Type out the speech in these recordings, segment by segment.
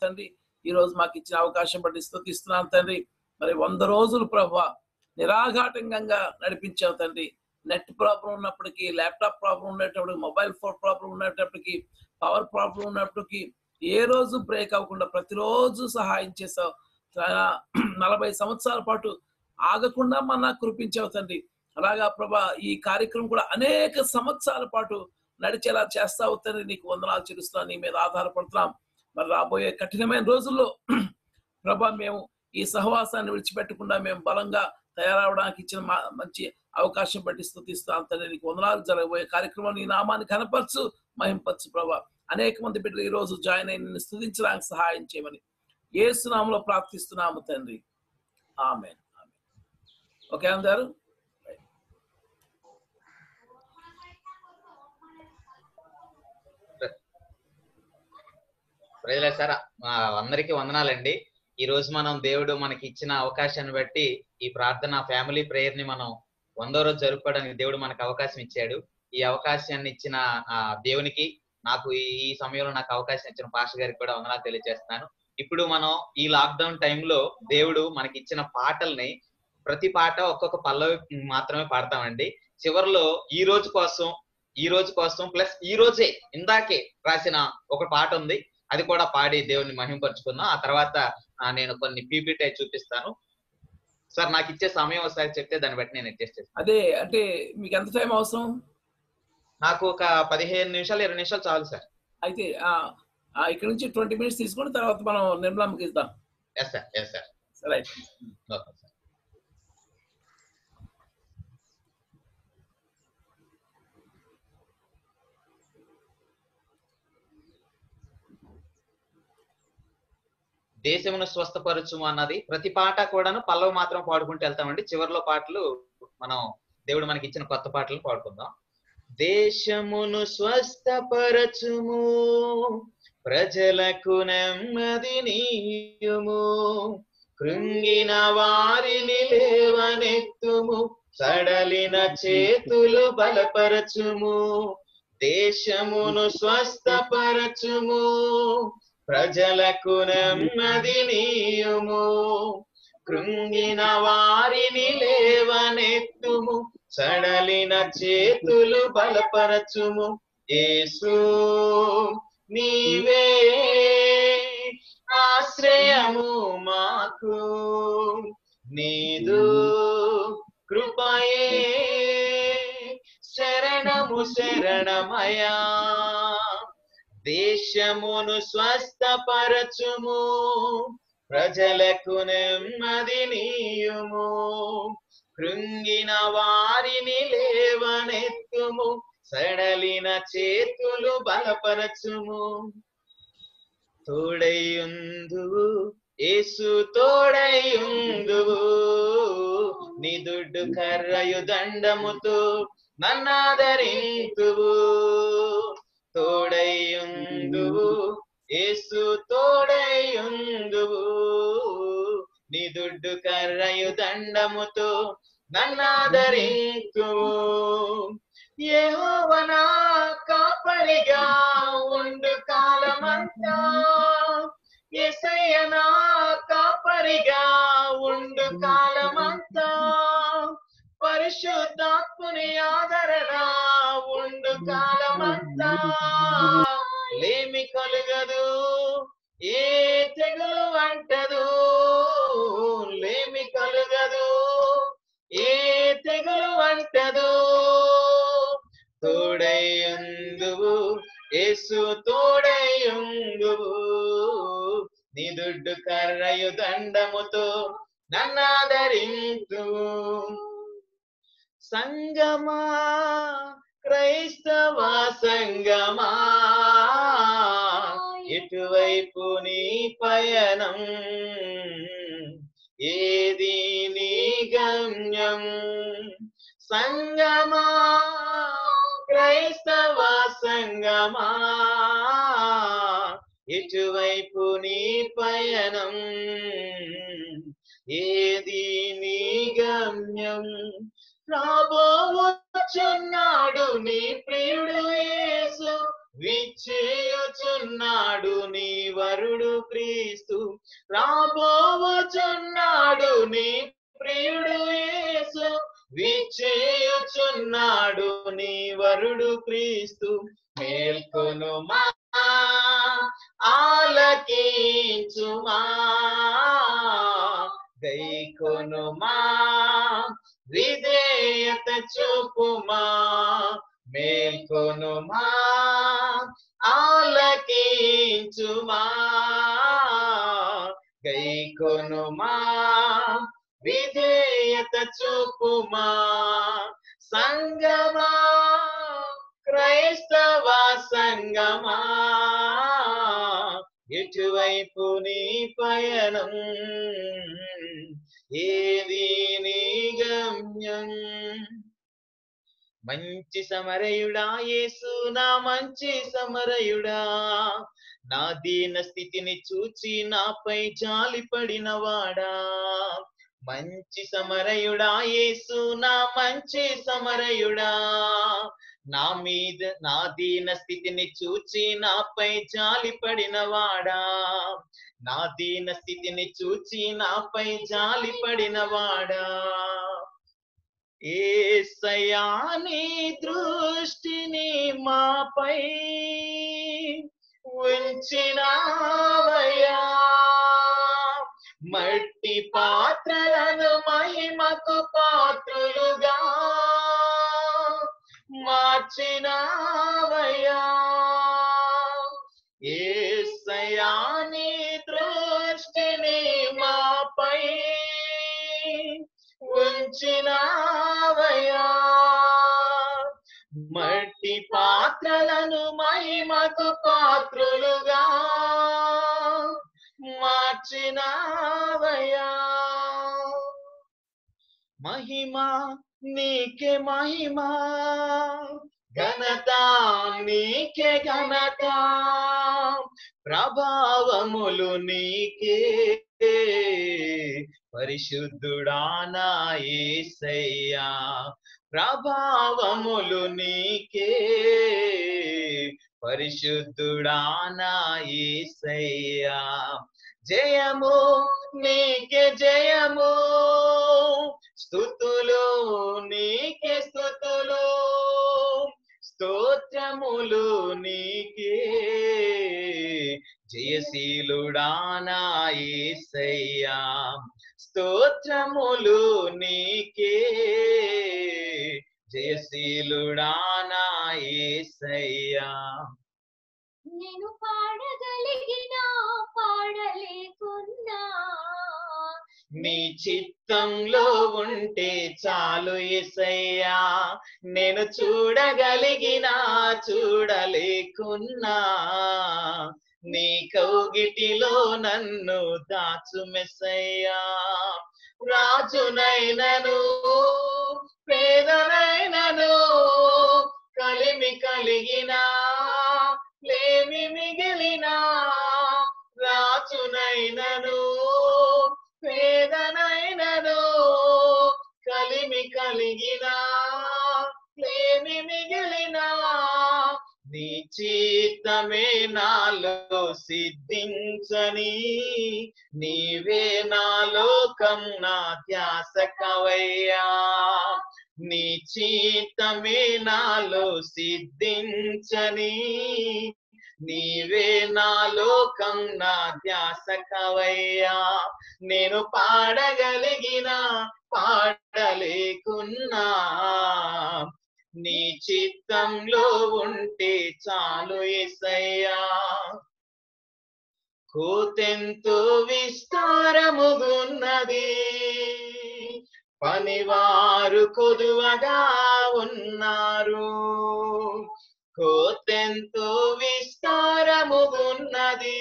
తండ్రి ఈ రోజు మాకు ఇచ్చిన అవకాశం బట్టి స్థుతిస్తున్నాను తండ్రి మరి వంద రోజులు ప్రభా నిరాఘాటంగా నడిపించావు తండ్రి నెట్ ప్రాబ్లం ఉన్నప్పటికీ ల్యాప్టాప్ ప్రాబ్లం ఉండేటప్పటికి మొబైల్ ఫోన్ ప్రాబ్లం ఉండేటప్పటికి పవర్ ప్రాబ్లం ఉన్నప్పటికీ ఏ రోజు బ్రేక్ అవ్వకుండా ప్రతిరోజు సహాయం చేసావు చాలా నలభై సంవత్సరాల పాటు ఆగకుండా మన కురిపించావు తండ్రి అలాగా ప్రభా ఈ కార్యక్రమం కూడా అనేక సంవత్సరాల పాటు నడిచేలా చేస్తావు తండ్రి నీకు వందనాలు చెల్లిస్తున్నాను నీ మీద ఆధారపడుతున్నాం మరి రాబోయే కఠినమైన రోజుల్లో ప్రభా మేము ఈ సహవాసాన్ని విడిచిపెట్టకుండా మేము బలంగా తయారవడానికి ఇచ్చిన మా- మంచి అవకాశం బట్టి స్థుతిస్తాను తండ్రి నీకు వందనాలు జరగబోయే కార్యక్రమం నీ నామాన్ని కనపరచు మహింపరచు ప్రభా అనేక మంది బిడ్డలు ఈ రోజు జాయిన్ అయి నిన్ను స్థుతించడానికి సహాయం చేయమని ఏసునామంలో ప్రార్థిస్తున్నాము తండ్రి ఆమె ఓకే అందరు ప్రజల సార్ ఆ, అందరికీ వందనాలండి ఈ రోజు మనం దేవుడు మనకి ఇచ్చిన అవకాశాన్ని బట్టి ఈ ప్రార్థన ఫ్యామిలీ ప్రేయర్ ని మనం వందో రోజు జరుపుకోవడానికి దేవుడు మనకు అవకాశం ఇచ్చాడు ఈ అవకాశాన్ని ఇచ్చిన ఆ, దేవునికి నాకు ఈ ఈ సమయంలో నాకు అవకాశం ఇచ్చిన పాస్టర్ గారికి కూడా వందనాలు తెలియజేస్తున్నాను ఇప్పుడు మనం ఈ లాక్డౌన్ టైంలో దేవుడు మనకి ఇచ్చిన పాటల్ని ప్రతి పాట ఒక్కొక్క పల్లవి మాత్రమే పాడతామండి చివరిలో ఈ రోజు కోసం ఈ రోజు కోసం ప్లస్ ఈ రోజే ఇందాకే రాసిన ఒక పాట ఉంది అది కూడా పాడి దేవుని మహింపరుచుకుందాం ఆ తర్వాత ఆ, నేను కొన్ని పీపీటీ చూపిస్తాను సార్ నాకు ఇచ్చే సమయం ఒకసారి చెప్తే దాన్ని బట్టి నేను అడ్జస్ట్ చేస్తాను అదే అంటే మీకు ఎంత టైం అవసరం నాకు ఒక పదిహేను నిమిషాలు ఇరవై నిమిషాలు చాలు సార్ అయితే ఆ, ఆ, ఇక్కడ నుంచి ట్వంటీ మినిట్స్ తీసుకొని తర్వాత మనం నిర్మలమ్మకి ఇద్దాం ఎస్ సార్ ఎస్ సార్ సరే ఓకే సార్ దేశమును స్వస్థపరచుము అన్నది ప్రతి పాట కూడాను పల్లవి మాత్రం పాడుకుంటూ వెళ్తామండి చివరిలో పాటలు మనం దేవుడు మనకి ఇచ్చిన కొత్త పాటలు పాడుకుందాం దేశమును స్వస్థపరచుము ప్రజలకు నెమ్మది నీయుము కృంగిన వారిని లేవనెత్తుము సడలిన చేతులు బలపరచుము దేశమును స్వస్థపరచుము ప్రజలకు నెమ్మది నీయుము కృంగిన వారిని లేవనెత్తుము సడలిన చేతులు బలపరచుము యేసు నీవే ఆశ్రయము మాకు నీదు కృపయే శరణము శరణమయా దేశమును స్వస్థపరచుము ప్రజలకు నెమ్మది నీయుము కృంగిన వారిని లేవనెత్తుము సడలిన చేతులు బలపరచుము తోడయుందువు యేసు తోడయుందువు నీ దుడ్డు కర్రయు దండముతో నన్నాదరింతువు తోడయుందువు యేసు తోడయుందువు నీ దుడ్డు కర్రయు దండముతో నన్నాదరింతువు యెహోవనా కాపరిగా ఉండు కాలమంతా ఎసయ్యనా కాపరిగా ఉండు కాలమంతా పరిశుద్ధాత్ముని ఆదరణ ఉండు కాలమంతా లేమి కలుగదు ఏ తెగులు అంటదు లేమి కలుగదు ఏ తెగులు అంటదు తోడయుందువు యేసు తోడయుందువు నీ దుడ్డు కర్రయు దండముతో నన్నాదరింతు సంగమా క్రైస్తవ సంగమా ఎటువైపు నీ పయనం ఏది నీ గమ్యం సంగమా క్రైస్తవ సంగమా ఎటువైపు నీ పయనం ఏది నీ గమ్యం రాబోవచ్చున్నాడు నీ ప్రియుడు యేసు విచ్చేయుచున్నాడు నీ వరుడు క్రీస్తు రాబోవచున్నాడు నీ ప్రియుడు యేసు విచ్చేయుచున్నాడు నీ వరుడు క్రీస్తు మేల్కొను మా ఆలకించుమా గైకొను మా విధేయత చూపుమా మేల్కొను మా ఆలకించుమా గైకొను మా విధేయత చూపుమా సంగమా క్రైస్తవ సంగమా ఎటువైపు నీ పయనం ఏది నీ గమ్యం మంచి సమరయుడా యేసు నా మంచి సమరయుడా నా దీన స్థితిని చూచి నాపై జాలి పడినవాడా మంచి సమరయుడా యేసు నా మంచి సమరయుడా నా మీద నా దీన స్థితిని చూచి నాపై జాలి పడినవాడా నా దీన స్థితిని చూచి నాపై జాలి పడినవాడా ఏసయా నీ దృష్టిని మాపై ఉంచినావయ్యా మట్టి పాత్రలను మహిమకు పాత్రులుగా మార్చినావయ్యా ఏసయా నీ దృష్టిని మాపై ఉంచినావయ్యా మట్టి పాత్రలను మహిమకు పాత్రులుగా మార్చినావయ్యా మహిమ నీకే మహిమ ఘనత నీకే ఘనత ప్రభావములు నీకే పరిశుద్ధుడా నా యేసయ్యా ప్రభావములు నీకే పరిశుద్ధుడా నా యేసయ్యా జయము నీకే జయము స్థుతులు నీకే స్థుతులు స్తోత్రములు నీకే జయశీలుడా నా యేసయ్యా స్తోత్రములు నీకే జయశీలుడా నా యేసయ్యా నేను పాడగలిగిన పాడలేకున్నా నీ చిత్తంలో ఉంటే చాలు ఎసయ్యా నేను చూడగలిగిన చూడలేకున్నా నీ కౌగిటిలో నన్ను దాచు మెస్సయ్యా రాజునైనను పేదనైనను కలిమి కలిగిన లేమి మిగిలిన రాజునైనను పేదనైనను కలిమి కలిగిన లేమి మిగిలిన నీ చిత్తమే నాలో సిద్ధించని నీవే నా లోకం నా ధ్యాస కవయ్యా నీ చిత్తమే నాలో సిద్ధించని నీవే నా లోకం నా ధ్యాస కవయ్యా నేను పాడగలిగిన పాడలేకున్నా నీ చిత్తంలో ఉంటే చాలు ఎసయ్యా కోతెంతో విస్తారముగున్నది పనివారు కొదువగా ఉన్నారు కోతెంతో విస్తారముగున్నది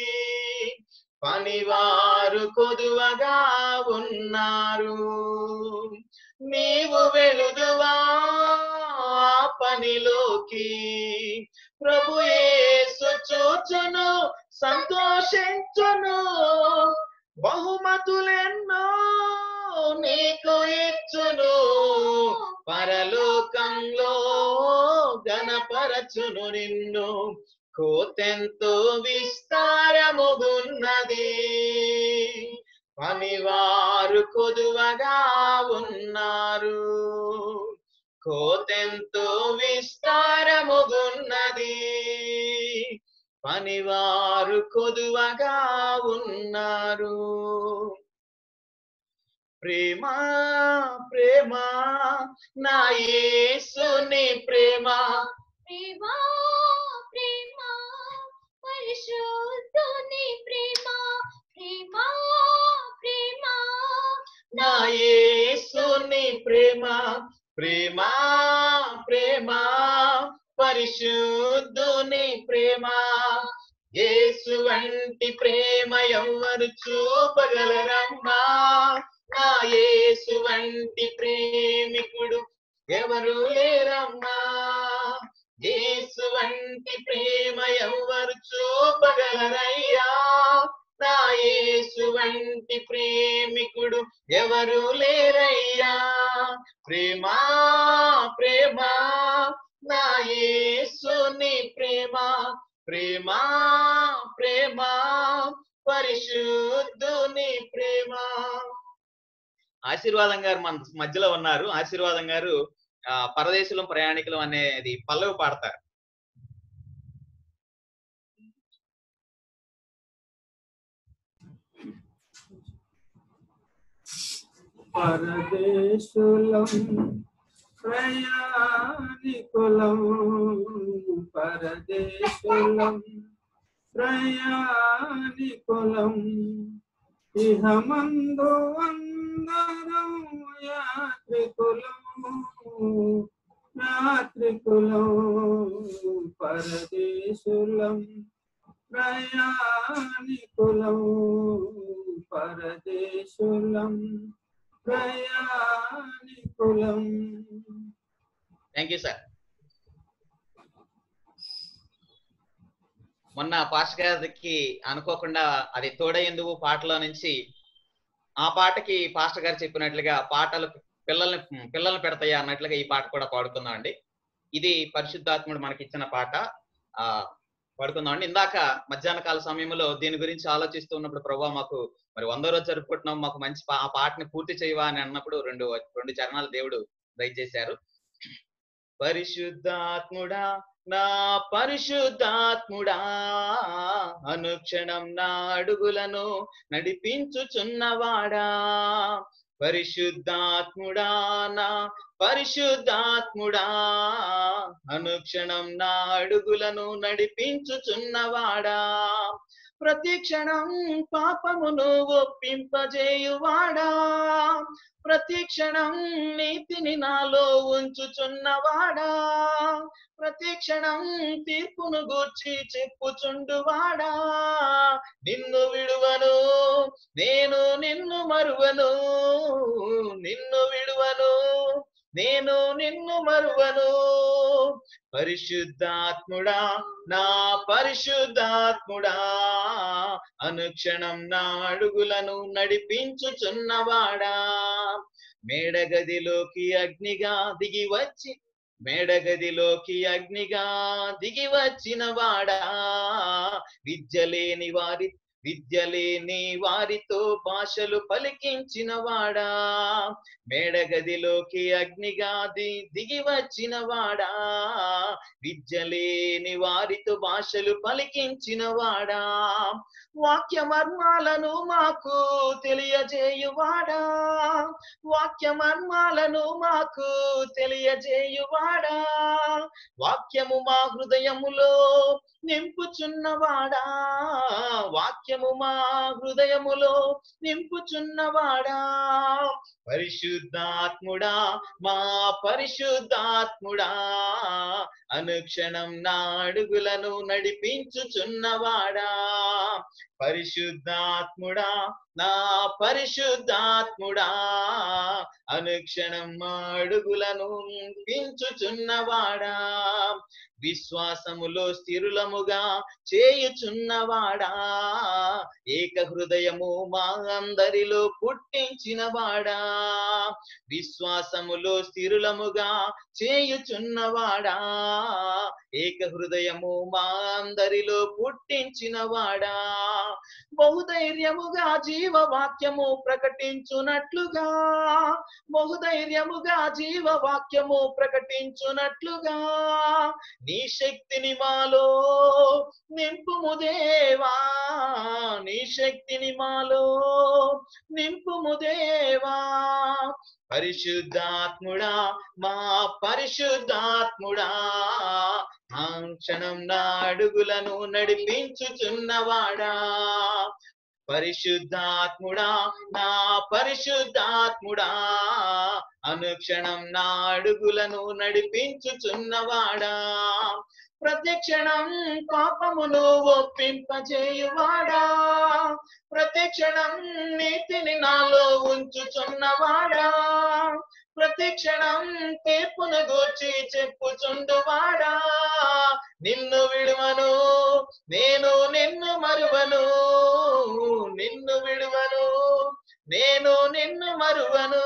పనివారు కొదువగా ఉన్నారు నీవు వెలుదువా ఆ పనిలోకి ప్రభు యేసు చూచును సంతోషించును బహుమతులెన్నో నీకు ఇచ్చును పరలోకంలో గణపరచును నిన్ను కోతెంతో విస్తారముగున్నది పనివారు కొదువగా ఉన్నారు కోతెంతో విస్తారముగున్నది పనివారు కొదువగా ఉన్నారు ప్రేమ ప్రేమ నా యేసుని ప్రేమ ప్రేమ ప్రేమ పరిశుద్ధుని ప్రేమ ప్రేమ ప్రేమ నా యేసుని ప్రేమ ప్రేమ ప్రేమ పరిశుద్ధుని ప్రేమ యేసు వంటి ప్రేమ ఎవరు చూపగలరమ్మా నా యేసు వంటి ప్రేమికుడు ఎవరు లేరమ్మా యేసు వంటి ప్రేమ ఎవరు చూపగలరయ్యా నా యేసు వంటి ప్రేమికుడు ఎవరు లేరయ్యా ప్రేమ ప్రేమ నా యేసుని ప్రేమ ప్రేమ ప్రేమ పరిశుద్ధుని ప్రేమ ఆశీర్వాదం గారు మన మధ్యలో ఉన్నారు ఆశీర్వాదం గారు ఆ, పరదేశంలో ప్రయాణికులు అనేది పల్లవి పాడతారు పరదేశులం ప్రయాణికులం పరదేశులం ప్రయాణికులం ఇహమందు అందరం యాత్రికులం యాత్రికులం పరదేశులం ప్రయాణికులం పరదేశులం ప్రయాణికులం థ్యాంక్ యూ సార్ మొన్న పాస్టర్ గారికి అనుకోకుండా అది తోడయ్యేందుకు పాటలో నుంచి ఆ పాటకి పాస్టర్ గారు చెప్పినట్లుగా పాటలు పిల్లల్ని పిల్లల్ని పెడతాయి అన్నట్లుగా ఈ పాట కూడా పాడుకుందాం అండి ఇది పరిశుద్ధాత్ముడు మనకి ఇచ్చిన పాట ఆ పాడుకుందాం అండి ఇందాక మధ్యాహ్న కాల సమయంలో దీని గురించి ఆలోచిస్తూ ఉన్నప్పుడు ప్రభావ మాకు మరి వందో రోజు జరుపుకుంటున్నాం మాకు మంచి పా- ఆ పాటని పూర్తి చేయవా అని అన్నప్పుడు రెండు రెండు చరణాలు దేవుడు దయచేశారు పరిశుద్ధాత్ముడా నా పరిశుద్ధాత్ముడా అనుక్షణం నా అడుగులను నడిపించుచున్నవాడా పరిశుద్ధాత్ముడా నా పరిశుద్ధాత్ముడా అనుక్షణం నా అడుగులను నడిపించుచున్నవాడా ప్రతి క్షణం పాపమును ఒప్పింపజేయువాడా ప్రతి క్షణం నీతిని నాలో ఉంచుచున్నవాడా ప్రతి క్షణం తీర్పును గూర్చి చెప్పుచుండువాడా నిన్ను విడువను నేను నిన్ను మరువను నిన్ను విడువను నేను నిన్ను మరువను పరిశుద్ధాత్ముడా నా పరిశుద్ధాత్ముడా అనుక్షణం నా అడుగులను నడిపించుచున్నవాడా మేడగదిలోకి అగ్నిగా దిగి వచ్చి మేడగదిలోకి అగ్నిగా దిగి వచ్చిన వాడా విద్య లేని వారి విద్య లేని వారితో భాషలు పలికించిన వాడా మేడగదిలోకి అగ్నిగా ది దిగి వచ్చిన వాడా విద్య లేని వారితో భాషలు పలికించిన వాడా వాక్య మర్మాలను మాకు తెలియజేయువాడా వాక్య మర్మాలను మాకు తెలియజేయువాడా వాక్యము మా హృదయములో నింపుచున్నవాడా వాక్యము మా హృదయములో నింపుచున్నవాడా పరిశుద్ధాత్ముడా మా పరిశుద్ధాత్ముడా అనుక్షణం నా అడుగులను నడిపించుచున్నవాడా పరిశుద్ధాత్ముడా నా పరిశుద్ధాత్ముడా అనుక్షణం అడుగులను పించుచున్నవాడా విశ్వాసములో స్థిరులముగా చేయుచున్నవాడా ఏక హృదయము మా అందరిలో పుట్టించినవాడా విశ్వాసములో స్థిరులముగా చేయుచున్నవాడా ఏక హృదయము మా అందరిలో పుట్టించినవాడా బహుధైర్యముగా జీవవాక్యము ప్రకటించునట్లుగా బహుధైర్యముగా జీవవాక్యము ప్రకటించునట్లుగా నీ శక్తిని మాలో నింపుము దేవా నీ శక్తిని మాలో నింపుము దేవా పరిశుద్ధాత్ముడా మా పరిశుద్ధాత్ముడా ఆ క్షణం నా అడుగులను నడిపించుచున్నవాడా పరిశుద్ధాత్ముడా నా పరిశుద్ధాత్ముడా అనుక్షణం నా అడుగులను నడిపించుచున్నవాడా ప్రతిక్షణం పాపమును ఒప్పింపజేయువాడా ప్రతిక్షణం నీతిని నాలో ఉంచుచున్నవాడా ప్రతిక్షణం తీర్పును గూర్చి చెప్పుచుండువాడా నిన్ను విడువను నేను నిన్ను మరువను నిన్ను విడువను నేను నిన్ను మరువను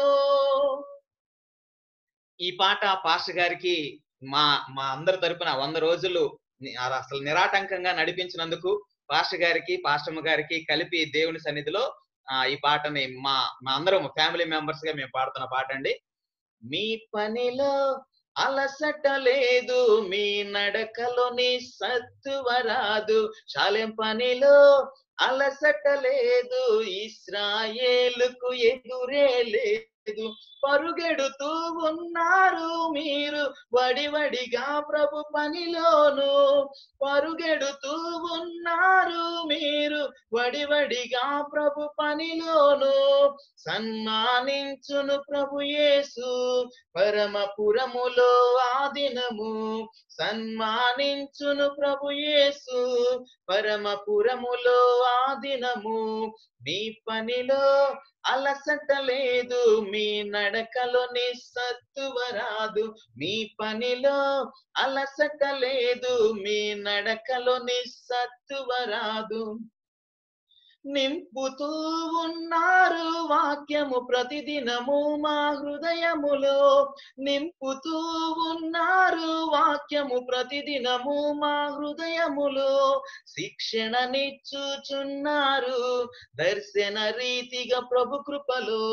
ఈ పాట పాస్టర్ గారికి మా మా అందరి తరపున వంద రోజులు ని- ఆ అసలు నిరాటంకంగా నడిపించినందుకు పాస్టర్ గారికి పాస్టమ్మ గారికి కలిపి దేవుని సన్నిధిలో ఆ ఈ పాటని మా మా అందరం ఫ్యామిలీ మెంబర్స్ గా మేము పాడుతున్న పాట అండి మీ పనిలో అలసట లేదు మీ నడకలో నీ సత్తువరాదు శాలెం పనిలో అలసట లేదు ఇస్రాయేలుకు ఎదురే లేదు పరుగెడుతూ ఉన్నారు మీరు వడివడిగా ప్రభు పనిలోను పరుగెడుతూ ఉన్నారు మీరు వడివడిగా ప్రభు పనిలోను సన్మానించును ప్రభు యేసు పరమపురములో ఆ దినము సన్మానించును ప్రభు యేసు పరమపురములో ఆ దినము మీ పనిలో అలసట లేదు మీ నడకలో నిస్సత్తువరాదు మీ పనిలో అలసట లేదు మీ నడకలో నిస్సత్తువరాదు నింపుతూ ఉన్నారు వాక్యము ప్రతిదినము మా హృదయములో నింపుతూ ఉన్నారు వాక్యము ప్రతిదినము మా హృదయములో శిక్షణనిచ్చుచున్నారు దర్శన రీతిగా ప్రభు కృపలో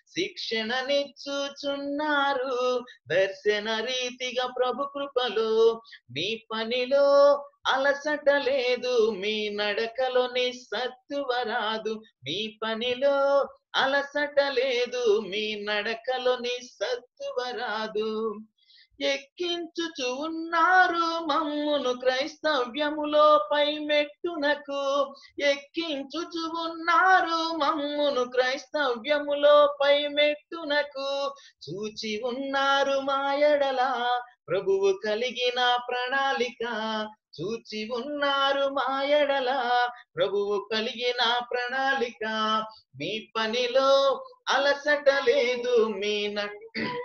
శిక్షణనిచ్చుచున్నారు దర్శన రీతిగా ప్రభు కృపలో మీ పనిలో అలసట లేదు మీ నడకలో నిస్సత్తువరాదు మీ పనిలో అలసట లేదు మీ నడకలో నిస్సత్తువరాదు ఎక్కించుచు ఉన్నారు మమ్మును క్రైస్తవ్యములో పై మెట్టునకు ఎక్కించుచు ఉన్నారు మమ్మును క్రైస్తవ్యములో పై మెట్టునకు చూచి ఉన్నారు మాయడల ప్రభువు కలిగిన ప్రణాళిక చూచి ఉన్నారు మాయడల ప్రభువు కలిగిన ప్రణాళిక మీ పనిలో అలసట లేదు మీ న-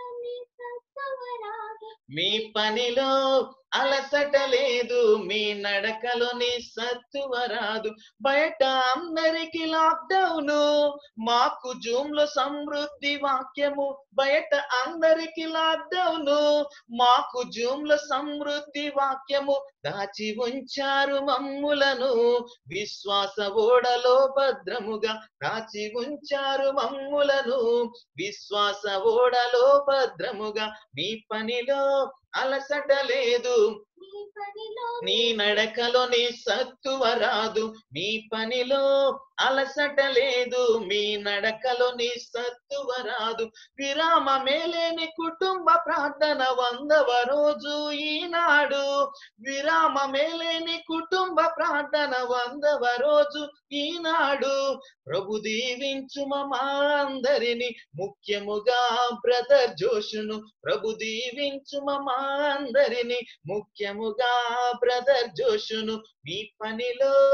మీ పనిలో అలసట లేదు మీ నడకలో నీ సత్తువరాదు బయట అందరికి లాక్డౌన్ మాకు జూమ్ లో సమృద్ధి వాక్యము బయట అందరికి లాక్డౌన్ మాకు జూమ్ లో సమృద్ధి వాక్యము దాచి ఉంచారు మమ్ములను విశ్వాస ఓడలో భద్రముగా దాచి ఉంచారు మమ్ములను విశ్వాస ఓడలో భద్రముగా మీ పనిలో అలసట లేదు నీ నడకలో నీ సత్తువ రాదు మీ పనిలో అలసట లేదు మీ నడకలో నీ సత్తువ రాదు విరామ మేలేని కుటుంబ ప్రార్థన వందవ రోజు ఈనాడు విరామ మేలేని కుటుంబ ప్రార్థన వందవ రోజు ఈనాడు ప్రభు దీవించు మా అందరిని ముఖ్యముగా బ్రదర్ జోషును ప్రభు దీవించు మా అందరిని ముఖ్యముగా బ్రదర్ జోషును మీ పనిలో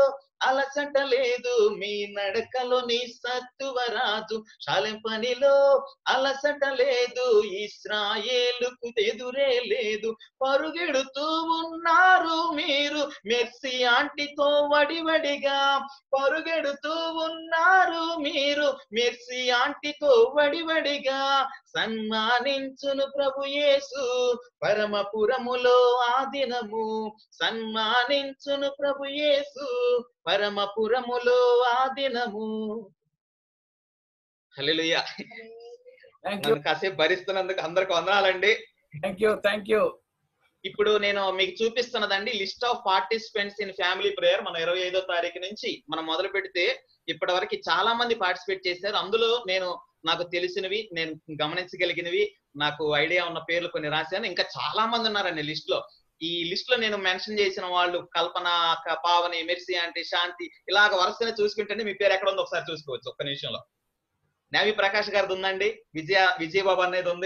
అలసట లేదు మీ నడకలో నీ సత్తువ రాజు శాలెం పనిలో అలసట లేదు ఇస్రాయేలుకు ఎదురే లేదు పరుగెడుతూ ఉన్నారు మీరు మెర్సీ ఆంటీతో వడివడిగా పరుగెడుతూ ఉన్నారు మీరు మెర్సీ ఆంటీతో వడివడిగా సన్మానించును ప్రభు యేసు పరమపురములో ఆ దినము సన్మానించును ప్రభు యేసు పరమపురములో ఆ దినము హల్లెలూయా థ్యాంక్ యూ నన్ను కాసేపు భరిస్తున్నందుకు అందరికి వందనాలండి థ్యాంక్ యూ థ్యాంక్ యూ ఇప్పుడు నేను మీకు చూపిస్తున్నదండి list of participants in family prayer మన ఇరవై ఐదో తారీఖు నుంచి మనం మొదలు పెడితే ఇప్పటి వరకు చాలా మంది పార్టిసిపేట్ చేశారు అందులో నేను నాకు తెలిసినవి నేను గమనించగలిగినవి నాకు ఐడియా ఉన్న పేర్లు కొన్ని రాశాను ఇంకా చాలా మంది ఉన్నారండి లిస్ట్ లో ఈ లిస్ట్ లో నేను మెన్షన్ చేసిన వాళ్ళు కల్పన క- పావని మెర్సీ అంటే శాంతి ఇలాగ వరుసనే చూసుకుంటే మీ పేరు ఎక్కడ ఉందో ఒకసారి చూసుకోవచ్చు ఒక్క నిమిషంలో నేవి ప్రకాష్ గారిది ఉందండి విజయ విజయబాబు అనేది ఉంది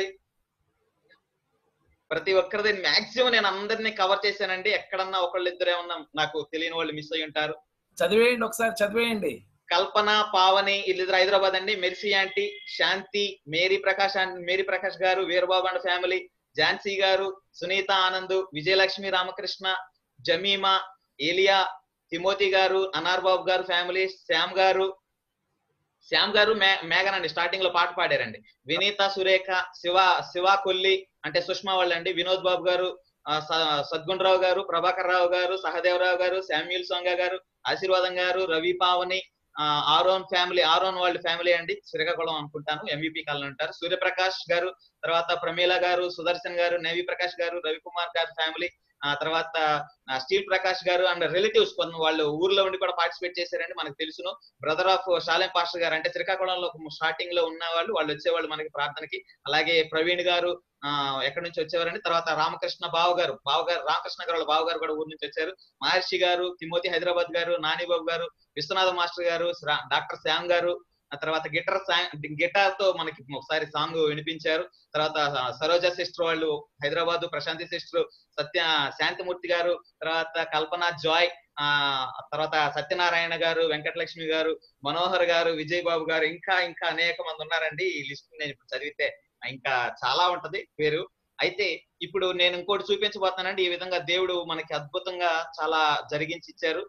ప్రతి ఒక్కరిది మాక్సిమం నేను అందరినీ కవర్ చేశానండి ఎక్కడన్నా ఒకళ్ళు ఇద్దరు ఏమన్నా నాకు తెలియని వాళ్ళు మిస్ అయ్యి ఉంటారు చదివేయండి ఒకసారి చదివేయండి కల్పన పావని వీళ్ళిద్దరు హైదరాబాద్ అండి Mercy aunty Shanti Mary Prakash aunty Mary Prakash garu Veerababu and family Jhansi garu Sunitha Anand Vijayalakshmi Ramakrishna Jemima ఏలియా తిమోతి గారు అనార్ బాబు గారు ఫ్యామిలీ శ్యామ్ గారు శ్యామ్ గారు మే మేఘన్ అండి స్టార్టింగ్ లో పాట పాడారండి వినీత సురేఖ శివ శివ కొల్లి అంటే సుష్మా వాళ్ళండి వినోద్ బాబు గారు ఆ, స- సద్గుణరావు గారు ప్రభాకర్ రావు గారు సహదేవరావు గారు శామ్యూల్ సొంగ గారు ఆశీర్వాదం గారు రవి పావని ఆ, ఆరోన్ ఫ్యామిలీ ఆరోన్ వాళ్ళ ఫ్యామిలీ అండి శ్రీకాకుళం అనుకుంటాను ఎంవిపి కాలనీ అంటారు సూర్యప్రకాష్ గారు తర్వాత ప్రమీల గారు సుదర్శన్ గారు నేవి ప్రకాష్ గారు రవికుమార్ గారు ఫ్యామిలీ ఆ తర్వాత ఆ, స్టీల్ ప్రకాష్ గారు అండ్ రిలేటివ్స్ కొన్ని వాళ్ళు ఊర్లో ఉండి కూడా పార్టిసిపేట్ చేశారండి మనకు తెలుసును బ్రదర్ ఆఫ్ శాలెం పాస్టర్ గారు అంటే శ్రీకాకుళంలో స్టార్టింగ్ లో ఉన్న వాళ్ళు వాళ్ళు వచ్చేవాళ్ళు మనకి ప్రార్థనకి అలాగే ప్రవీణ్ గారు ఆ ఎక్కడి నుంచి వచ్చేవారండి తర్వాత రామకృష్ణ బావ గారు బావ గారు రామకృష్ణ గారు వాళ్ళ బావ గారు కూడా ఊరు నుంచి వచ్చారు మహర్షి గారు తిమోతి హైదరాబాద్ గారు నానిబాబు గారు విశ్వనాథ మాస్టర్ గారు శ్రా- డాక్టర్ శ్యామ్ గారు ఆ తర్వాత గిటార్ గిటార్ తో మనకి ఒకసారి సాంగ్ వినిపించారు తర్వాత సరోజ సిస్టర్ వాళ్ళు హైదరాబాద్ ప్రశాంతి సిస్టర్ సత్య శాంతిమూర్తి గారు తర్వాత కల్పన జాయ్ ఆ తర్వాత సత్యనారాయణ గారు వెంకటలక్ష్మి గారు మనోహర్ గారు విజయ్ బాబు గారు ఇంకా ఇంకా అనేక మంది ఉన్నారండి ఈ లిస్ట్ నేను ఇప్పుడు చదివితే ఇంకా చాలా ఉంటది పేరు అయితే ఇప్పుడు నేను ఇంకోటి చూపించబోతున్నానండి ఈ విధంగా దేవుడు మనకి అద్భుతంగా చాలా జరిగించి ఇచ్చారు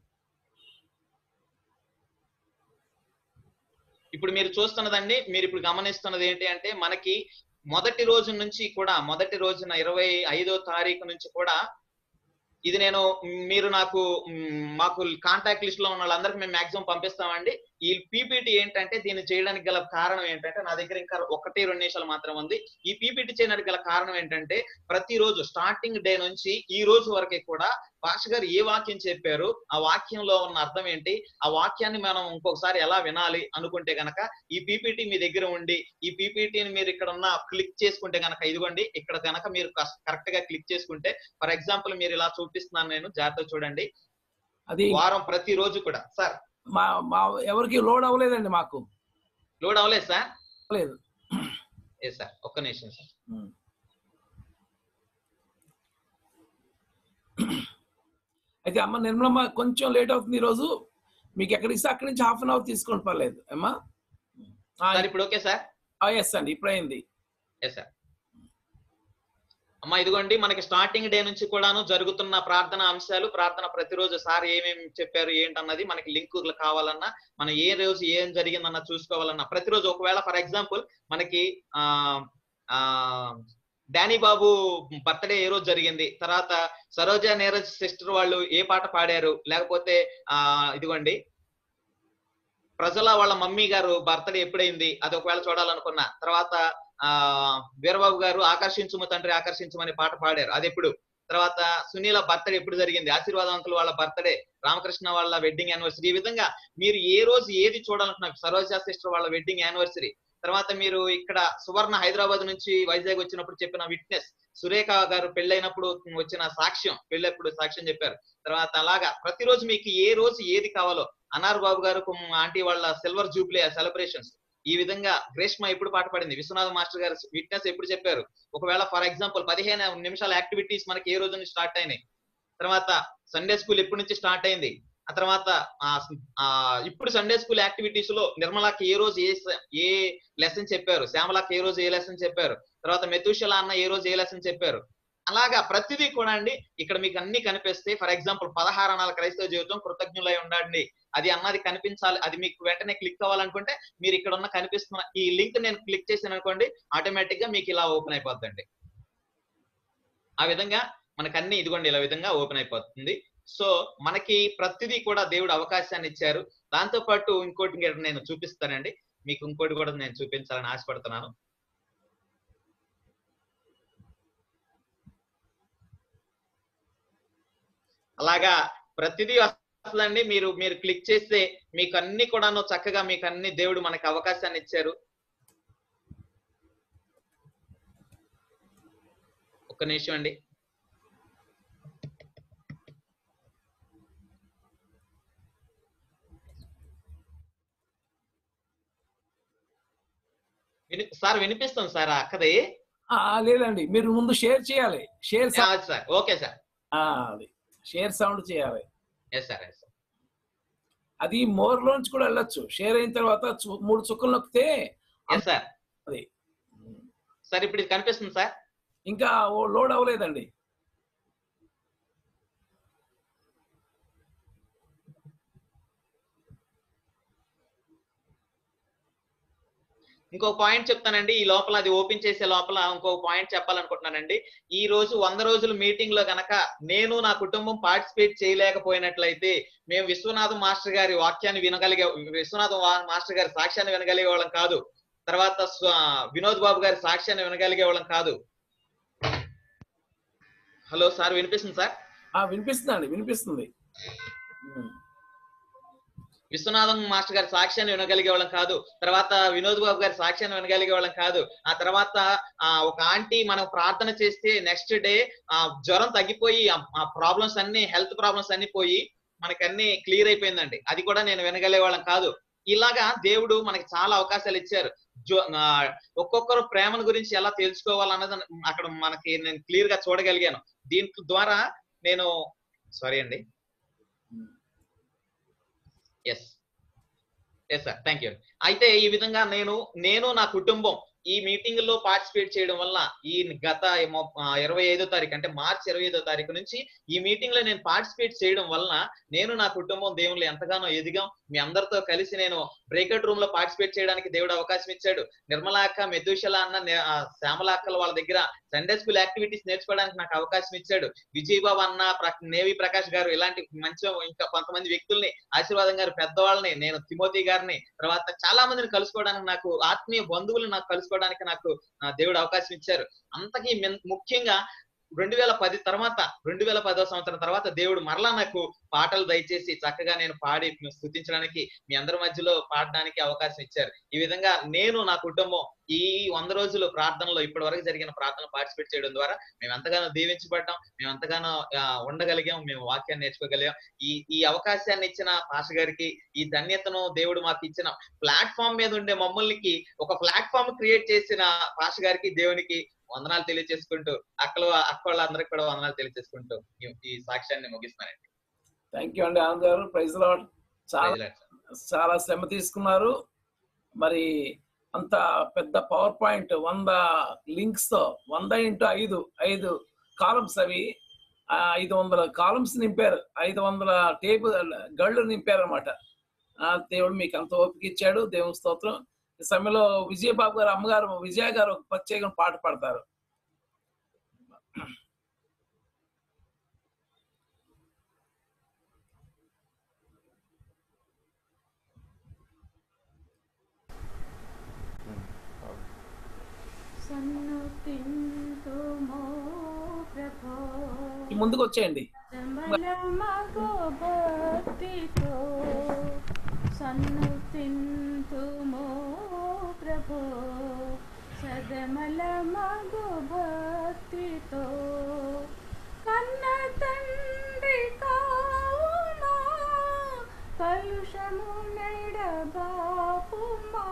ఇప్పుడు మీరు చూస్తున్నదండి మీరు ఇప్పుడు గమనిస్తున్నది ఏంటి అంటే మనకి మొదటి రోజు నుంచి కూడా మొదటి రోజున ఇరవై ఐదో తారీఖు నుంచి కూడా ఇది నేను మీరు నాకు మ్, మాకు కాంటాక్ట్ లిస్ట్ లో ఉన్న వాళ్ళందరికీ మేము మాక్సిమం పంపిస్తామండి ఈ పీపీటీ ఏంటంటే దీన్ని చేయడానికి గల కారణం ఏంటంటే నా దగ్గర ఇంకా ఒకటి రెండు నిమిషాలు మాత్రం ఉంది ఈ పీపీటీ చేయడానికి గల కారణం ఏంటంటే ప్రతిరోజు స్టార్టింగ్ డే నుంచి ఈ రోజు వరకు కూడా భాష గారు ఏ వాక్యం చెప్పారు ఆ వాక్యంలో ఉన్న అర్థం ఏంటి ఆ వాక్యాన్ని మనం ఇంకొకసారి ఎలా వినాలి అనుకుంటే గనక ఈ పీపీటీ మీ దగ్గర ఉండి ఈ పీపీటీని మీరు ఇక్కడ ఉన్న క్లిక్ చేసుకుంటే గనక ఇదిగోండి ఇక్కడ గనక మీరు కరెక్ట్ గా క్లిక్ చేసుకుంటే ఫర్ ఎగ్జాంపుల్ మీరు ఇలా చూపిస్తున్నాను నేను జాగ్రత్తగా చూడండి అది వారం ప్రతి రోజు కూడా సార్ మా మా ఎవరికి లోడ్ అవ్వలేదండి మాకు లోడ్ అవ్వలేదు సార్ లేదు ఏ సార్ ఒక్క నిమిషం సార్ ఉమ్. అయితే అమ్మ నిర్మలమ్మ కొంచెం లేట్ అవుతుంది ఈరోజు మీకు ఎక్కడికి ఇస్తే అక్కడి నుంచి హాఫ్ అన్ అవర్ తీసుకోండి పర్లేదు అమ్మా సార్ ఇప్పుడు ఓకే సార్ ఎస్ అండి ఇప్పుడు అయింది ఎస్ సార్ అమ్మా ఇదిగోండి మనకి స్టార్టింగ్ డే నుంచి కూడాను జరుగుతున్న ప్రార్థన అంశాలు ప్రార్థన ప్రతిరోజు సార్ ఏమేమి చెప్పారు ఏంటన్నది మనకి లింక్ కావాలన్నా మనం ఏ రోజు ఏం జరిగిందన్న చూసుకోవాలన్నా ప్రతిరోజు ఒకవేళ ఫర్ ఎగ్జాంపుల్ మనకి ఆ ఆ డానీ బాబు బర్త్డే ఏ రోజు జరిగింది తర్వాత సరోజ నీరజ్ సిస్టర్ వాళ్ళు ఏ పాట పాడారు లేకపోతే ఆ ఇదిగోండి ప్రజల వాళ్ళ మమ్మీ గారు బర్త్డే ఎప్పుడైంది అది ఒకవేళ చూడాలనుకున్నా తర్వాత ఆ వీరబాబు గారు ఆకర్షించుము తండ్రి ఆకర్షించుమని పాట పాడారు అది ఎప్పుడు తర్వాత సునీల బర్త్డే ఎప్పుడు జరిగింది ఆశీర్వాదం అంకుల్ వాళ్ళ బర్త్డే రామకృష్ణ వాళ్ళ వెడ్డింగ్ యానివర్సరీ ఈ విధంగా మీరు ఏ రోజు ఏది చూడాలనుకున్నారు సరోజా సిస్టర్ వాళ్ళ వెడ్డింగ్ యానివర్సరీ తర్వాత మీరు ఇక్కడ సువర్ణ హైదరాబాద్ నుంచి వైజాగ్ వచ్చినప్పుడు చెప్పిన విట్నెస్ సురేఖ గారు పెళ్ళైనప్పుడు వచ్చిన సాక్ష్యం పెళ్ళప్పుడు సాక్ష్యం చెప్పారు తర్వాత అలాగా ప్రతిరోజు మీకు ఏ రోజు ఏది కావాలో అనార్ బాబు గారు కుమ్ ఆంటీ వాళ్ళ సిల్వర్ జూబ్లీ సెలబ్రేషన్స్ ఈ విధంగా గ్రేష్మ ఎప్పుడు పాట పాడింది విశ్వనాథ్ మాస్టర్ గారు విట్నెస్ ఎప్పుడు చెప్పారు ఒకవేళ ఫర్ ఎగ్జాంపుల్ పదిహేను నిమిషాల యాక్టివిటీస్ మనకి ఏ రోజు నుంచి స్టార్ట్ అయినాయి తర్వాత సండే స్కూల్ ఎప్పటి నుంచి స్టార్ట్ అయింది ఆ తర్వాత ఆ, ఆ, ఇప్పుడు సండే స్కూల్ యాక్టివిటీస్ లో నిర్మలాకి ఏ రోజు ఏ స- ఏ లెసన్ చెప్పారు శ్యామలాకి ఏ రోజు ఏ లెసన్ చెప్పారు తర్వాత మెతుషల అన్న ఏ రోజు ఏ లెసన్ చెప్పారు అలాగా ప్రతిదీ కూడా అండి ఇక్కడ మీకు అన్ని కనిపిస్తాయి ఫర్ ఎగ్జాంపుల్ పదహారణాల క్రైస్తవ జీవితం కృతజ్ఞులై ఉండండి అది అన్నది కనిపించాలి అది మీకు వెంటనే క్లిక్ అవ్వాలనుకుంటే మీరు ఇక్కడ ఉన్న కనిపిస్తున్న ఈ లింక్ నేను క్లిక్ చేశాను అనుకోండి ఆటోమేటిక్ గా మీకు ఇలా ఓపెన్ అయిపోద్దండి ఆ విధంగా మనకు అన్ని ఇదిగోండి ఇలా విధంగా ఓపెన్ అయిపోతుంది సో మనకి ప్రతిదీ కూడా దేవుడు అవకాశాన్ని ఇచ్చారు దాంతో పాటు ఇంకోటి ఇంకా నేను చూపిస్తానండి మీకు ఇంకోటి కూడా నేను చూపించాలని ఆశపడుతున్నాను అలాగా ప్రతిదీ వస్తుందండి మీరు మీరు క్లిక్ చేస్తే మీకు అన్ని కూడాను చక్కగా మీకు అన్ని దేవుడు మనకి అవకాశాన్ని ఇచ్చారు ఒక్క నిమిషం అండి విని సార్ వినిపిస్తుంది సార్ ఆ అక్కది ఆ, లేదండి మీరు ముందు షేర్ చేయాలి షేర్ ఆ, సార్ ఓకే సార్ అది షేర్ సౌండ్ చేయాలి ఎస్ సార్ ఎస్ సార్ అది మోర్ లోంచి కూడా వెళ్ళొచ్చు షేర్ అయిన తర్వాత చు- మూడు చుక్కలు నొక్కితే ఎస్ సార్ అది సార్ ఇప్పుడు ఇది కనిపిస్తుంది సార్ ఇంకా ఓ లోడ్ అవ్వలేదండి ఇంకో పాయింట్ చెప్తానండి ఈ లోపల అది ఓపెన్ చేసే లోపల ఇంకో పాయింట్ చెప్పాలనుకుంటున్నానండి ఈ రోజు వంద రోజుల మీటింగ్ లో గనక నేను నా కుటుంబం పార్టిసిపేట్ చేయలేకపోయినట్లయితే మేము విశ్వనాథం మాస్టర్ గారి వాక్యాన్ని వినగలిగే విశ్వనాథం వా- మాస్టర్ గారి సాక్ష్యాన్ని వినగలిగే వాళ్ళం కాదు తర్వాత స్వ- వినోద్ బాబు గారి సాక్ష్యాన్ని వినగలిగే వాళ్ళం కాదు హలో సార్ వినిపిస్తుంది సార్ ఆ వినిపిస్తుందండి వినిపిస్తుంది ఉమ్. విశ్వనాథం మాస్టర్ గారి సాక్ష్యాన్ని వినగలిగే వాళ్ళం కాదు తర్వాత వినోద్ బాబు గారి సాక్ష్యాన్ని వినగలిగే వాళ్ళం కాదు ఆ తర్వాత ఆ ఒక ఆంటీ మనం ప్రార్థన చేస్తే నెక్స్ట్ డే ఆ జ్వరం తగ్గిపోయి ఆ- ఆ ప్రాబ్లమ్స్ అన్ని హెల్త్ ప్రాబ్లమ్స్ అన్ని పోయి మనకి అన్ని క్లియర్ అయిపోయిందండి అది కూడా నేను వినగలిగే వాళ్ళం కాదు ఇలాగా దేవుడు మనకి చాలా అవకాశాలు ఇచ్చారు జో- ఆ, ఒక్కొక్కరు ప్రేమను గురించి ఎలా తెలుసుకోవాలన్నది అక్కడ మనకి నేను క్లియర్ గా చూడగలిగాను దీంట్లో ద్వారా నేను సారీ అండి yes yes sir thank you అయితే ఈ విధంగా నేను నేను నా కుటుంబం ఈ మీటింగ్ లో పార్టిసిపేట్ చేయడం వల్ల ఈ గత మొ- ఆ, ఇరవై ఐదో తారీఖు అంటే మార్చి ఇరవై ఐదో తారీఖు నుంచి ఈ మీటింగ్ లో నేను పార్టిసిపేట్ చేయడం వలన నేను నా కుటుంబం దేవుళ్ళు ఎంతగానో ఎదిగాం మీ అందరితో కలిసి నేను బ్రేకౌట్ రూమ్ లో పార్టిసిపేట్ చేయడానికి దేవుడు అవకాశం ఇచ్చాడు నిర్మలా అక్క మెదుషల అన్న నే- ఆ, శ్యామల అక్కల వాళ్ళ దగ్గర సండే స్కూల్ యాక్టివిటీస్ నేర్చుకోవడానికి నాకు అవకాశం ఇచ్చాడు విజయ్ బాబు అన్న ప్ర- నేవి ప్రకాష్ గారు ఇలాంటి మంచి ఇంకా కొంతమంది వ్యక్తుల్ని ఆశీర్వాదం గారు పెద్దవాళ్ళని నేను తిమోతి గారిని తర్వాత చాలా మందిని కలుసుకోవడానికి నాకు ఆత్మీయ బంధువులు నాకు కలుసుకోవడానికి నాకు ఆ, దేవుడు అవకాశం ఇచ్చారు అంతకీ మెన్- ముఖ్యంగా రెండు వేల పది తర్వాత రెండు వేల పదో సంవత్సరం తర్వాత దేవుడు మరలా నాకు పాటలు దయచేసి చక్కగా నేను పాడి స్థుతించడానికి మీ అందరి మధ్యలో పాడడానికి అవకాశం ఇచ్చారు ఈ విధంగా నేను నా కుటుంబం ఈ వంద రోజులు ప్రార్థనలో ఇప్పటి వరకు జరిగిన ప్రార్థన పార్టిసిపేట్ చేయడం ద్వారా మేము ఎంతగానో దీవించబడ్డాం మేము ఎంతగానో ఆ, ఉండగలిగాం మేము వాక్యాన్ని నేర్చుకోగలిగాం ఈ ఈ అవకాశాన్ని ఇచ్చిన పాష గారికి ఈ ధన్యతను దేవుడు మాకు ఇచ్చిన ప్లాట్ఫామ్ మీద ఉండే మమ్మల్ని ఒక ప్లాట్ఫామ్ క్రియేట్ చేసిన పాష గారికి దేవునికి వందనాలు తెలియజేసుకుంటూ అక్కల అక్క వాళ్ళందరికీ కూడా వందనాలు తెలియజేసుకుంటూ ఈ- ఈ సాక్ష్యాన్ని ముగిస్తానండి థ్యాంక్ యూ అండి ఆనంద్ గారు ప్రైజ్ లాడ్ చాలా Praise the Lord, sir. చాలా శ్రమ తీసుకున్నారు మరి అంత పెద్ద పవర్ పాయింట్ వంద లింక్స్ తో వంద ఇంటూ ఐదు ఐదు కాలమ్స్ అవి ఆ, ఐదు వందల కాలమ్స్ నింపారు ఐదు వందల టేబుల్ గళ్ళు నింపారు అనమాట దేవుడు మీకు అంత ఓపిక ఇచ్చాడు దేవుని స్తోత్రం ఈ సమయంలో విజయబాబు గారు అమ్మగారు విజయ గారు ఒక ప్రత్యేక పాట పాడతారు సన్నుతింతుమో ప్రభో ఈ ముందుకు వచ్చేయండి మగో భక్తితో సన్నుతింతుమో ప్రభో సదమల మగో భక్తితో కన్న తండ్రి కావునా కలుషము నెడబాపుమా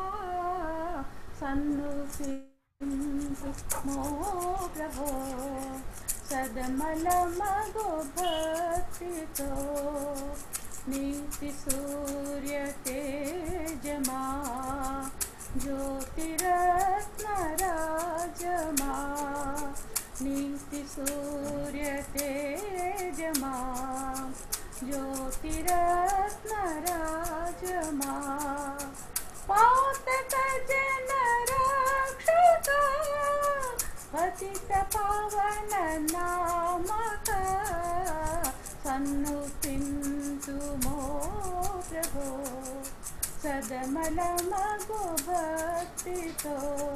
సన్నుతింతుమో ప్రభో సదమల మగో భక్తితో నీతి సూర్య తేజమా జ్యోతిరత్న రాజమా నీతి సూర్య తేజమా జ్యోతిరత్న రాజమా పాతక జన రక్షక పతిత పవన నామక సన్నుతింతుమో ప్రభో సదమల మగు భక్తితో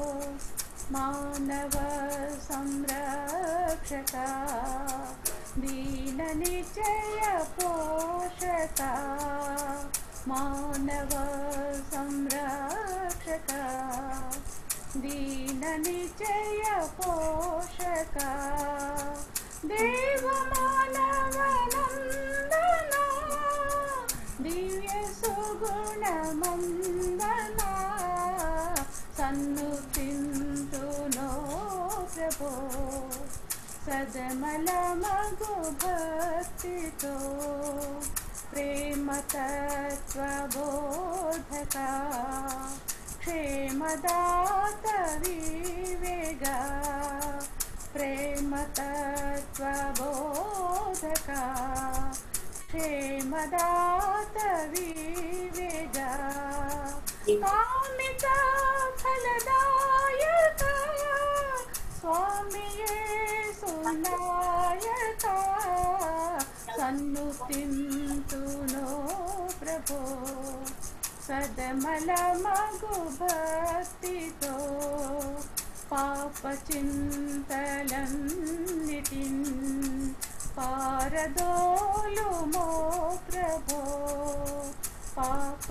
మానవ సంరక్షక దీన నిచయ పోషక మానవ సంరక్షక దీన నిచయ పోషక దేవ మానవ నందన దివ్య సుగుణ మందన సన్ను చింతునో ప్రభో సదమల మగు భక్తితో ప్రేమ తత్వ బోధక క్షేమదాత వివేగ ప్రేమ తత్వ బోధక క్షేమదాత వివేగ కామిక ఫలదాయక స్వామియే సునాయక సన్ను తింతునో ప్రభో సదమల మగు భక్తితో పాప చింతలన్నిటిన్ పారదోలు మో ప్రభో పాప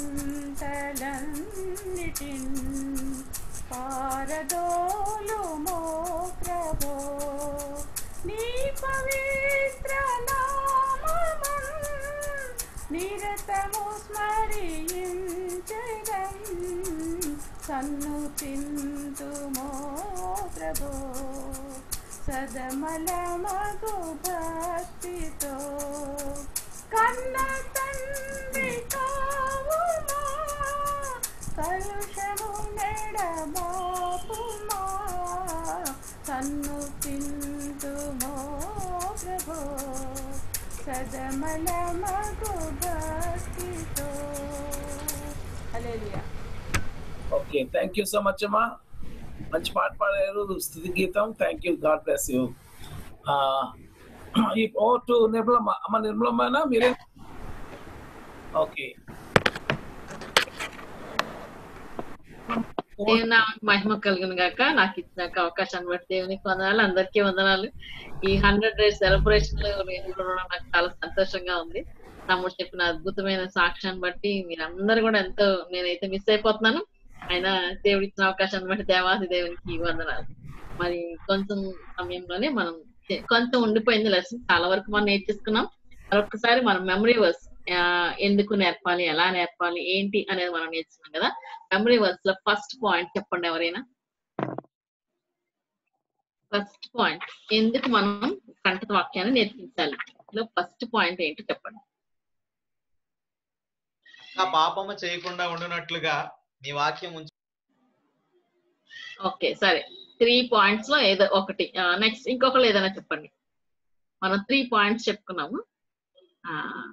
చింతలన్నిటిన్ పారదోలు మో ప్రభో నీ పవిత్ర నామమం నిరతము స్మరించదం సన్ను చింతుమో ప్రభో సదమల మగు భక్తితో కన్న తండ్రి కావుమా కలుషము నెడబాపుమా సన్ను చింతుమో ప్రభో సదమల మగు భక్తితో hallelujah okay thank you so much అమ్మా మంచి పాట పాడారు స్థుతి గీతం thank you God bless you ఈ ఓ టు నిర్మలమ్మ అమ్మ నిర్మలమ్మనా మీరే ఓకే దేవుని నామానికి మహిమ కలుగును గాక నాకు ఇచ్చిన అవకాశాన్ని బట్టి దేవునికి వందనాలు అందరికీ వందనాలు ఈ హండ్రెడ్ డేస్ సెలబ్రేషన్ లో నేను కూడా ఉండడం నాకు చాలా సంతోషంగా ఉంది తమ్ముడు చెప్పిన అద్భుతమైన సాక్ష్యాన్ని బట్టి మీరందరూ కూడా ఎంతో నేనైతే మిస్ అయిపోతున్నాను అయినా దేవుడు ఇచ్చిన అవకాశాన్ని బట్టి దేవాది దేవునికి వందనాలు మరి కొంచెం సమయంలోనే మనం చే- కొంచెం ఉండిపోయింది లెసన్ చాలా వరకు మనం నేర్చేసుకున్నాం మరొకసారి మనం మెమరీ వర్స్ ఎందుకు నేర్పాలి ఎలా నేర్పాలి ఏంటి అనేది మనం నేర్చుకున్నాం కదా మెమరీ వర్స్ లో ఫస్ట్ పాయింట్ చెప్పండి ఎవరైనా ఫస్ట్ పాయింట్ ఎందుకు మనం కంఠత వాక్యాన్ని నేర్పించాలి లో ఫస్ట్ పాయింట్ ఏంటో చెప్పండి ఆ పాపము చేయకుండా ఉండునట్లుగా నీ వాక్యం ఉంచు ఓకే సరే త్రీ పాయింట్స్ లో ఏదో ఒకటి నెక్స్ట్ ఇంకొకరు ఏదైనా చెప్పండి మనం త్రీ పాయింట్స్ చెప్పుకున్నాము ఆ,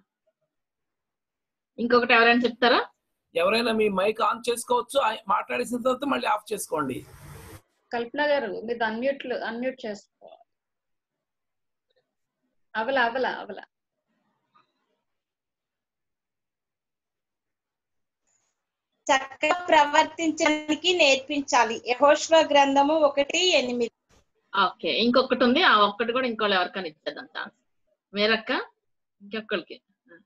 ఇంకొకటి ఎవరైనా చెప్తారా ఎవరైనా మీ మైక్ ఆన్ చేసుకోవచ్చు ఆ- మాట్లాడేసిన తర్వాత మళ్ళీ ఆఫ్ చేసుకోండి కల్పన గారు మీరు అన్మ్యూట్ అన్మ్యూట్ చేసుకోవాలి అవల అవల అవల చక్కగా ప్రవర్తించడానికి నేర్పించాలి యహోష్వ గ్రంథము ఒకటి ఎనిమిది ఓకే ఇంకొకటి ఉంది ఆ ఒక్కటి కూడా ఇంకోళ్ళు ఎవరికైనా ఇచ్చేద్దాం ఛాన్స్ మీరక్క ఇంకొకరికి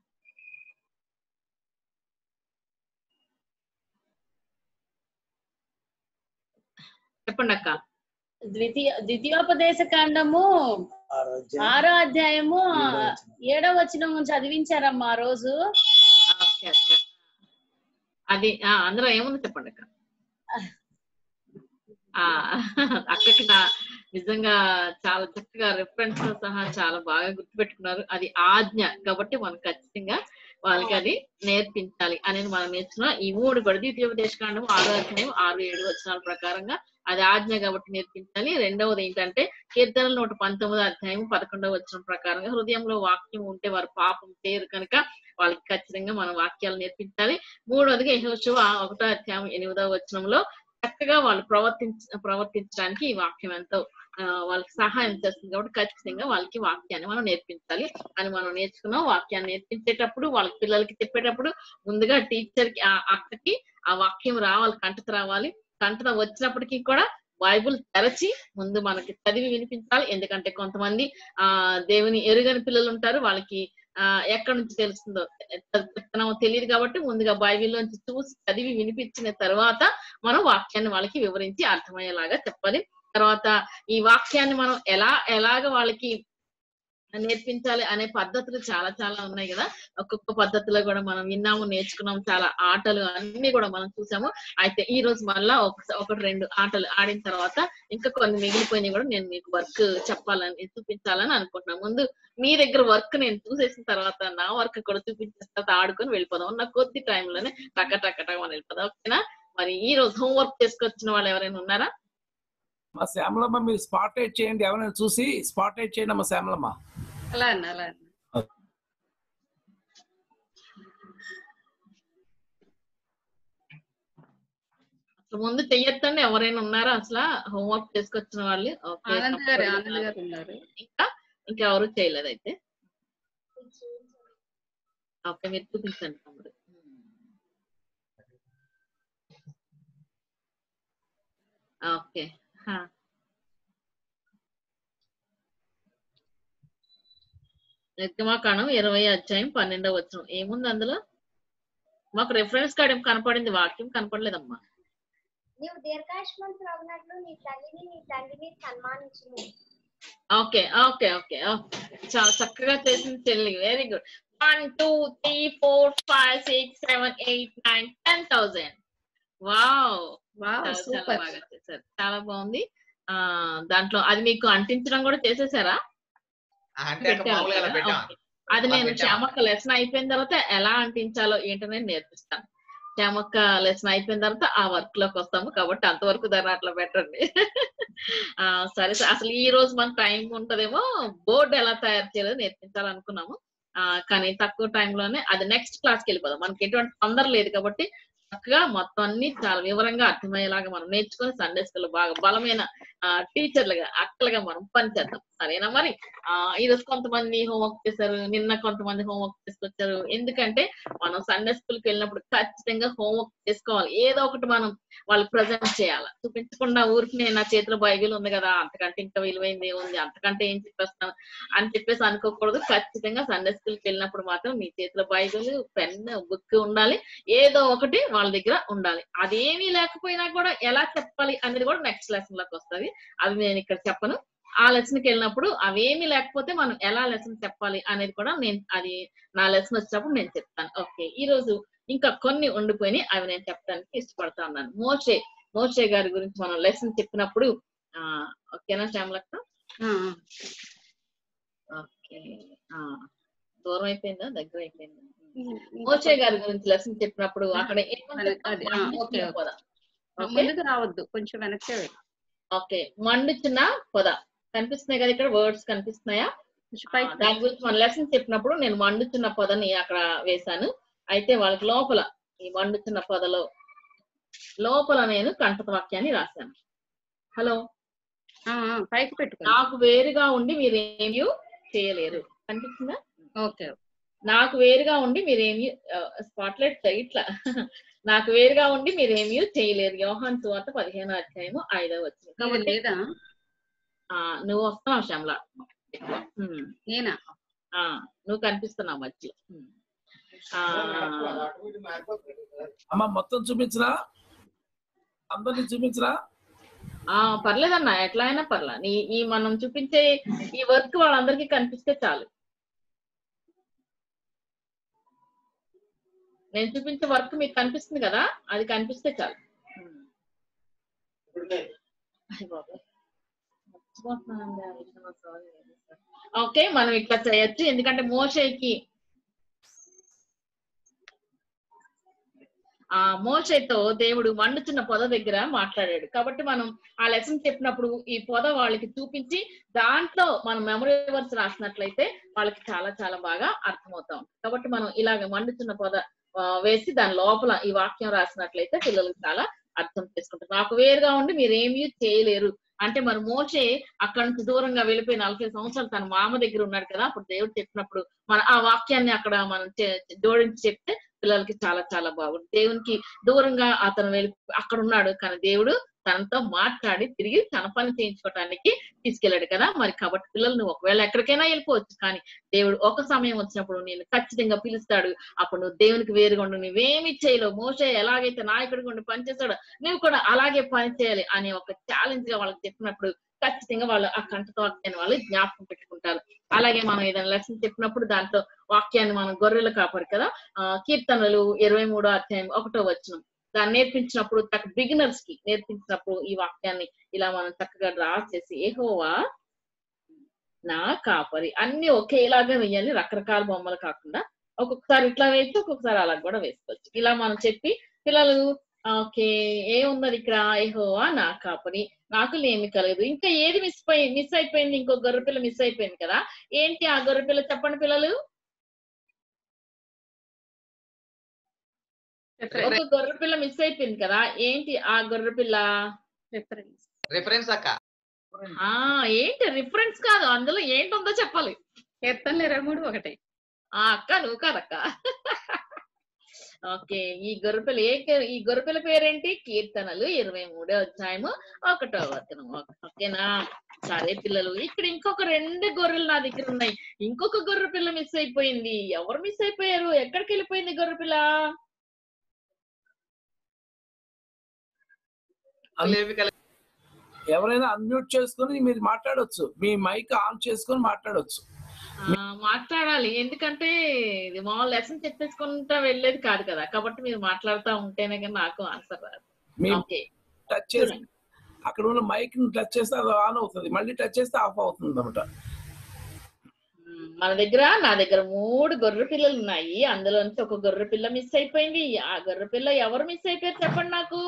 చెప్పండి అక్క ద్వితీయ ద్వితీయోపదేశ కాండము ఆరో అధ్యాయము ఏడో వచనం చదివించారమ్మా ఆ రోజు ఓకే అక్క అది ఆ, అందులో ఏముంది చెప్పండి అక్క ఆ, అక్కకి నా నిజంగా చాలా చక్కగా రిఫరెన్స్ తో సహా చాలా బాగా గుర్తుపెట్టుకున్నారు అది ఆజ్ఞ కాబట్టి మనం ఖచ్చితంగా వాళ్ళకి అది నేర్పించాలి అనేది మనం నేర్చుకున్నాం ఈ మూడు కూడా ద్వితీయోపదేశ కాండం ఆరో అధ్యాయం ఆరు ఏడు వచనాల ప్రకారంగా అది ఆజ్ఞ కాబట్టి నేర్పించాలి రెండవది ఏంటంటే కీర్తనలు నూట పంతొమ్మిది అధ్యాయం పదకొండవ వచనం ప్రకారంగా హృదయంలో వాక్యం ఉంటే వారు పాపం చేయరు కనుక వాళ్ళకి ఖచ్చితంగా మనం వాక్యాలు నేర్పించాలి మూడవదిగా యెహోషువ ఒకటో అధ్యాయం ఎనిమిదవ వచనంలో చక్కగా వాళ్ళు ప్రవర్తించ ప్రవర్తించడానికి ఈ వాక్యం ఎంతో ఆ, వాళ్ళకి సహాయం చేస్తుంది కాబట్టి ఖచ్చితంగా వాళ్ళకి వాక్యాన్ని మనం నేర్పించాలి అని మనం నేర్చుకున్నాం వాక్యాన్ని నేర్పించేటప్పుడు వాళ్ళకి పిల్లలకి చెప్పేటప్పుడు ముందుగా టీచర్ కి ఆ అక్కకి ఆ వాక్యం రావాలి కంటత రావాలి కంటత వచ్చినప్పటికీ కూడా బైబుల్ తెరచి ముందు మనకి చదివి వినిపించాలి ఎందుకంటే కొంతమంది ఆ దేవుని ఎరుగని పిల్లలు ఉంటారు వాళ్ళకి ఆ ఎక్కడి నుంచి తెలుస్తుందో చెప్తున్నామో తెలియదు కాబట్టి ముందుగా బైబిల్లోంచి చూసి చదివి వినిపించిన తర్వాత మనం వాక్యాన్ని వాళ్ళకి వివరించి అర్థమయ్యేలాగా చెప్పాలి తర్వాత ఈ వాక్యాన్ని మనం ఎలా ఎలాగ వాళ్ళకి నేర్పించాలి అనే పద్ధతులు చాలా చాలా ఉన్నాయి కదా ఒక్కొక్క పద్ధతిలో కూడా మనం విన్నాము నేర్చుకున్నాము చాలా ఆటలు అన్ని కూడా మనం చూసాము అయితే ఈ రోజు మళ్ళా ఒక ఒకటి రెండు ఆటలు ఆడిన తర్వాత ఇంకా కొన్ని మిగిలిపోయినాయి కూడా నేను మీకు వర్క్ చెప్పాలని చూపించాలని అనుకుంటున్నాను ముందు మీ దగ్గర వర్క్ నేను చూసేసిన తర్వాత నా వర్క్ కూడా చూపించేసిన తర్వాత ఆడుకొని వెళ్ళిపోదాం ఉన్న కొద్ది టైంలోనే టక్క టక్క టక్క మనం వెళ్ళిపోదాం ఓకేనా మరి ఈ రోజు హోంవర్క్ చేసుకొచ్చిన వాళ్ళు ఎవరైనా ఉన్నారా మా శ్యామలమ్మ మీరు స్పాట్ అవుట్ చేయండి ఎవరైనా చూసి స్పాట్ అవుట్ చేయండి అమ్మా శ్యామలమ్మ అలా అన్న అలా అన్న అసలు ముందు చెయ్యొద్దండి ఎవరైనా ఉన్నారా అసలు హోంవర్క్ చేసుకొచ్చిన వాళ్ళు ఓకే ఆనంద్ గారు ఆనంద్ గారు ఉన్నారు ఇంకా ఇంకా ఎవరు చేయలేదు అయితే ఓకే మీరు చూపించండి తమ్ముడు ఓకే హా. నిర్గమాకాండం ఇరవై అధ్యాయం పన్నెండవ వచనం ఏముంది అందులో మాకు రెఫరెన్స్ కార్డ్ ఏం కనపడింది వాక్యం కనపడలేదమ్మా నీవు దీర్ఘాయుష్మంతులవునట్లు నీ తల్లిని నీ తండ్రిని సన్మానించుము ఓకే ఓకే ఓకే ఓకే. చాలా చక్కగా చేసింది చెల్లి very good one two three four five six seven eight nine ten thousand wow wow చాలా చాలా సూపర్ బాగా చేశారు చాలా బాగుంది ఆ దాంట్లో అది మీకు అంటించడం కూడా చేసేసారా అంటే అక్క పెట్టారు మామూలుగా అలా కదా? పెట్టాం ఓకే. అది అలా నేను పెట్టాం. శ్యామక్క లెసన్ అయిపోయిన తర్వాత ఎలా అంటించాలో ఏంటో నేను నేర్పిస్తాను శ్యామక్క లెసన్ అయిపోయిన తర్వాత ఆ వర్క్ లోకి వస్తాము కాబట్టి అంతవరకు దాన్ని అట్లా పెట్టండి ఆ సరే సరే. అసలు ఈ రోజు మనకు టైం ఉంటదేమో బోర్డు ఎలా తయారు చేయాలో నేర్పించాలనుకున్నాము ఆ కానీ తక్కువ టైంలోనే అది నెక్స్ట్ క్లాస్కి వెళ్ళిపోదాం మనకి ఎటువంటి తొందర లేదు కాబట్టి చక్కగా మొత్తం అన్ని చాలా వివరంగా అర్థమయ్యేలాగా మనం నేర్చుకొని సండే స్కూల్ బాగా బలమైన ఆ టీచర్లుగా అక్కలుగా మనం పనిచేద్దాం సరేనా మరి ఆ ఈ రోజు కొంతమంది హోంవర్క్ చేశారు నిన్న కొంతమంది హోంవర్క్ చేసుకొచ్చారు ఎందుకంటే మనం సండే స్కూల్ కి వెళ్ళినప్పుడు ఖచ్చితంగా హోంవర్క్ చేసుకోవాలి ఏదో ఒకటి మనం వాళ్ళకి ప్రజెంట్ చేయాలి చూపించకుండా ఊరికి నా చేతిలో బైబిల్ ఉంది కదా అంతకంటే ఇంకా విలువైంది ఉంది అంతకంటే ఏం చెప్పేస్తాను అని చెప్పేసి అనుకోకూడదు ఖచ్చితంగా సండే స్కూల్ కి వెళ్ళినప్పుడు మాత్రం మీ చేతిలో బైబిల్ పెన్ బుక్ ఉండాలి ఏదో ఒకటి వాళ్ళ దగ్గర ఉండాలి అదేమీ లేకపోయినా కూడా ఎలా చెప్పాలి అనేది కూడా నెక్స్ట్ లెసన్ లోకి వస్తుంది అది నేను ఇక్కడ చెప్పను ఆ లెసన్ కి వెళ్ళినప్పుడు అవేమీ లేకపోతే మనం ఎలా లెసన్ చెప్పాలి అనేది కూడా నేను అది నా లెసన్ వచ్చినప్పుడు నేను చెప్తాను ఓకే ఈ రోజు ఇంకా కొన్ని ఉండిపోయినాయి అవి నేను చెప్పడానికి ఇష్టపడతా ఉన్నాను మోషే మోషే గారి గురించి మనం లెసన్ చెప్పినప్పుడు ఆ ఓకేనా శ్యామలక్క ఆ, ఓకే ఆ దూరం అయిపోయిందా దగ్గర అయిపోయిందా ఆ. మోషే గారి గురించి లెసన్ చెప్పినప్పుడు అక్కడ ఏమని అది, ఆ, మండుచున్న ఓకే, ఓకే. పొద ఆ, ఓకే ముందుకు రావద్దు కొంచెం వెనక్కే వెళ్ళు. ఓకే మండుచున్న పొద కనిపిస్తున్నాయి కదా ఇక్కడ వర్డ్స్ కనిపిస్తున్నాయా కొంచెం ఆ, పైకి దాని గురించి మన లెసన్ చెప్పినప్పుడు నేను మండుచున్న పొదని అక్కడ వేశాను అయితే వాళ్ళకి లోపల ఈ మండుచున్న పొదలో లోపల నేను కంఠత వాక్యాన్ని రాశాను హలో ఆ, ఆ, పైకి పెట్టుకోండి నాకు వేరుగా ఉండి మీరేమీ చేయలేరు కనిపిస్తుందా ఓకే నాకు వేరుగా ఉండి మీరేమి స్పాట్లైట్ ఇట్లా నాకు వేరుగా ఉండి మీరేమీ చేయలేరు యోహాన్ సువార్త పదిహేను అధ్యాయము ఐదవ వచ్చింది ఇది కాబట్టి లేదా ఆ, నువ్వు వస్తున్నావు శ్యామల ఉమ్, నేనా ఆ, నువ్వు కనిపిస్తున్నావు మధ్యలో ఉమ్. ఆ, అమ్మ మొత్తం చూపించరా అందరినీ చూపించరా ఆ పర్లేదన్నా ఎట్లా అయినా పర్లా నీ ఈ మనం చూపించే ఈ వర్క్ వాళ్ళందరికీ కనిపిస్తే చాలు నేను చూపించే వర్క్ మీకు కనిపిస్తుంది కదా అది కనిపిస్తే చాలు అయ్ బాబోయ్. మర్చిపోతున్నానండి ఆ విషయం, sorry. ఓకే మనం ఇట్లా చేయొచ్చు ఎందుకంటే మోషేకి ఆ మోషేతో దేవుడు మండుతున్న పొద దగ్గర మాట్లాడాడు కాబట్టి మనం ఆ లెసన్ చెప్పినప్పుడు ఈ పొద వాళ్ళకి చూపించి దాంట్లో మనం మెమరీ వర్స్ రాసినట్లయితే వాళ్ళకి చాలా చాలా బాగా అర్థమవుతాం కాబట్టి మనం ఇలాగ మండుతున్న పొద ఆ, వేసి దాని లోపల ఈ వాక్యం రాసినట్లయితే పిల్లలకు చాలా అర్థం చేసుకుంటారు నాకు వేరుగా ఉండి మీరు ఏమీ చేయలేరు అంటే మరి మోషే అక్కడి నుంచి దూరంగా వెళ్ళిపోయి నలభై సంవత్సరాలు తన మామ దగ్గర ఉన్నాడు కదా అప్పుడు దేవుడు చెప్పినప్పుడు మన ఆ వాక్యాన్ని అక్కడ మనం చే- జోడించి చెప్తే పిల్లలకి చాలా చాలా బాగుంది దేవునికి దూరంగా అతను వెళ్ళి అక్కడ ఉన్నాడు కానీ దేవుడు తనతో మాట్లాడి తిరిగి తన పని చేయించుకోవటానికి తీసుకెళ్ళాడు కదా మరి కాబట్టి పిల్లలు నువ్వు ఒకవేళ ఎక్కడికైనా వెళ్ళిపోవచ్చు కానీ దేవుడు ఒక సమయం వచ్చినప్పుడు నేను ఖచ్చితంగా పిలుస్తాడు అప్పుడు నువ్వు దేవునికి వేరుగా ఉండు నువ్వేమి చేయలేవు మోసే ఎలాగైతే నాయకుడిగా ఉండి పనిచేస్తాడో నువ్వు కూడా అలాగే పని చేయాలి అనే ఒక ఛాలెంజ్ గా వాళ్ళకి చెప్పినప్పుడు ఖచ్చితంగా వాళ్ళు ఆ కంటతో వాక్యాన్ని వాళ్ళు జ్ఞాపకం పెట్టుకుంటారు అలాగే మనం ఏదైనా లెసన్ చెప్పినప్పుడు దాంట్లో వాక్యాన్ని మనం గొర్రెలు కాపాడు కదా ఆ కీర్తనలు ఇరవై మూడో అధ్యాయం ఒకటో వచనం దాన్ని నేర్పించినప్పుడు బిగినర్స్ కి నేర్పించినప్పుడు ఈ వాక్యాన్ని ఇలా మనం చక్కగా డ్రా చేసి ఏహోవా నా కాపరి అన్ని ఒకేలాగా వేయాలి రకరకాల బొమ్మలు కాకుండా ఒక్కొక్కసారి ఇట్లా వేసి ఒక్కొక్కసారి అలా కూడా వేసుకోవచ్చు ఇలా మనం చెప్పి పిల్లలు ఓకే ఏమున్నది ఇక్కడ ఏహోవా నా కాపరి నాకు లేమి కలగదు ఇంకా ఏది మిస్ పోయి మిస్ అయిపోయింది ఇంకో గొర్రెపిల్ల మిస్ అయిపోయింది కదా ఏంటి ఆ గొర్రెపిల్ల చెప్పండి పిల్లలు ఒక గొర్రెపిల్ల మిస్ అయిపోయింది కదా ఏంటి ఆ గొర్రెపిల్ల రిఫరెన్స్ రిఫరెన్స్ అక్క ఆ ఏంటి రిఫరెన్స్ కాదు అందులో ఏంటుందో చెప్పాలి కీర్తనలు ఇరవై మూడు ఒకటి ఆ అక్క నువ్వు కాదక్క ఓకే ఈ గొర్రెపిల్ల ఏ కే- ఈ గొర్రెపిల్ల పేరేంటి కీర్తనలు ఇరవై మూడో అధ్యాయము ఒకటో వచనం ఓకే- ఓకేనా సరే పిల్లలు ఇక్కడ ఇంకొక రెండు గొర్రెలు నా దగ్గర ఉన్నాయి ఇంకొక గొర్రె పిల్ల మిస్ అయిపోయింది ఎవరు మిస్ అయిపోయారు ఎక్కడికి వెళ్ళిపోయింది గొర్రె పిల్ల లేవి కల ఎవరైనా అన్మ్యూట్ చేసుకొని మీరు మాట్లాడొచ్చు మీ మైక్ ఆన్ చేసుకొని మాట్లాడొచ్చు ఆ, మాట్లాడాలి ఎందుకంటే ఇది మా లెసన్ చెప్పేసుకుంటా వెళ్ళేది కాదు కదా కాబట్టి మీరు మాట్లాడుతూ ఉంటేనే కానీ నాకు ఆన్సర్ రాదు మీ ఓకే టచ్ చేసి అక్కడ ఉన్న మైక్ ని టచ్ చేస్తే అది ఆన్ అవుతుంది మళ్ళీ టచ్ చేస్తే ఆఫ్ అవుతుంది అనమాట మ్మ్. మన దగ్గర నా దగ్గర మూడు గొర్రె పిల్లలు ఉన్నాయి అందులో నుంచి ఒక గొర్రె పిల్ల మిస్ అయిపోయింది ఆ గొర్రె పిల్ల ఎవరు మిస్ అయిపోయారు చెప్పండి నాకు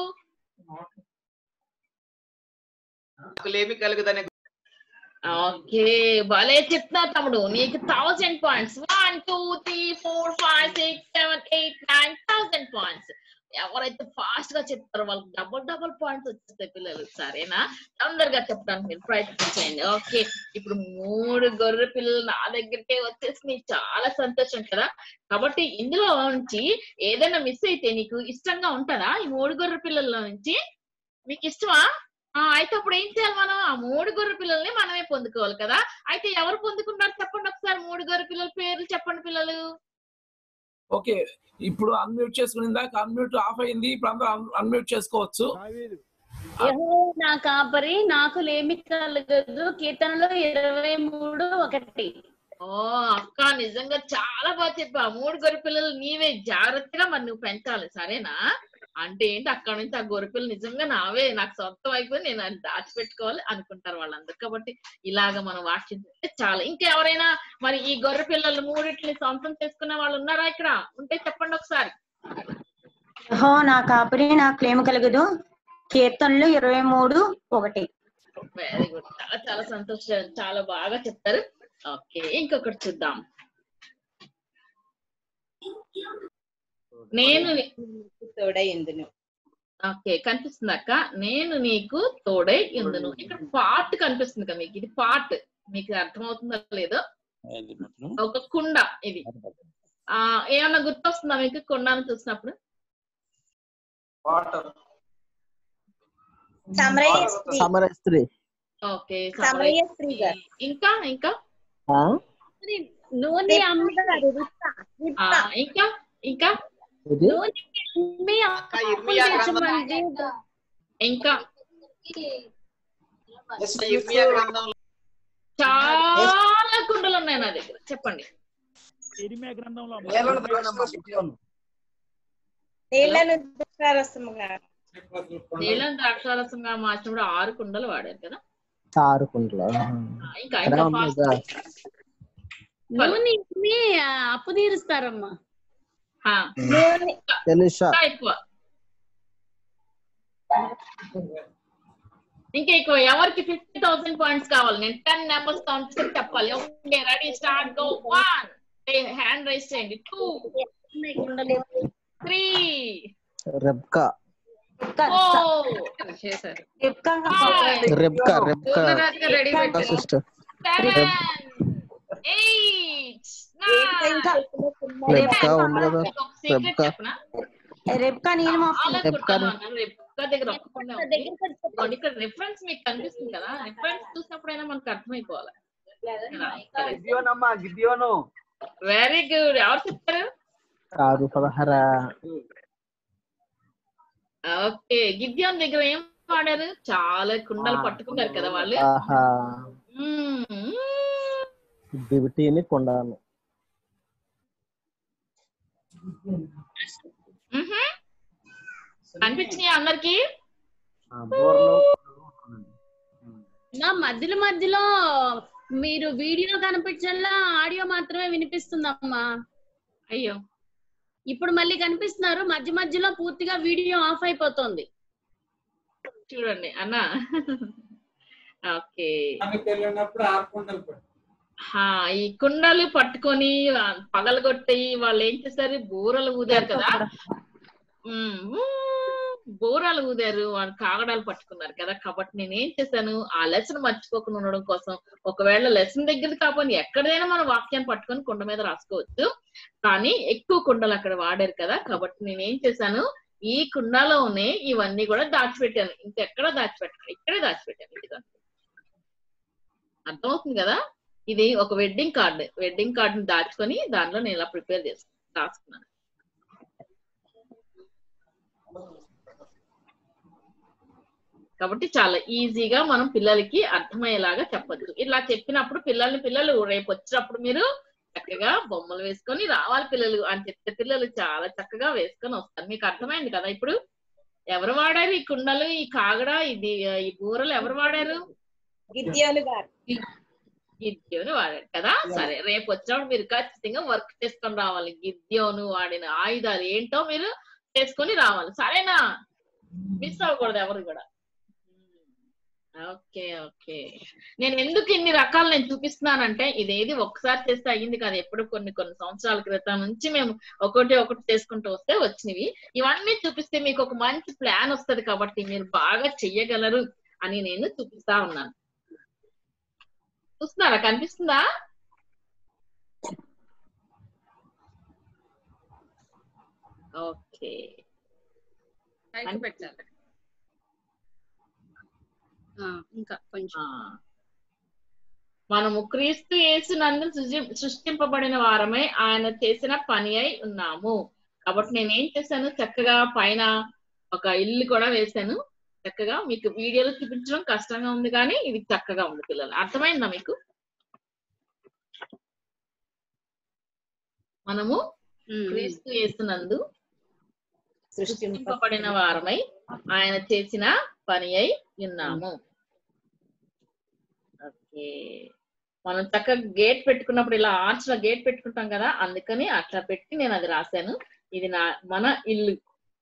నాకు లేమి కలుగుదనే ఓకే భలే చెప్తున్నా తమ్ముడు నీకు thousand points one two three four five six seven eight nine thousand points ఎవరైతే ఫాస్ట్ గా చెప్తారో వాళ్ళకి డబుల్ డబుల్ పాయింట్స్ వచ్చేస్తాయి పిల్లలు సరేనా తొందరగా చెప్పడానికి మీరు ప్రయత్నం చేయండి ఓకే ఇప్పుడు మూడు గొర్రె పిల్లలు నా దగ్గరికే వచ్చేసి చాలా సంతోషం కదా కాబట్టి ఇందులో నుంచి ఏదైనా మిస్ అయితే నీకు ఇష్టంగా ఉంటుందా ఈ మూడు గొర్రె పిల్లల నుంచి మీకు ఇష్టమా ఆ అయితే అప్పుడు ఏం చేయాలి మనం ఆ మూడు గొర్రె పిల్లల్ని మనమే పొందుకోవాలి కదా అయితే ఎవరు పొందుకున్నారు చెప్పండి ఒకసారి మూడు గొర్రె పిల్లల పేర్లు చెప్పండి పిల్లలు ఓకే ఇప్పుడు అన్మ్యూట్ చేసుకుని ఇందాక అన్మ్యూట్ ఆఫ్ అయింది ఇప్పుడు అందరూ అన్మ్యూట్ చేసుకోవచ్చు యెహోవా నా కాపరి నాకు లేమి కలగదు కీర్తనలో ఇరవై మూడు ఒకటి ఓ అక్క నిజంగా చాలా బాగా చెప్పా మూడు గొర్రె పిల్లలు నీవే జాగ్రత్తగా మరి నువ్వు పెంచాలి సరేనా అంటే ఏంటి అక్కడ నుంచి ఆ గొర్రె పిల్లలు నిజంగా నావే నాకు సొంతం అయిపోయి నేను అది దాచిపెట్టుకోవాలి అనుకుంటారు వాళ్ళందరూ కాబట్టి ఇలాగ మనం వాక్యం చెప్తే చాలా ఇంకా ఎవరైనా మరి ఈ గొర్రె పిల్లలు మూడిట్ని సొంతం చేసుకున్న వాళ్ళు ఉన్నారా ఇక్కడ ఉంటే చెప్పండి ఒకసారి యెహో నా కాపరి నాకు లేమి కలగదు కీర్తనలు ఇరవై మూడు ఒకటి వెరీ గుడ్ చాలా చాలా సంతోషం చాలా బాగా చెప్తారు ఓకే ఇంకొకటి చూద్దాం నేను ని- తోడై ఎందును ఓకే కనిపిస్తుంది అక్క నేను నీకు తోడై ఎందును ఇక్కడ పార్ట్ కనిపిస్తుంది కదా మీకు ఇది పార్ట్ మీకు అర్థమవుతుందో లేదో ఒక కుండ ఇది ఆ ఏమన్నా గుర్తొస్తుందా మీకు కుండను చూసినప్పుడు సమరయ స్త్రీ సమరస్త్రీ ఓకే సమరయ స్త్రీ గారు ఇంకా ఇంకా నూనె అమ్ముతారు రిత్త, ఆ, రిత్త. ఇంకా ఇంకా నూనె అమ్మి అక్క ఇర్మియా గ్రంథం తెచ్చమంది. ఇంకా ఇర్మియా గ్రంథంలో చాలా కుండలు ఉన్నాయి నా దగ్గర చెప్పండి నీళ్లను ద్రాక్షారసముగా నీళ్ళని ద్రాక్షారసంగా మార్చినప్పుడు ఆరు కుండలు వాడారు కదా ఆరు కుంటలు ఆ, ఇంకా ఇంకా fast. నూనె అమ్మి ఆ, అప్పు తీరుస్తారమ్మా ఆ, నూనె తెలుసా ఇంకా ఎక్కువ ఇంకా ఎక్కువ ఎవరికి ఫిఫ్టీ థౌసండ్ పాయింట్స్ కావాలి నేను టెన్ నెంబర్స్ కౌంట్ చేసి చెప్పాలి okay ready start go one hand raise చేయండి టూ త్రీ రెబ్కా ఫోర్ చేశారు Rebecca Rebecca Rebecca ready Rebecca sister seven eight nine Rebecca ఉంది కదా సీక్రెట్ రెబ్కా చెప్పనా రెబ్కా నీలం చాలా రెబ్కా కొట్టాను రెబ్కా దగ్గర ఒక్కకుండా ఉంది ఇదిగోండి, ఇక్కడ రిఫరెన్స్ మీకు కనిపిస్తుంది కదా రిఫరెన్స్ చూసినప్పుడైనా మనకు అర్థమైపోవాలి గిద్యోనమ్మా గిద్యోను వెరీ గుడ్ ఎవరు చెప్తారు కాదు పదహార ఓకే గిద్యోన్ దగ్గర ఏం వాడారు చాలా కుండలు పట్టుకున్నారు కదా వాళ్ళు ఆహా మ్మ్. దివిటీని కొండాను మ్హూ. అనిపించినాయా అందరికి బోర్లో నా మధ్యలో మధ్యలో మీరు వీడియో కనిపించల్లా ఆడియో మాత్రమే వినిపిస్తుందమ్మా అయ్యో ఇప్పుడు మళ్ళీ కనిపిస్తున్నారు మధ్య మధ్యలో పూర్తిగా వీడియో ఆఫ్ అయిపోతుంది చూడండి అన్న ఓకే మనకి వెళ్ళినప్పుడు ఆరు కుండలు పట్టు హా, ఈ కుండలు పట్టుకొని ఆ, పగలగొట్టి వాళ్ళు ఏం చేశారు బూరలు ఊదారు కదా ఉమ్, ఊ, బూరలు ఊదారు వాళ్ళు కాగడాలు పట్టుకున్నారు కదా కాబట్టి నేను ఏం చేశాను ఆ లెసన్ మర్చిపోకుండా ఉండడం కోసం ఒకవేళ లెసన్ దగ్గర కాకపోతే ఎక్కడైనా మన వాక్యాన్ని పట్టుకొని కుండ మీద రాసుకోవచ్చు కానీ ఎక్కువ కుండలు అక్కడ వాడారు కదా కాబట్టి నేను ఏం చేశాను ఈ కుండలోనే ఇవన్నీ కూడా దాచిపెట్టాను ఇంకెక్కడ దాచిపెట్టాను ఇక్కడే దాచిపెట్టాను ఇదిగో అర్థమవుతుంది కదా ఇది ఒక వెడ్డింగ్ కార్డ్ వెడ్డింగ్ కార్డ్ ని దాచుకొని దానిలో నేను ఇలా ప్రిపేర్ చేసి రాసుకున్నాను కాబట్టి చాలా ఈజీగా మనం పిల్లలకి అర్థమయ్యేలాగా చెప్పొచ్చు ఇలా చెప్పినప్పుడు పిల్లల్ని పిల్లలు రేపు వచ్చినప్పుడు మీరు చక్కగా బొమ్మలు వేసుకొని రావాలి పిల్లలు అని చెప్తే పిల్లలు చాలా చక్కగా వేసుకొని వస్తారు మీకు అర్థమైంది కదా ఇప్పుడు ఎవరు వాడారు ఈ కుండలు ఈ కాగడ ఇది ఈ బూరలు ఎవరు వాడారు గిద్యోను గారు గిద్యోను వాడాడు కదా సరే రేపు వచ్చినప్పుడు మీరు ఖచ్చితంగా వర్క్ చేసుకొని రావాలి గిద్యోను వాడిన ఆయుధాలు ఏంటో మీరు చేసుకొని రావాలి సరేనా మిస్ అవ్వకూడదు ఎవరు కూడా ఓకే ఓకే నేను ఎందుకు ఇన్ని రకాలు నేను చూపిస్తున్నానంటే ఇదేది ఒక్కసారి చేస్తే అయ్యింది కాదు ఎప్పుడు కొన్ని కొన్ని సంవత్సరాల క్రితం నుంచి మేము ఒకటి ఒకటి చేసుకుంటూ వస్తే వచ్చినవి ఇవన్నీ చూపిస్తే మీకు ఒక మంచి ప్లాన్ వస్తది కాబట్టి మీరు బాగా చెయ్యగలరు అని నేను చూపిస్తా ఉన్నాను చూస్తున్నారా కనిపిస్తుందా ఓకే పైకి పెట్టాలి ఆ, ఇంకా కొంచెం మనము క్రీస్తు యేసునందు సృజి- సృష్టింపబడిన వారమై ఆయన చేసిన పని అయి ఉన్నాము కాబట్టి నేను ఏం చేశాను చక్కగా పైన ఒక ఇల్లు కూడా వేశాను చక్కగా మీకు వీడియోలో చూపించడం కష్టంగా ఉంది కానీ ఇది చక్కగా ఉంది పిల్లలు అర్థమైందా మీకు మనము క్రీస్తు యేసునందు సృష్టింపబడిన వారమై ఆయన చేసిన పని అయి ఉన్నాము ఓకే మనం చక్కగా గేట్ పెట్టుకున్నప్పుడు ఇలా ఆర్చ్ లో గేట్ పెట్టుకుంటాం కదా అందుకని అట్లా పెట్టి నేను అది రాశాను ఇది నా మన ఇల్లు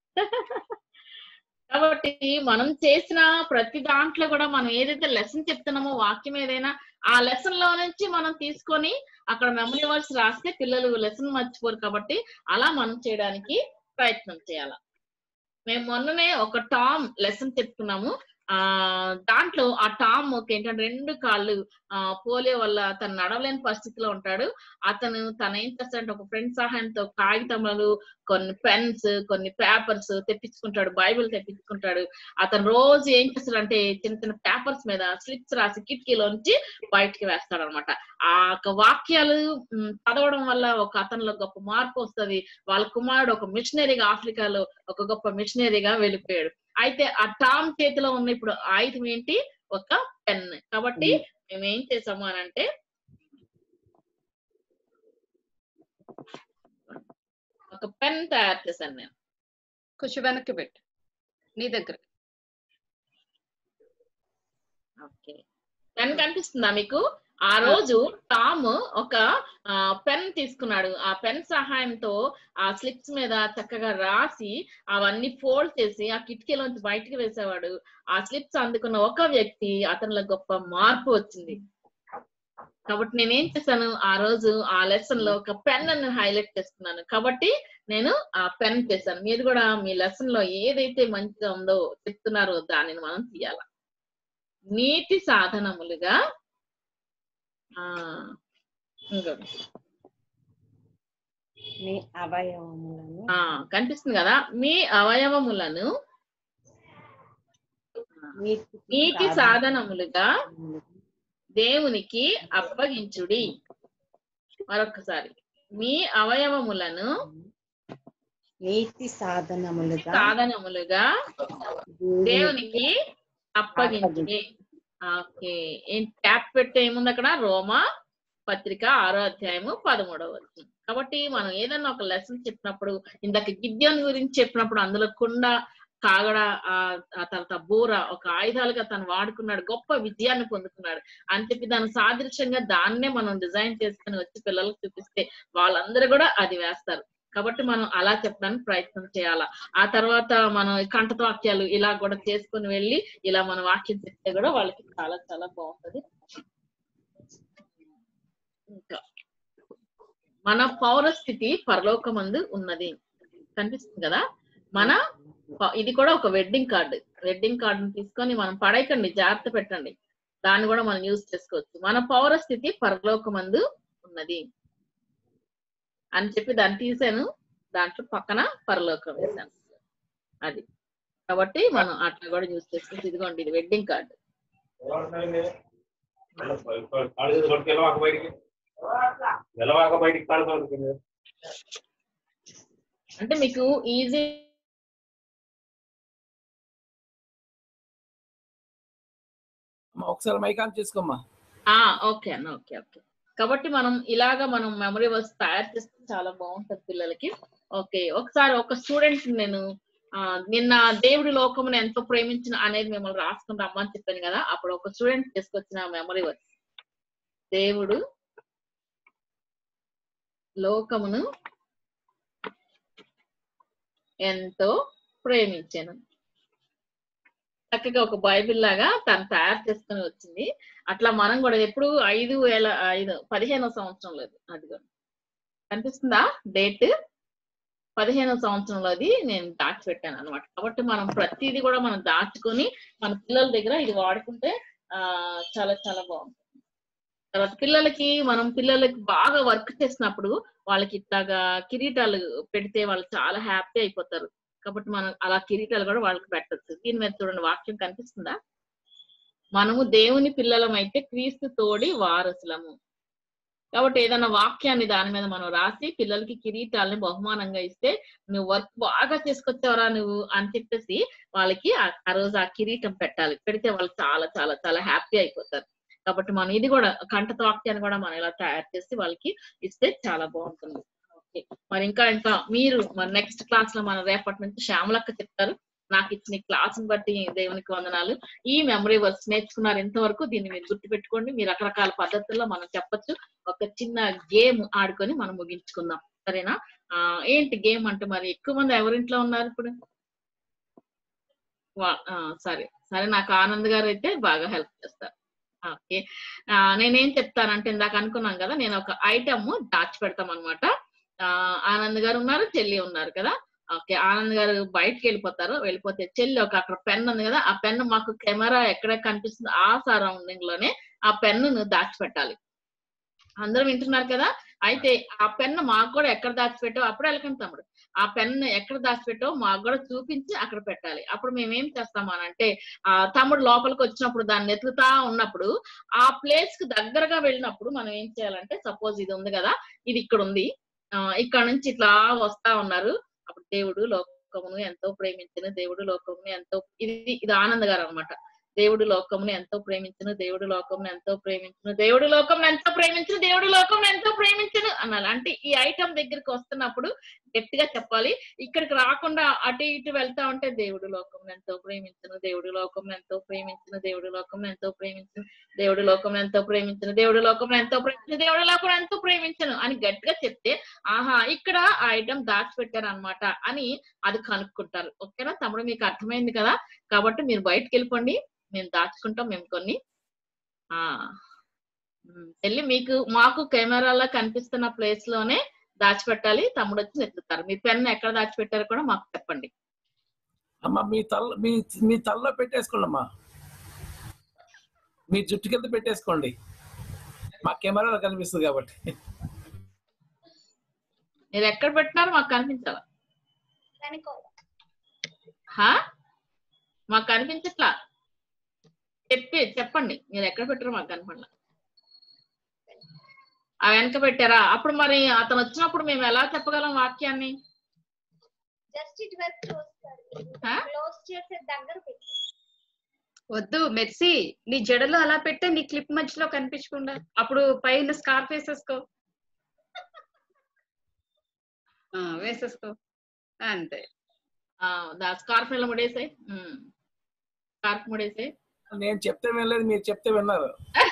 కాబట్టి మనం చేసిన ప్రతి దాంట్లో కూడా మనం ఏదైతే లెసన్ చెప్తున్నామో వాక్యం ఏదైనా ఆ లెసన్ లో నుంచి మనం తీసుకొని అక్కడ మెమరీ వర్డ్స్ రాస్తే పిల్లలు లెసన్ మర్చిపోరు కాబట్టి అలా మనం చేయడానికి ప్రయత్నం చేయాలి మేము మొన్ననే ఒక టామ్ లెసన్ చెప్పుకున్నాము ఆ దాంట్లో ఆ టామ్ ఏంటంటే రెండు కాళ్ళు ఆ పోలియో వల్ల తను నడవలేని పరిస్థితిలో ఉంటాడు అతను తన ఏం చేస్తాడంటే ఒక ఫ్రెండ్ సహాయంతో కాగితములు కొన్ని పెన్స్ కొన్ని పేపర్స్ తెప్పించుకుంటాడు బైబిల్ తెప్పించుకుంటాడు అతను రోజు ఏం చేస్తాడంటే చిన్న చిన్న పేపర్స్ మీద స్లిప్స్ రాసి కిటికీలోంచి బయటికి వేస్తాడు అనమాట ఆ యొక్క వాక్యాలు ఉమ్, చదవడం వల్ల ఒక అతనిలో గొప్ప మార్పు వస్తది వాళ్ళ కుమారుడు ఒక మిషనరీగా ఆఫ్రికాలో ఒక గొప్ప మిషనరీగా వెళ్ళిపోయాడు అయితే ఆ టామ్ చేతిలో ఉన్న ఇప్పుడు ఆయుధం ఏంటి ఒక పెన్ కాబట్టి మేము ఏం చేసాము అని అంటే ఒక పెన్ తయారు చేశాను నేను కొంచెం వెనక్కి పెట్టు నీ దగ్గర ఓకే పెన్ కనిపిస్తుందా మీకు ఆ రోజు టామ్ ఒక పెన్ తీసుకున్నాడు ఆ పెన్ సహాయంతో ఆ స్లిప్స్ మీద చక్కగా రాసి అవన్నీ ఫోల్డ్ చేసి ఆ కిటికీలోంచి బయటికి వేసేవాడు ఆ స్లిప్స్ అందుకున్న ఒక వ్యక్తి అతనిలో గొప్ప మార్పు వచ్చింది కాబట్టి నేనేం చేశాను ఆ రోజు ఆ లెసన్ లో ఒక పెన్ ను హైలైట్ చేస్తున్నాను కాబట్టి నేను ఆ పెన్ చేశాను మీరు కూడా మీ లెసన్ లో ఏదైతే మంచిగా ఉందో చెప్తున్నారో దానిని మనం తీయాల నీతి సాధనములుగా ఆ ఇంకోటి మీ అవయవములను ఆ కనిపిస్తుంది కదా మీ అవయవములను నీతి సాధనములుగా దేవునికి అప్పగించుడి మరొకసారి మీ అవయవములను నీతి సాధనములుగా సాధనములుగా దేవునికి అప్పగించుడి ఓకే ఏం ట్యాప్ పెట్టే ఏముంది అక్కడ రోమా పత్రిక ఆరో అధ్యాయము పదమూడవ వచనం కాబట్టి మనం ఏదన్నా ఒక లెసన్ చెప్పినప్పుడు ఇందాక గిద్యోన్ గురించి చెప్పినప్పుడు అందులో కుండ కాగడ ఆ ఆ తర్వాత బూర ఒక ఆయుధాలుగా తను వాడుకున్నాడు గొప్ప విజయాన్ని పొందుకున్నాడు అని చెప్పి దాని సాదృశ్యంగా దాన్నే మనం డిజైన్ చేసుకుని వచ్చి పిల్లలకు చూపిస్తే వాళ్ళందరూ కూడా అది వేస్తారు కాబట్టి మనం అలా చెప్పడానికి ప్రయత్నం చేయాలా ఆ తర్వాత మనం కంఠత వాక్యాలు ఇలా కూడా చేసుకుని వెళ్ళి ఇలా మన వాక్యం చెప్తే కూడా వాళ్ళకి చాలా చాలా బాగుంటది ఇంకా మన పౌరస్థితి పరలోకమందు ఉన్నది కనిపిస్తుంది కదా మన ప- ఇది కూడా ఒక వెడ్డింగ్ కార్డు వెడ్డింగ్ కార్డుని తీసుకొని మనం పడేయకండి జాగ్రత్త పెట్టండి దాన్ని కూడా మనం యూజ్ చేసుకోవచ్చు మన పౌరస్థితి పరలోకమందు ఉన్నది అని చెప్పి దాన్ని తీసాను దాంట్లో పక్కన పరలోకం వేసాను అది కాబట్టి మనం అట్లా కూడా యూజ్ చేసుకోవచ్చు ఇదిగోండి ఇది వెడ్డింగ్ కార్డు నిలవాక బయటికి కాడుకోవాలి అంటే మీకు ఈజీ అమ్మా, ఒకసారి మైక్ ఆన్ చేసుకోమ్మా ఆ ఓకే అన్న ఓకే ఓకే కాబట్టి మనం ఇలాగా మనం మెమరీ వర్క్స్ తయారు చేస్తే చాలా బాగుంటది పిల్లలకి ఓకే ఒకసారి ఒక స్టూడెంట్ నేను ఆ, నిన్న దేవుడి లోకమును ఎంతో ప్రేమించిన అనేది మిమ్మల్ని రాసుకుని రమ్మని చెప్పాను కదా అప్పుడు ఒక స్టూడెంట్ తీసుకొచ్చిన మెమరీ వర్క్స్ దేవుడు లోకమును ఎంతో ప్రేమించాను చక్కగా ఒక బైబిల్ లాగా తను తయారు చేసుకుని వచ్చింది అట్లా మనం కూడా ఎప్పుడు ఐదు వేల ఐదు పదిహేనో సంవత్సరం లేదు అది కూడా కనిపిస్తుందా డేట్ పదిహేనో సంవత్సరంలో అది నేను దాచిపెట్టాను అనమాట కాబట్టి మనం ప్రతిదీ కూడా మనం దాచుకొని మన పిల్లల దగ్గర ఇది వాడుకుంటే ఆ చాలా చాలా బాగుంటుంది తర్వాత పిల్లలకి మనం పిల్లలకి బాగా వర్క్ చేసినప్పుడు వాళ్ళకి ఇట్లాగా కిరీటాలు పెడితే వాళ్ళు చాలా హ్యాపీ అయిపోతారు కాబట్టి మనం అలా కిరీటాలు కూడా వాళ్ళకి పెట్టచ్చు దీని మీద చూడండి వాక్యం కనిపిస్తుందా మనము దేవుని పిల్లలం అయితే క్రీస్తు తోడి వారసులము కాబట్టి ఏదైనా వాక్యాన్ని దాని మీద మనం రాసి పిల్లలకి కిరీటాలని బహుమానంగా ఇస్తే నువ్వు వర్క్ బాగా చేసుకొచ్చావరా నువ్వు అని చెప్పేసి వాళ్ళకి ఆ ఆ రోజు ఆ కిరీటం పెట్టాలి పెడితే వాళ్ళు చాలా చాలా చాలా హ్యాపీ అయిపోతారు కాబట్టి మనం ఇది కూడా కంఠత వాక్యాన్ని కూడా మనం ఇలా తయారు చేసి వాళ్ళకి ఇస్తే చాలా బాగుంటుంది ఓకే మరి ఇంకా ఇంకా మీరు మరి నెక్స్ట్ క్లాస్ లో మనం రేపటి నుంచి శ్యామలక్క చెప్తారు నాకు ఇచ్చిన క్లాస్ బట్టి దేవునికి వందనాలు ఈ మెమరీ వర్క్స్ నేర్చుకున్నారు ఇంతవరకు దీన్ని మీరు గుర్తుపెట్టుకోండి మీ రకరకాల పద్ధతుల్లో మనం చెప్పొచ్చు ఒక చిన్న గేమ్ ఆడుకొని మనం ముగించుకుందాం సరేనా ఆ ఏంటి గేమ్ అంటే మరి ఎక్కువ మంది ఎవరింట్లో ఉన్నారు ఇప్పుడు వా- ఆ, సరే సరే నాకు ఆనంద్ గారు అయితే బాగా హెల్ప్ చేస్తారు ఓకే ఆ, నేనేం చెప్తానంటే ఇందాక అనుకున్నాం కదా నేను ఒక ఐటమ్ దాచి పెడతాం అనమాట ఆనంద్ గారు ఉన్నారు చెల్లి ఉన్నారు కదా ఓకే ఆనంద్ గారు బయటకు వెళ్ళిపోతారు వెళ్ళిపోతే చెల్లి ఒక అక్కడ పెన్ ఉంది కదా ఆ పెన్ మాకు కెమెరా ఎక్కడ కనిపిస్తుంది ఆ సరౌండింగ్ లోనే ఆ పెన్ను దాచిపెట్టాలి అందరూ వింటున్నారు కదా అయితే ఆ పెన్ను మాకు కూడా ఎక్కడ దాచిపెట్టావు అప్పుడు వెళ్ళకండి తమ్ముడు ఆ పెన్ను ఎక్కడ దాచిపెట్టావు మాకు కూడా చూపించి అక్కడ పెట్టాలి అప్పుడు మేము ఏం చేస్తాము అని అంటే ఆ తమ్ముడు లోపలికి వచ్చినప్పుడు దాన్ని ఎత్తుకుతా ఉన్నప్పుడు ఆ ప్లేస్ కి దగ్గరగా వెళ్ళినప్పుడు మనం ఏం చేయాలంటే సపోజ్ ఇది ఉంది కదా ఇది ఇక్కడ ఉంది ఆ ఇక్కడ నుంచి ఇట్లా వస్తా ఉన్నారు అప్పుడు దేవుడు లోకమును ఎంతో ప్రేమించిన దేవుడు లోకమును ఎంతో ఇది ఇది ఆనంద్ గారు అనమాట దేవుడు లోకమును ఎంతో ప్రేమించును దేవుడు లోకమును ఎంతో ప్రేమించును దేవుడు లోకమును ఎంతో ప్రేమించును దేవుడు లోకమును ఎంతో ప్రేమించును అనాలి అంటే ఈ ఐటమ్ దగ్గరికి వస్తున్నప్పుడు గట్టిగా చెప్పాలి ఇక్కడికి రాకుండా అటు ఇటు వెళ్తా ఉంటే దేవుడు లోకం ఎంతో ప్రేమించిన దేవుడు లోకం ఎంతో ప్రేమించిన దేవుడు లోకం ఎంతో ప్రేమించిన దేవుడు లోకం ఎంతో ప్రేమించిన దేవుడు లోకం ఎంతో ప్రేమించిన దేవుడు లోకం ఎంతో ప్రేమించను అని గట్టిగా చెప్తే ఆహా ఇక్కడ ఆ ఐటమ్ దాచిపెట్టారు అనమాట అని అది కనుక్కుంటారు ఓకేనా తమ్ముడు మీకు అర్థమైంది కదా కాబట్టి మీరు బయటకు వెళ్ళిపోండి మేము దాచుకుంటాం మేము కొన్ని ఆ ఉమ్, వెళ్ళి మీకు మాకు కెమెరాలో కనిపిస్తున్న ప్లేస్ లోనే దాచిపెట్టాలి తమ్ముడు వచ్చి ఎత్తుతారు మీ పెన్ ఎక్కడ దాచిపెట్టారో కూడా మాకు చెప్పండి అమ్మా మీ తల్ల మీ మీ తలలో పెట్టేసుకోండి అమ్మా మీ జుట్టు కింద పెట్టేసుకోండి మా కెమెరాలో కనిపిస్తుంది కాబట్టి మీరు ఎక్కడ పెట్టినారో మాకు కనిపించాలా కనుక్కోవాలి హా మాకు కనిపించట్లా చెప్పి చెప్పండి మీరు ఎక్కడ పెట్టారో మాకు కనపడలా ఆ వెనక పెట్టారా అప్పుడు మరి అతను వచ్చినప్పుడు మేము ఎలా చెప్పగలం వాక్యాన్ని జస్ట్ ఇటువైపు చూస్తారు ఆ? క్లోజ్ చేసే దగ్గర పెట్టి వద్దు మెర్సీ నీ జడలో అలా పెట్టే నీ క్లిప్ మధ్యలో కనిపించకుండా అప్పుడు పైన స్కార్ఫ్ వేసేసుకో ఆ, వేసేసుకో అంతే ఆ, దా స్కార్ఫ్ ఇలా ముడేసాయి స్కార్ఫ్ ముడేసాయి నేను చెప్తే వినలేదు మీరు చెప్తే విన్నారు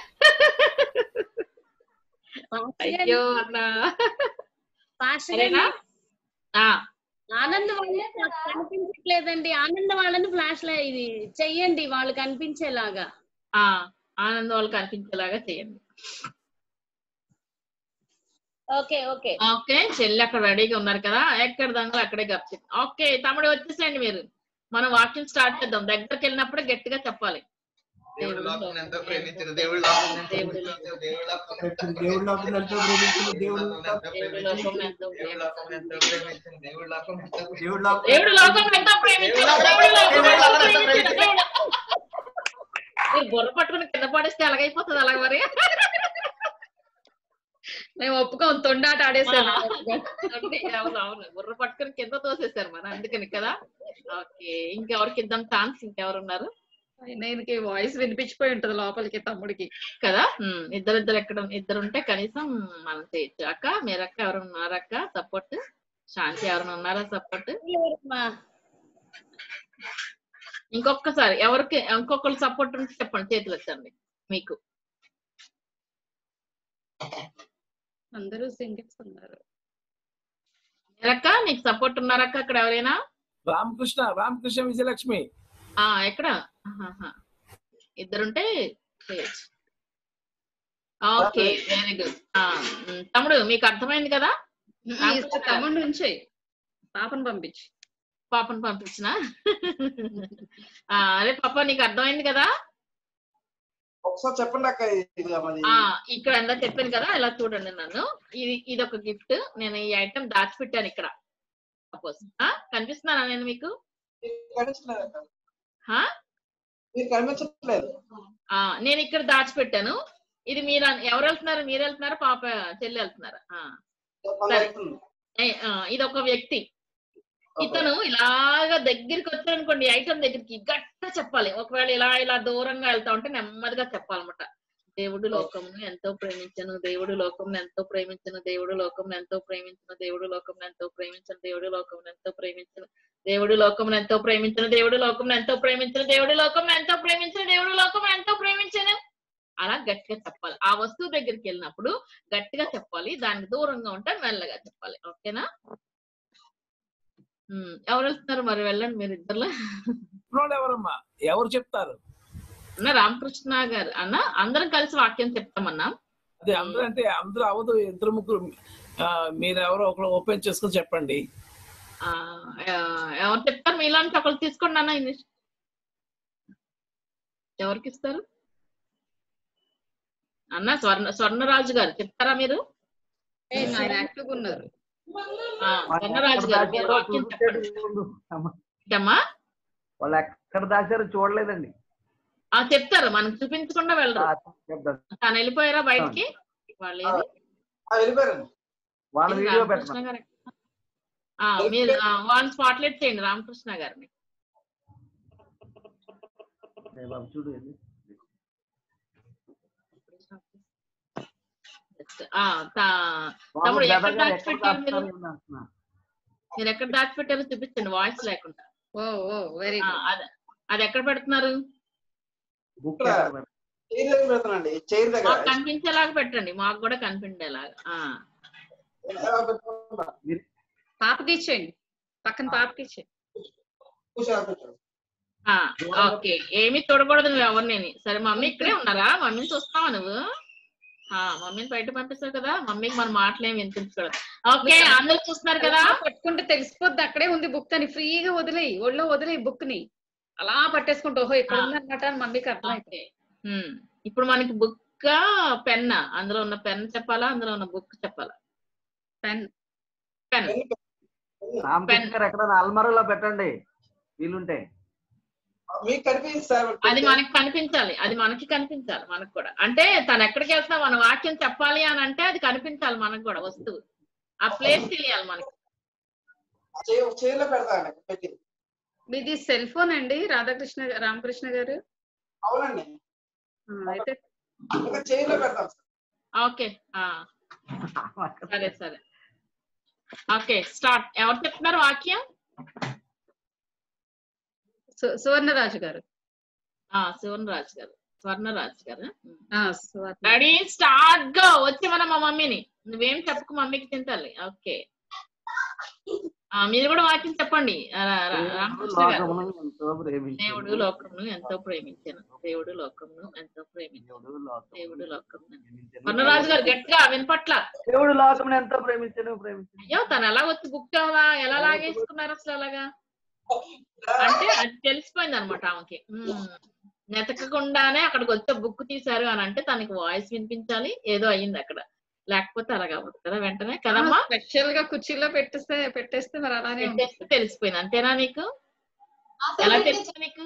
అయ్యో అన్నా పాస్టర్ సరేనా ఆ, ఆనంద్ వాళ్ళే నాకు కనిపించట్లేదండి ఆనంద్ వాళ్ళని ఫ్లాష్ లో ఇది చెయ్యండి వాళ్ళు కనిపించేలాగా ఆ, ఆనందం వాళ్ళు కనిపించేలాగా చేయండి ఓకే ఓకే ఓకే చెల్లి అక్కడ రెడీగా ఉన్నారు కదా ఎక్కడ దాంట్లో అక్కడే గప్చి ఓకే తమ్ముడు వచ్చేసేయండి మీరు మనం వాక్యం స్టార్ట్ చేద్దాం దగ్గరికి వెళ్ళినప్పుడు గట్టిగా చెప్పాలి దేవుడు లోకం ఎంతో ప్రేమించిన దేవుడు లోకం ఎంతో దేవుడు ప్రేమించిన దేవుడు లోకం ఎంతో దేవుడు లోకం ఎంతో ప్రేమించిన దేవుడు దేవుడు లోకం ఎంతో దేవుడు లోకం ఎంతో ప్రేమించిన దేవుడు లోకం ఎంతో దేవుడు లోకం దేవుడు లోకం ఎంతో ప్రేమించిన దేవుడు లోకం ఎంతో ప్రేమించిన దేవుడు మీరు బుర్ర పట్టుకుని కింద పడేస్తే ఎలాగైపోతుంది అలాగ మరి మేము ఒప్పుకోం తొండాట ఆడేసాను అంటే అవును అవును బుర్ర పట్టుకుని కింద తోసేశారు మరి అందుకని కదా ఓకే ఇంకెవరికి ఇద్దాం ఛాన్స్ ఇంకెవరు ఉన్నారు నేనుకి వాయిస్ వినిపించిపోయి ఉంటది లోపలికి తమ్ముడికి కదా ఉమ్, ఇద్దరిద్దరు ఎక్కడ ఇద్దరు ఉంటే కనీసం మనం చేయొచ్చు అక్క మీరక్క ఎవరు ఉన్నారక్క సపోర్ట్ శాంతి ఎవరైనా ఉన్నారా సపోర్ట్ ఇంకొకసారి ఎవరికి ఇంకొకరు సపోర్ట్ ఉంటే చెప్పండి చేతులు వచ్చండి మీకు అందరూ సింగిల్స్ ఉన్నారు మీరక్క నీకు సపోర్ట్ ఉన్నారక్క అక్కడ ఎవరైనా రామకృష్ణ రామకృష్ణ విజయలక్ష్మి ఆ ఎక్కడ ఆహాహా. ఇద్దరుంటే చేయొచ్చు ఓకే వెరీ గుడ్ తమ్ముడు మీకు అర్థమైంది కదా ఈ తమ్ముడు నుంచి పాపను పంపించు పాపను పంపించిన అదే పాప నీకు అర్థమైంది కదా ఒకసారి చెప్పండి అక్క ఇది మరి ఆ ఇక్కడ అందా చెప్పాను కదా ఇలా చూడండి నన్ను ఇది ఇది ఒక గిఫ్ట్ నేను ఈ ఐటమ్ దాచిపెట్టాను ఇక్కడ సపోజ్ కనిపిస్తున్నానా నేను మీకు కనిపించలేదు అక్క. ఆ? మీరు కనిపించట్లేదు ఆ నేను ఇక్కడ దాచిపెట్టాను ఇది మీరు అన్- ఎవరు వెళ్తున్నారు మీరు వెళ్తున్నారా పాప చెల్లి వెళ్తున్నారా ఆ. సరే. ఏ, ఆ, ఇది ఒక వ్యక్తి ఇతను ఇలాగా దగ్గరికి వచ్చారనుకోండి ఐటమ్ దగ్గరికి గట్టిగా చెప్పాలి ఒకవేళ ఇలా ఇలా దూరంగా వెళ్తా ఉంటే నెమ్మదిగా చెప్పాలన్నమాట దేవుడు లోకమును ఎంతో ప్రేమించను దేవుడు లోకమును ఎంతో ప్రేమించను దేవుడు లోకమును ఎంతో ప్రేమించను దేవుడు లోకమును ఎంతో ప్రేమించను దేవుడు లోకమును ఎంతో ప్రేమించను దేవుడు లోకమును ఎంతో ప్రేమించను దేవుడు లోకమును ఎంతో ప్రేమించను దేవుడు లోకమును ఎంతో ప్రేమించను దేవుడు లోకమును ఎంతో ప్రేమించను అలా గట్టిగా చెప్పాలి ఆ వస్తువు దగ్గరికి వెళ్ళినప్పుడు గట్టిగా చెప్పాలి దానికి దూరంగా ఉంటే మెల్లగా చెప్పాలి ఓకేనా ఉమ్, ఎవరు వెళ్తున్నారు మరి వెళ్ళండి మీరు ఇద్దరులో ఇప్పుడు ఎవరమ్మా ఎవరు చెప్తారు అన్న రామకృష్ణ గారు అన్న అందరం కలిసి వాక్యం చెప్తామన్నా అదే అందరూ అంటే అందరూ అవదు ఇద్దరు ముగ్గురు ఆ, మీరు ఎవరో ఒకరు ఓపెన్ చేసుకుని చెప్పండి ఆ, ఆ, ఎవరు చెప్తారు మీలాంటి ఒకరు తీసుకోండి అన్న ఇంగ్లీష్ ఎవరికి ఇస్తారు అన్న స్వర్ణ స్వర్ణరాజు గారు చెప్తారా మీరు యాక్టివ్ ఉన్నారు ఆ, స్వర్ణరాజు గారు మీరు వాక్యం చెప్పండి ఏంటమ్మా వాళ్ళు ఎక్కడ దాచారో చూడలేదండి ఆ చెప్తారు మనం చూపించకుండా వెళ్ళరు చెప్తారు తను వెళ్ళిపోయారా బయటికి వాళ్ళు ఏది? వెళ్ళిపోయారండి వాళ్ళ ఇది వీడియో రామకృష్ణ పెట్టమని గారు ఆ, మీరు ఆ, వాళ్ళని స్పాట్లైట్ చేయండి రామకృష్ణ గారిని ఏ బాబు చూడు ఇది. ఆ, తా- బాబు తమ్ముడు ఎక్కడ బెదగా ఎక్కడ దాచిపెట్టారు మీరు దాస్తారు ఏంటి అంటున్నా. మీరు ఎక్కడ దాచిపెట్టారో చూపించండి వాయిస్ లేకుండా ఓ ఓ వెరీ ఆ, అది అది ఎక్కడ పెడుతున్నారు బుక్ ఇక్కడ చైర్ దగ్గర పెడతానండి చైర్ దగ్గర మాకు కనిపించేలాగా పెట్టండి మాకు కూడా కనిపించేలాగా ఆ. ఎలా పెట్టుకుంటా? పాపకి ఇచ్చేయండి పక్కన పాపకి ఇచ్చేయండి కూర్చో, కూర్చో. ఆ, ఓకే ఏమీ చూడకూడదు నువ్వు ఎవరిని సరే మమ్మీ ఇక్కడే ఉన్నారా మమ్మీని చూస్తావా నువ్వు ఆ మమ్మీని బయట పంపిస్తావు కదా మమ్మీకి మన మాటలు ఏమి వినిపించకూడదు ఓకే అందరూ చూస్తున్నారు కదా అలా పట్టుకుంటే తెలిసిపోద్ది అక్కడే ఉంది బుక్ అని ఫ్రీగా వదిలేయి ఒళ్ళో వదిలేయి బుక్ ని అలా పట్టేసుకుంటూ ఓహో ఇక్కడ ఉందన్నమాట అని మమ్మీకి అర్థమైపోయింది ఓకే ఉమ్. ఇప్పుడు మనకి బుక్ పెన్ అందులో ఉన్న పెన్ చెప్పాలా అందులో ఉన్న బుక్ చెప్పాలా పెన్ పెన్ రామకృష్ణ గారు ఎక్కడైనా అల్మారాలో పెట్టండి వీలుంటే మీకు కనిపిస్తుంది సార్ అది మనకి కనిపించాలి అది మనకి కనిపించాలి మనకు కూడా అంటే తను ఎక్కడికి వెళ్తున్నా మన వాక్యం చెప్పాలి అని అంటే అది కనిపించాలి మనకు కూడా వస్తువు ఆ ప్లేస్ తెలియాలి మనకి చైర్లో పెడతానండి పెట్టి మీది సెల్ ఫోన్ అండి రాధాకృష్ణ గా- రామకృష్ణ గారు అవునండి ఆ, అయితే ఇంకా చైర్లో పెడతాను సార్ ఓకే ఆ సరే సరే ఓకే స్టార్ట్ ఎవరు చెప్తున్నారు వాక్యం సు- సువర్ణరాజు గారు ఆ సువర్ణరాజు గారు స్వర్ణరాజు గారు ఆ, సువర్ణ రెడీ స్టార్ట్ గో వచ్చి మన మా మమ్మీని నువ్వేం చెప్పకు మమ్మీకి తింటాలి ఓకే ఆ మీరు కూడా వాక్యం చెప్పండి ఆ, రా- రా- రామకృష్ణ గారు లోకమును ఎంతో ప్రేమించాడు. దేవుడు లోకమును ఎంతో ప్రేమించాను దేవుడు లోకమును ఎంతో ప్రేమించాను దేవుడు లోకమును దేవుడు లోకమును ప్రేమించెను. స్వర్ణరాజు గారు గట్టిగా వినపట్ల దేవుడు లోకమును ఎంతో ప్రేమించను ప్రేమించను అయ్యో తను ఎలా వచ్చి బుక్ ఎలా ఎలా లాగేసుకున్నారు అసలు అలాగా అంటే అది తెలిసిపోయింది అనమాట ఆమెకి ఉమ్, నెతకకుండానే అక్కడికి వచ్చే బుక్ తీశారు అని అంటే తనకి వాయిస్ వినిపించాలి ఏదో అయ్యింది అక్కడ లేకపోతే అలాగా అవ్వదు కదా వెంటనే కదమ్మా స్పెషల్ గా కుర్చీలో పెట్టేస్తే పెట్టేస్తే మరి అలానే ఉంటుంది పెట్టేస్తే తెలిసిపోయింది అంతేనా నీకు ఎలా తెలిసింది నీకు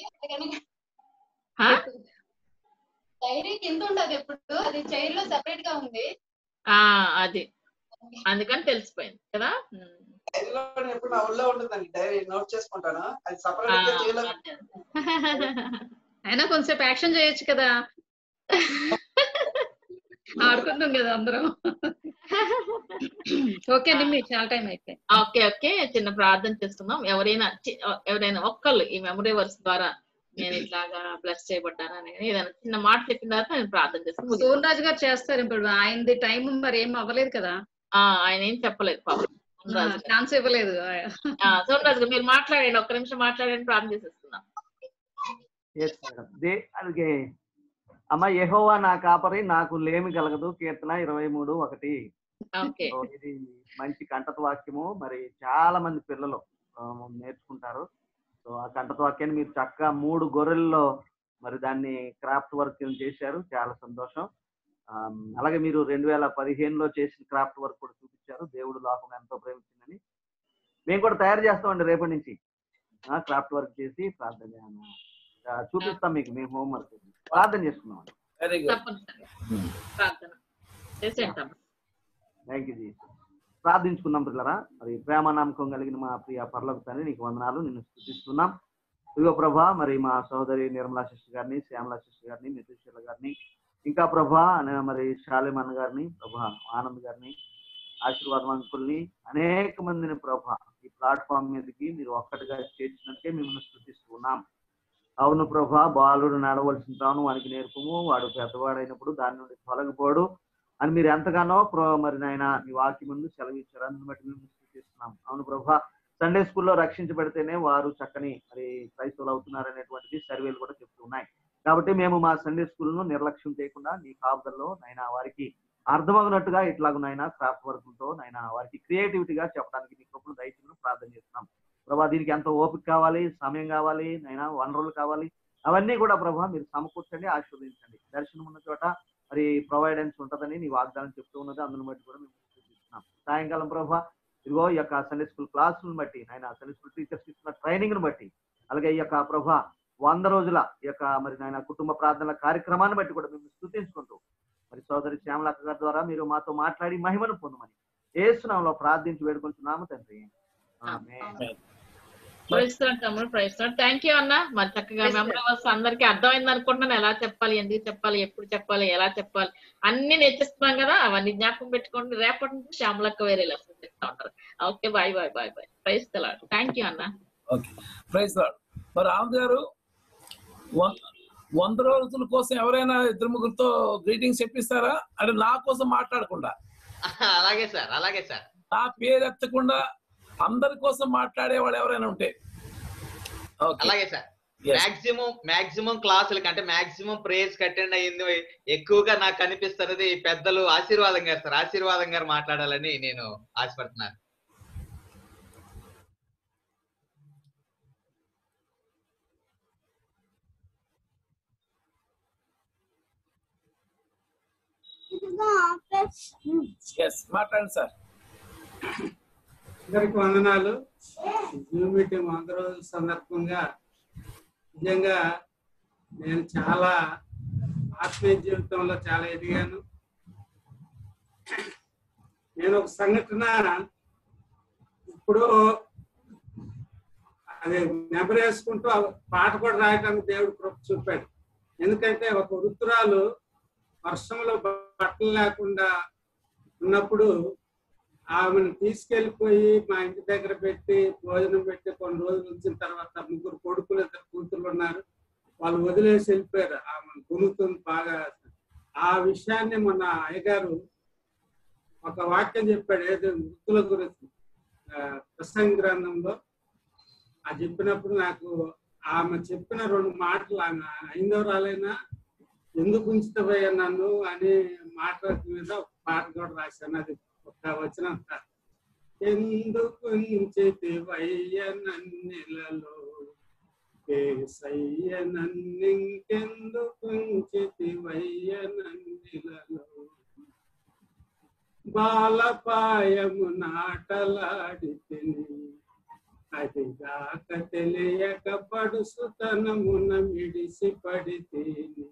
ఆ? డైరీ కింద ఉండదు ఎప్పుడు అది చైర్ లో సెపరేట్ గా ఉంది ఆ అది అందుకని తెలిసిపోయింది కదా ఉమ్. డైరీలో ఎప్పుడు నా ఒళ్ళో ఉంటుందండి డైరీ నోట్ చేసుకుంటాను అది ఆ, సపరేట్ గా చైర్లో అదే. అయినా కొంచెం యాక్షన్ చేయొచ్చు కదా ఆడుకుందాం కదా అందరం ఓకే అండి మీకు చాలా టైం అయిపోయింది ఓకే ఓకే చిన్న ప్రార్థన చేస్తున్నాం ఎవరైనా చి- ఎవరైనా ఒక్కళ్ళు ఈ మెమరీ వర్స్ ద్వారా నేను ఇట్లాగా బ్లెస్ చేయబడ్డానని ఏదైనా చిన్న మాట చెప్పిన తర్వాత నేను ప్రార్థన చేస్తాను సోమరాజు గారు చేస్తారు ఇప్పుడు ఆయనది టైం మరి ఏం అవ్వలేదు కదా ఆ, ఆయన ఏం చెప్పలేదు పాపం సోమరాజు గారు. ఛాన్స్ ఇవ్వలేదు ఆ, సోమరాజు గారు మీరు మాట్లాడండి ఒక్క నిమిషం మాట్లాడండి ప్రార్థన చేసేస్తున్నాం Yes, madam. దే అలాగే అమ్మ యెహోవా నా కాపరి నాకు లేమి కలగదు కీర్తన ఇరవై మూడు ఒకటి ఓకే సో ఇది మంచి కంటత వాక్యము మరి చాలా మంది పిల్లలు ఆ, నేర్చుకుంటారు సో ఆ కంటత వాక్యాన్ని మీరు చక్కగా మూడు గొర్రెల్లో మరి దాన్ని క్రాఫ్ట్ వర్క్ చేశారు చాలా సంతోషం ఆ, అలాగే మీరు రెండు వేల పదిహేనులో చేసిన క్రాఫ్ట్ వర్క్ కూడా చూపించారు దేవుడు లోకం ఎంతో ప్రేమించిందని మేము కూడా తయారు చేస్తామండి రేపటి నుంచి క్రాఫ్ట్ వర్క్ చేసి ప్రార్థన ఆ, చూపిస్తాం మీకు మేము హోంవర్క్ ప్రార్థన చేసుకున్నాం వెరీ గుడ్ తప్పనిసరిగా ప్రార్థన చేసేయండి తమ్ముడు. థ్యాంక్ యూ జీసస్ ప్రార్థించుకుందాం పిల్లరా మరి ప్రేమ నమ్మకం కలిగిన మా ప్రియ పర్లకు తండ్రి నీకు వందనాలు నిన్ను స్థుతిస్తున్నాం ఇదిగో ప్రభా మరి మా సోదరి నిర్మలా సిస్టర్ గారిని శ్యామలా సిస్టర్ గారిని నితీశ్వర గారిని ఇంకా ప్రభా నే- మరి శాలిమన్ గారిని ప్రభా ఆనంద్ గారిని ఆశీర్వాదం అంకుల్ని అనేక మందిని ప్రభా ఈ ప్లాట్ఫామ్ మీదకి మీరు ఒక్కటిగా చేర్చినట్టే మిమ్మల్ని స్థుతిస్తున్నాం అవును ప్రభా బాలుడు నడవలసిన తాను వానికి నేర్పము వాడు పెద్దవాడైనప్పుడు దాని నుండి తొలగిపోడు అని మీరు ఎంతగానో ప్ర- మరి నాయన మీ వాక్యం ముందు సెలవిచ్చారు అందుని బట్టి మేము స్థుతిస్తున్నాం అవును ప్రభా సండే స్కూల్లో రక్షించబడితేనే వారు చక్కని మరి క్రైస్తవులు అవుతున్నారు అనేటువంటిది సర్వేలు కూడా చెప్తున్నాయి కాబట్టి మేము మా సండే స్కూల్ను నిర్లక్ష్యం చేయకుండా నీ కాపుదల్లో నైనా వారికి అర్థమగినట్టుగా ఇట్లాగ నైనా క్రాఫ్ట్ వర్క్లతో నైనా వారికి క్రియేటివిటీగా చెప్పడానికి నీ కృపను దయచేసి ప్రార్థన చేస్తున్నాం ప్రభా దీనికి ఎంతో ఓపిక కావాలి సమయం కావాలి నైనా వనరులు కావాలి అవన్నీ కూడా ప్రభా మీరు సమకూర్చండి ఆశీర్వదించండి దర్శనం ఉన్న చోట మరి ప్రొవైడెన్స్ ఉంటుందని నీ వాగ్దానం చెప్తూ ఉన్నది అందుని బట్టి కూడా మేము చూపిస్తున్నాం సాయంకాలం ప్రభా ఇదిగో ఈ యొక్క సండే స్కూల్ క్లాసులను బట్టి ఆయన సండే స్కూల్ టీచర్స్ ఇస్తున్న ట్రైనింగ్ ను బట్టి అలాగే ఈ యొక్క ప్రభా వంద రోజుల ఈ యొక్క మరి నాయన కుటుంబ ప్రార్థనల కార్యక్రమాన్ని బట్టి కూడా మేము స్థుతించుకుంటూ మరి సోదరి శ్యామలక్క గారి ద్వారా మీరు మాతో మాట్లాడి మహిమను పొందమని ఏసునాంలో ప్రార్థించి వేడుకుంటున్నాము తండ్రి ఆమేన్. ప్రైస్తాడు తమ్ముడు ప్రైస్తాడు థ్యాంక్ యూ అన్న మరి చక్కగా Praise మెమరీస్ అందరికి అర్థమైంది అనుకుంటున్నాను ఎలా చెప్పాలి ఎందుకు చెప్పాలి ఎప్పుడు చెప్పాలి ఎలా చెప్పాలి అన్ని నేర్చిస్తున్నాం కదా అవన్నీ జ్ఞాపకం పెట్టుకోండి రేపటి నుంచి శ్యామలక్క వేరే లెసన్ చెప్తా ఉంటారు okay bye bye bye bye praise the lord thank you అన్న ఓకే ప్రైజ్ లాడ్ మరి రామ్ గారు వం- వంద రోజుల కోసం ఎవరైనా ఇద్దరు ముగ్గురితో గ్రీటింగ్స్ చెప్పిస్తారా అంటే నా కోసం మాట్లాడకుండా అలాగే సార్ అలాగే సార్ నా పేరు ఎత్తకుండా అందరి కోసం మాట్లాడే వాళ్ళు ఎవరైనా ఉంటే ఓకే అలాగే సార్ Yes. మాక్సిమం మాక్సిమం క్లాసులకి అంటే మాక్సిమం ప్రేయర్స్ అటెండ్ అయ్యింది ఎక్కువగా నాకు కనిపిస్తున్నది పెద్దలు ఆశీర్వాదం గారు సార్ ఆశీర్వాదం గారు మాట్లాడాలని నేను ఆశపడుతున్నాను ఎస్ మాట్లాడండి సార్ అందరికి వందనాలు జూమ్ మీటింగ్ వంద రోజుల సందర్భంగా నిజంగా నేను చాలా ఆత్మీయ జీవితంలో చాలా ఎదిగాను నేను ఒక సంఘటన ఇప్పుడు అది నెబరేసుకుంటూ ఆ పాట కూడా రాయడానికి దేవుడు కృప చూపాడు ఎందుకంటే ఒక వృద్ధురాలు వర్షంలో బట్టలు లేకుండా ఉన్నప్పుడు ఆమెను తీసుకెళ్లిపోయి మా ఇంటి దగ్గర పెట్టి భోజనం పెట్టి కొన్ని రోజులు ఉంచిన తర్వాత ముగ్గురు కొడుకులు ఇద్దరు కూతురు ఉన్నారు వాళ్ళు వదిలేసి వెళ్ళిపోయారు ఆమె గునుతుంది బాగా ఆ విషయాన్ని మన అయ్యగారు ఒక వాక్యం చెప్పాడు ఏది వృత్తుల గురించి ఆ, ప్రసంగ గ్రంథంలో ఆ చెప్పినప్పుడు నాకు ఆమె చెప్పిన రెండు మాటలు ఆమె ఐదవరాలైనా ఎందుకు ఉంచుతావయ్యా నన్ను అనే మాట మీద ఒక పాట కూడా రాశాను అది ఒక వచ్చినంత ఎందుకు ఉంచితివయ్య నన్నెలలో కేసయ్య నన్నింకెందుకు ఉంచితివయ్య నన్నెలలో బాలపాయము నాటలాడి తిని అది గాక తెలియక పడుసుతనమున మిడిసి పడితేని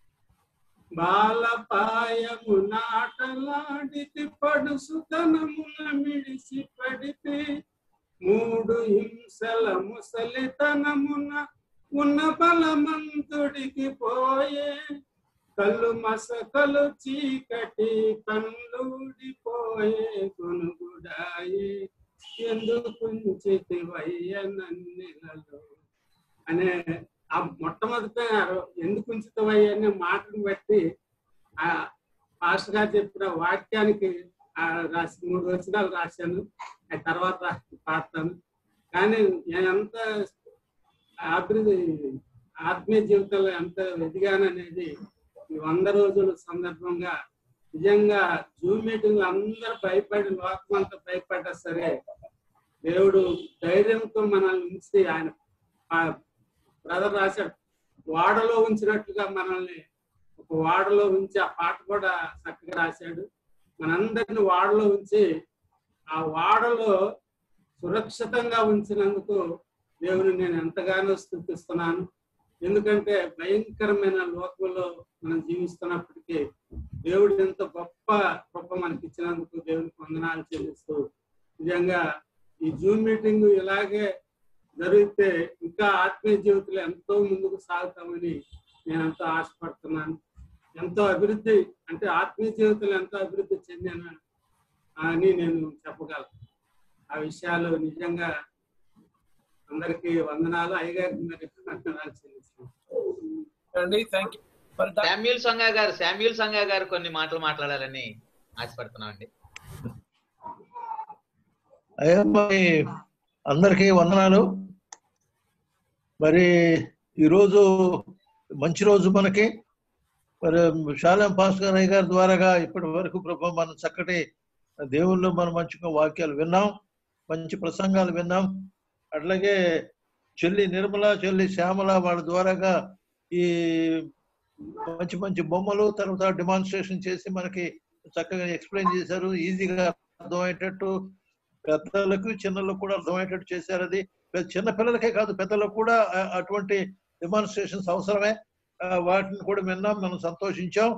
బాలపాయము నాటలాడితి పడుసుతనమున మిడిసి పడితే మూడు హింసల ముసలితనమున ఉన్న బలమంతుడికి పోయే కళ్ళు మసకలు చీకటి కళ్ళూడిపోయే కొనుగుడాయే ఎందుకుంచితివయ్య నన్నెలలో అనే ఆ మొట్టమొదట ఎందుకు ఉంచుతావయ్య అనే మాటను బట్టి ఆ పాస్టర్ గారు చెప్పిన వాక్యానికి ఆ రాసి మూడు వచనాలు రాశాను ఆ తర్వాత పాడతాను కానీ నేను ఎంత అభివృద్ధి ఆత్మీయ జీవితంలో ఎంత ఎదిగాననేది ఈ వంద రోజుల సందర్భంగా నిజంగా జూమ్ మీటింగ్ అందరూ భయపడి లోకం అంతా భయపడ్డా సరే దేవుడు ధైర్యంతో మనల్ని ఉంచి ఆయన బ్రదర్ రాశాడు వాడలో ఉంచినట్లుగా మనల్ని ఒక వాడలో ఉంచి ఆ పాట కూడా చక్కగా రాశాడు మనందరిని వాడలో ఉంచి ఆ వాడలో సురక్షితంగా ఉంచినందుకు దేవుని నేను ఎంతగానో స్థుతిస్తున్నాను ఎందుకంటే భయంకరమైన లోకంలో మనం జీవిస్తున్నప్పటికీ దేవుడు ఎంత గొప్ప గొప్ప మనకి ఇచ్చినందుకు దేవునికి వందనాలు చెల్లిస్తూ నిజంగా ఈ జూమ్ మీటింగ్ ఇలాగే జరిగితే ఇంకా ఆత్మీయ జీవితంలో ఎంతో ముందుకు సాగుతామని నేను ఎంతో ఆశపడుతున్నాను ఎంతో అభివృద్ధి అంటే ఆత్మీయ జీవితంలో ఎంతో అభివృద్ధి చెందాను అని నేను చెప్పగలను ఆ విషయాలు నిజంగా అందరికీ వందనాలు అయ్యగారికి మరి వందనాలు చెల్లిస్తున్నాను థ్యాంక్ యూ శామ్యూల్ సంగా గారు శామ్యూల్ సంగా గారు కొన్ని మాటలు మాట్లాడాలని ఆశపడుతున్నాం అండి అయ్యా మరి అందరికీ వందనాలు మరి ఈరోజు మంచి రోజు మనకి మరి శాలం పాస్కర్ అయ్య గారి ద్వారాగా ఇప్పటి వరకు ప్రభు మనం చక్కటి దేవుళ్ళు మనం మంచిగా వాక్యాలు విన్నాం మంచి ప్రసంగాలు విన్నాం అట్లాగే చెల్లి నిర్మల చెల్లి శ్యామల వాళ్ళ ద్వారాగా ఈ మంచి మంచి బొమ్మలు తర్వాత డిమాన్స్ట్రేషన్ చేసి మనకి చక్కగా ఎక్స్ప్లెయిన్ చేశారు ఈజీగా అర్థమయ్యేటట్టు పెద్దలకు చిన్నలకు కూడా అర్థమయ్యేటట్టు చేశారు అది పెద్ద- చిన్న పిల్లలకే కాదు పెద్దలకు కూడా ఆ- అటువంటి డెమాన్స్ట్రేషన్స్ అవసరమే ఆ, వాటిని కూడా విన్నాం మనం సంతోషించాం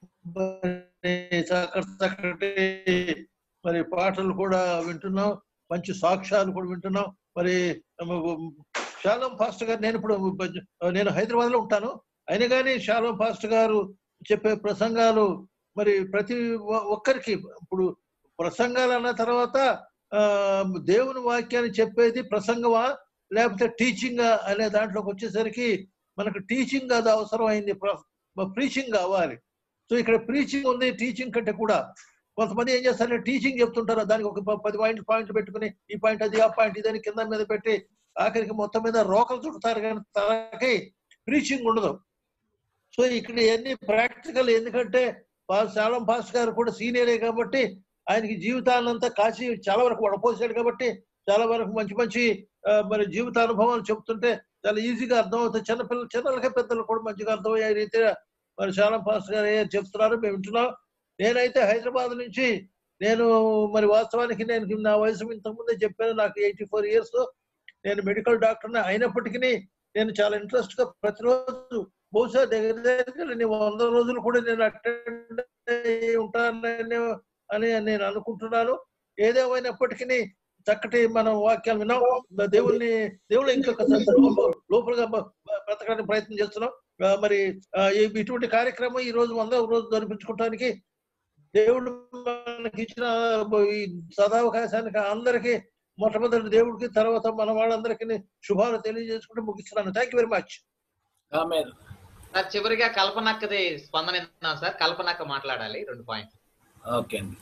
మరి చక్కటి చక్కటి మరి పాటలు కూడా వింటున్నాం మంచి సాక్ష్యాలు కూడా వింటున్నాం మరి శాలం పాస్టర్ గారు నేను ఇప్పుడు నేను హైదరాబాద్ లో ఉంటాను అయినా కానీ శాలం పాస్టర్ గారు చెప్పే ప్రసంగాలు మరి ప్రతి ఒ- ఒక్కరికి ఇప్పుడు ప్రసంగాలు అన్న తర్వాత ఆ, దేవుని వాక్యాన్ని చెప్పేది ప్రసంగమా లేకపోతే టీచింగ్ అనే దాంట్లోకి వచ్చేసరికి మనకు టీచింగ్ అది అవసరం అయింది ప్రీచింగ్ కావాలి సో ఇక్కడ ప్రీచింగ్ ఉంది టీచింగ్ కంటే కూడా కొంతమంది ఏం చేస్తారంటే టీచింగ్ చెప్తుంటారు దానికి ఒక ప- పది పాయింట్ పాయింట్లు పెట్టుకుని ఈ పాయింట్ అది ఆ పాయింట్ ఇదని కింద మీద పెట్టి ఆఖరికి మొత్తం మీద రోకలు చుడతారు కానీ తనకి ప్రీచింగ్ ఉండదు సో ఇక్కడ ఇవన్నీ ప్రాక్టికల్ ఎందుకంటే పా- శాలం పాస్ గారు కూడా సీనియరే కాబట్టి ఆయనకి జీవితాన్నంతా కాచి చాలా వరకు వడపోసాడు కాబట్టి చాలా వరకు మంచి మంచి ఆ, మరి జీవిత అనుభవాలు చెప్తుంటే చాలా ఈజీగా అర్థమవుతాయి చిన్నపిల్లలు చిన్నలకే పెద్దలు కూడా మంచిగా అర్థమయ్యే రీతిగా మరి శాలం పాస్ గారు ఏ చెప్తున్నారు మేము వింటున్నాం నేనైతే హైదరాబాద్ నుంచి నేను మరి వాస్తవానికి నేను నా వయసు ఇంతకుముందే చెప్పాను నాకు ఎయిటీ ఫోర్ ఇయర్స్ నేను మెడికల్ డాక్టర్ని అయినప్పటికీ నేను చాలా ఇంట్రెస్ట్ గా ప్రతిరోజు బహుశా దగ్గర దగ్గర నేను వంద రోజులు కూడా నేను అటెండ్ ఉంటానని అని నేను అనుకుంటున్నాను ఏదేమైనప్పటికీ చక్కటి మనం వాక్యాలు విన్నాం దేవుల్ని దేవుళ్ళు ఇంకొక లోపలగా బ- బ- బ్రతకడానికి ప్రయత్నం చేస్తున్నాం ఆ, మరి ఆ, ఈ- ఇటువంటి కార్యక్రమం ఈ రోజు వంద రోజు జరిపించుకోవడానికి దేవుడు మనకి ఇచ్చిన ఈ సదావకాశానికి అందరికీ మొట్టమొదటి దేవుడికి తర్వాత మన వాళ్ళందరికీ శుభాలు తెలియజేసుకుంటూ ముగిస్తున్నాను thank you very much sir చివరిగా కల్పనక్కది స్పందన ఇస్తున్నాం సార్ కల్పనక్క మాట్లాడాలి రెండు పాయింట్ ఓకే అండి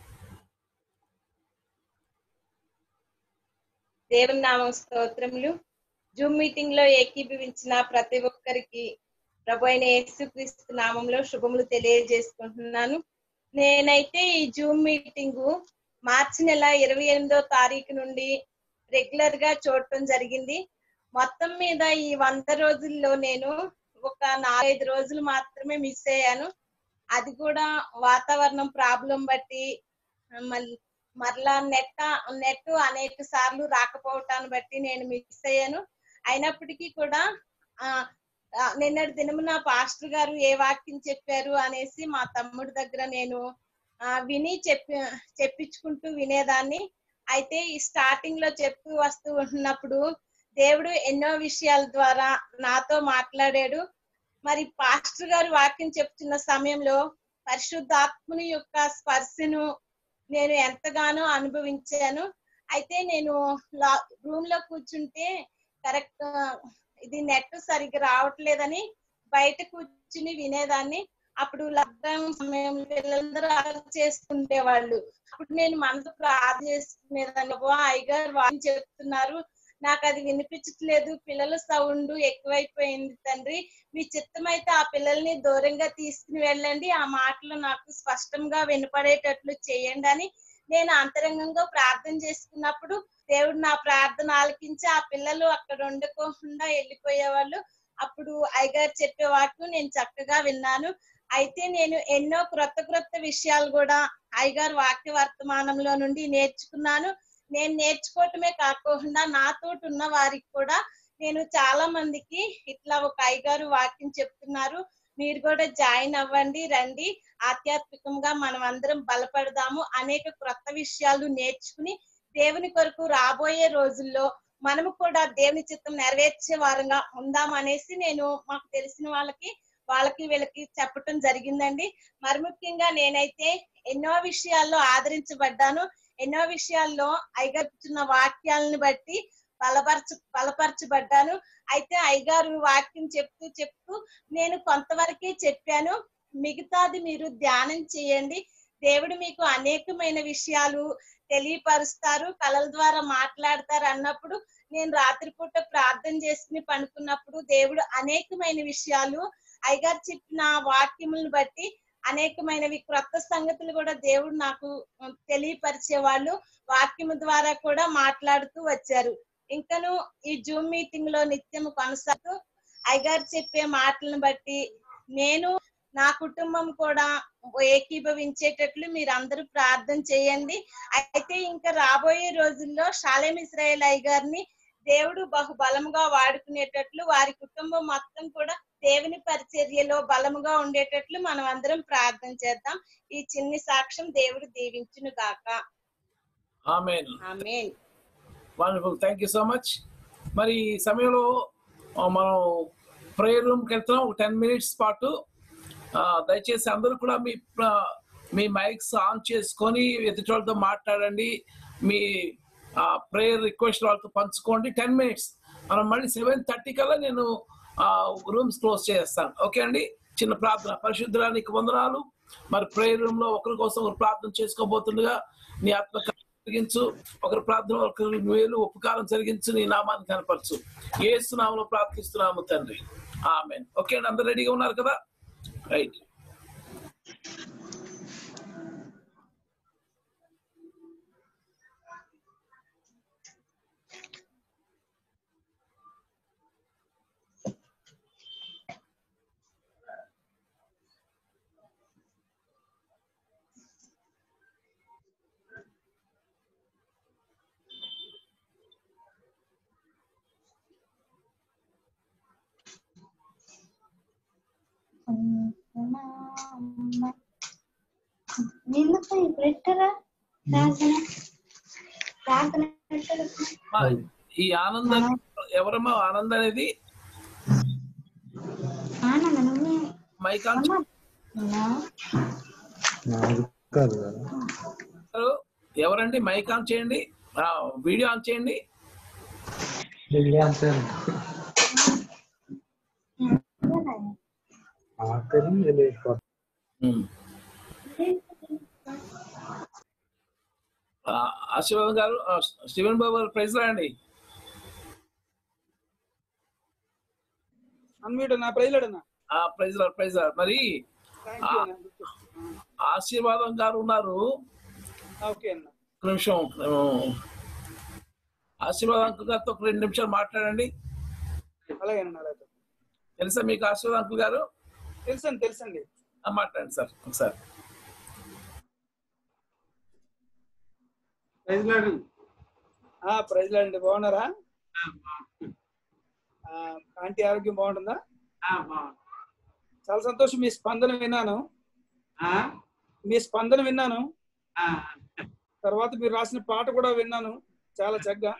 దేవుని నామం స్తోత్రములు జూమ్ మీటింగ్ లో ఏకీభవించిన ప్రతి ఒక్కరికి ప్రభు అయిన యేసుక్రీస్తు నామంలో శుభములు తెలియజేసుకుంటున్నాను నేనైతే ఈ జూమ్ మీటింగ్ మార్చి నెల ఇరవై ఎనిమిదో తారీఖు నుండి రెగ్యులర్ గా చూడటం జరిగింది మొత్తం మీద ఈ వంద రోజుల్లో నేను ఒక నాలుగైదు రోజులు మాత్రమే మిస్ అయ్యాను అది కూడా వాతావరణం ప్రాబ్లం బట్టి మళ్ళీ మరలా నెట్ నెట్ అనేక సార్లు రాకపోవటాన్ని బట్టి నేను మిస్ అయ్యాను అయినప్పటికీ కూడా ఆ ఆ, నిన్నటి దినమున పాస్టర్ గారు ఏ వాక్యం చెప్పారు అనేసి మా తమ్ముడి దగ్గర నేను ఆ, విని చెప్పి చెప్పించుకుంటూ వినేదాన్ని అయితే ఈ స్టార్టింగ్ లో చెప్తూ వస్తూ ఉన్నప్పుడు దేవుడు ఎన్నో విషయాల ద్వారా నాతో మాట్లాడాడు మరి పాస్టర్ గారు వాక్యం చెప్తున్న సమయంలో పరిశుద్ధాత్ముని యొక్క స్పర్శను నేను ఎంతగానో అనుభవించాను అయితే నేను రూమ్ లో కూర్చుంటే కరెక్ట్ ఇది నెట్ సరిగ్గా రావట్లేదని బయట కూర్చుని వినేదాన్ని అప్పుడు లాక్డౌన్ సమయంలో పిల్లలందరూ అలర్ట్ చేస్తుండేవాళ్ళు అప్పుడు నేను మనసు ప్రార్థన చేసుకునేదాన్ని "అబ్బా, అయ్యగారు వాళ్ళు చెప్తున్నారు నాకు అది వినిపించట్లేదు పిల్లల సౌండ్ ఎక్కువైపోయింది తండ్రి మీ చిత్తమైతే ఆ పిల్లల్ని దూరంగా తీసుకుని వెళ్ళండి ఆ మాటలు నాకు స్పష్టంగా వినపడేటట్లు చేయండి అని నేను అంతరంగంగా ప్రార్థన చేసుకున్నప్పుడు దేవుడు నా ప్రార్థన ఆలకించి ఆ పిల్లలు అక్కడ ఉండకోకుండా వెళ్ళిపోయేవాళ్ళు అప్పుడు అయ్యగారు చెప్పే వాక్యం నేను చక్కగా విన్నాను అయితే నేను ఎన్నో క్రొత్త క్రొత్త విషయాలు కూడా అయ్యగారు వాక్య వర్తమానంలో నుండి నేర్చుకున్నాను నేను నేర్చుకోవటమే కాకుండా నాతోటి ఉన్న వారికి కూడా నేను చాలా మందికి ఇట్లా ఒక అయ్యగారు వాక్యం చెప్తున్నారు మీరు కూడా జాయిన్ అవ్వండి రండి ఆధ్యాత్మికంగా మనం అందరం బలపడదాము అనేక క్రొత్త విషయాలు నేర్చుకుని దేవుని కొరకు రాబోయే రోజుల్లో మనము కూడా దేవుని చిత్తం నెరవేర్చే వారంగా ఉందాం అనేసి నేను మాకు తెలిసిన వాళ్ళకి వాళ్ళకి వీళ్ళకి చెప్పటం జరిగిందండి మరి ముఖ్యంగా నేనైతే ఎన్నో విషయాల్లో ఆదరించబడ్డాను ఎన్నో విషయాల్లో ఐగర్చున్న వాక్యాలను బట్టి బలపరచు బలపరచబడ్డాను అయితే అయ్యగారు వాక్యం చెప్తూ చెప్తూ నేను కొంతవరకే చెప్పాను మిగతాది మీరు ధ్యానం చేయండి దేవుడు మీకు అనేకమైన విషయాలు తెలియపరుస్తారు కళల ద్వారా మాట్లాడతారు అన్నప్పుడు నేను రాత్రిపూట ప్రార్థన చేసుకుని పనుకున్నప్పుడు దేవుడు అనేకమైన విషయాలు అయ్యగారు చెప్పిన వాక్యములను బట్టి అనేకమైనవి క్రొత్త సంగతులు కూడా దేవుడు నాకు తెలియపరిచేవాళ్ళు వాక్యము ద్వారా కూడా మాట్లాడుతూ వచ్చారు ఇంకను ఈ జూమ్ మీటింగ్ లో నిత్యం కొనసాగుతూ అయ్యగారు చెప్పే మాటలను బట్టి నేను నా కుటుంబం కూడా ఏకీభవించేటట్లు మీరు అందరూ ప్రార్థన చేయండి అయితే ఇంకా రాబోయే రోజుల్లో షాలేం ఇస్రాయేల్ అయ్య గారిని దేవుడు బహు బలముగా వాడుకునేటట్లు వారి కుటుంబం మొత్తం కూడా దేవుని పరిచర్యలో బలముగా ఉండేటట్లు మనం అందరం ప్రార్థన చేద్దాం ఈ చిన్ని సాక్ష్యం దేవుడు దీవించును గాక amen amen wonderful thank you so much మరి ఈ సమయంలో ఆ, మనం ప్రేయర్ రూమ్కి వెళ్తున్నాం ఒక టెన్ మినిట్స్ పాటు ఆ, దయచేసి అందరూ కూడా మీ ఆ, మీ మైక్స్ ఆన్ చేసుకొని ఎదుటి వాళ్ళతో మాట్లాడండి మీ ప్రేయర్ రిక్వెస్ట్ వాళ్ళతో పంచుకోండి టెన్ మినిట్స్ మనం మళ్ళీ సెవెన్ థర్టీ కల్లా నేను రూమ్స్ క్లోజ్ చేస్తాను ఓకే అండి చిన్న ప్రార్థన పరిశుద్ధానికి వందనాలు మరి ప్రేయర్ రూమ్ లో ఒకరి కోసం ఒకరు ప్రార్థన చేసుకోబోతుండగా నీ ఆత్మ జరిగించు ఒకరి ప్రార్థన ఒకరి మేలు ఉపకారం జరిగించు నీ నామాన్ని కనపరచు ఏసునామలో ప్రార్థిస్తున్నాము తండ్రి ఆమెన్ ఓకే అండి అందరు రెడీగా ఉన్నారు కదా రైట్ నిన్నపై పెట్టరా ప్రార్థన ప్రార్థన పెట్టరా మా ఈ ఆనందం ఎవరమ్మా ఆనందం అనేది ఆనందమే మైకాన్ ఎవరండి మైక్ ఆన్ చేయండి ఆ, వీడియో ఆన్ చేయండి ఉమ్. ఆ, ఆశీర్వాదం గారు ఆ, స్టీవెన్ బాబు గారు ప్రైజ్ అండి అన్మ్యూట్ అన్న ప్రైజ్ అన్న ఆ ప్రైజ్ ప్రైజ్ మరి థ్యాంక్ ఆ, యూ అన్న ఆశీర్వాదం గారు ఉన్నారు ఓకే అన్న ఒక నిమిషం ఆ, ఆశీర్వాదం అంకుల్ గారితో ఒక రెండు నిమిషాలు మాట్లాడండి అలాగే అన్న అలాగే తెలుసా మీకు ఆశీర్వాదం అంకుల్ గారు తెలుసండి తెలుసండి ఆ, మాట్లాడండి సార్ ఒకసారి ప్రైజ్ లాడు ఆ ప్రైజ్ అండి బాగున్నారా ఆ, ఆంటీ ఆరోగ్యం బాగుంటుందా చాలా సంతోషం మీ స్పందన విన్నాను మీ స్పందన విన్నాను తర్వాత మీరు రాసిన పాట కూడా విన్నాను చాలా చక్కగా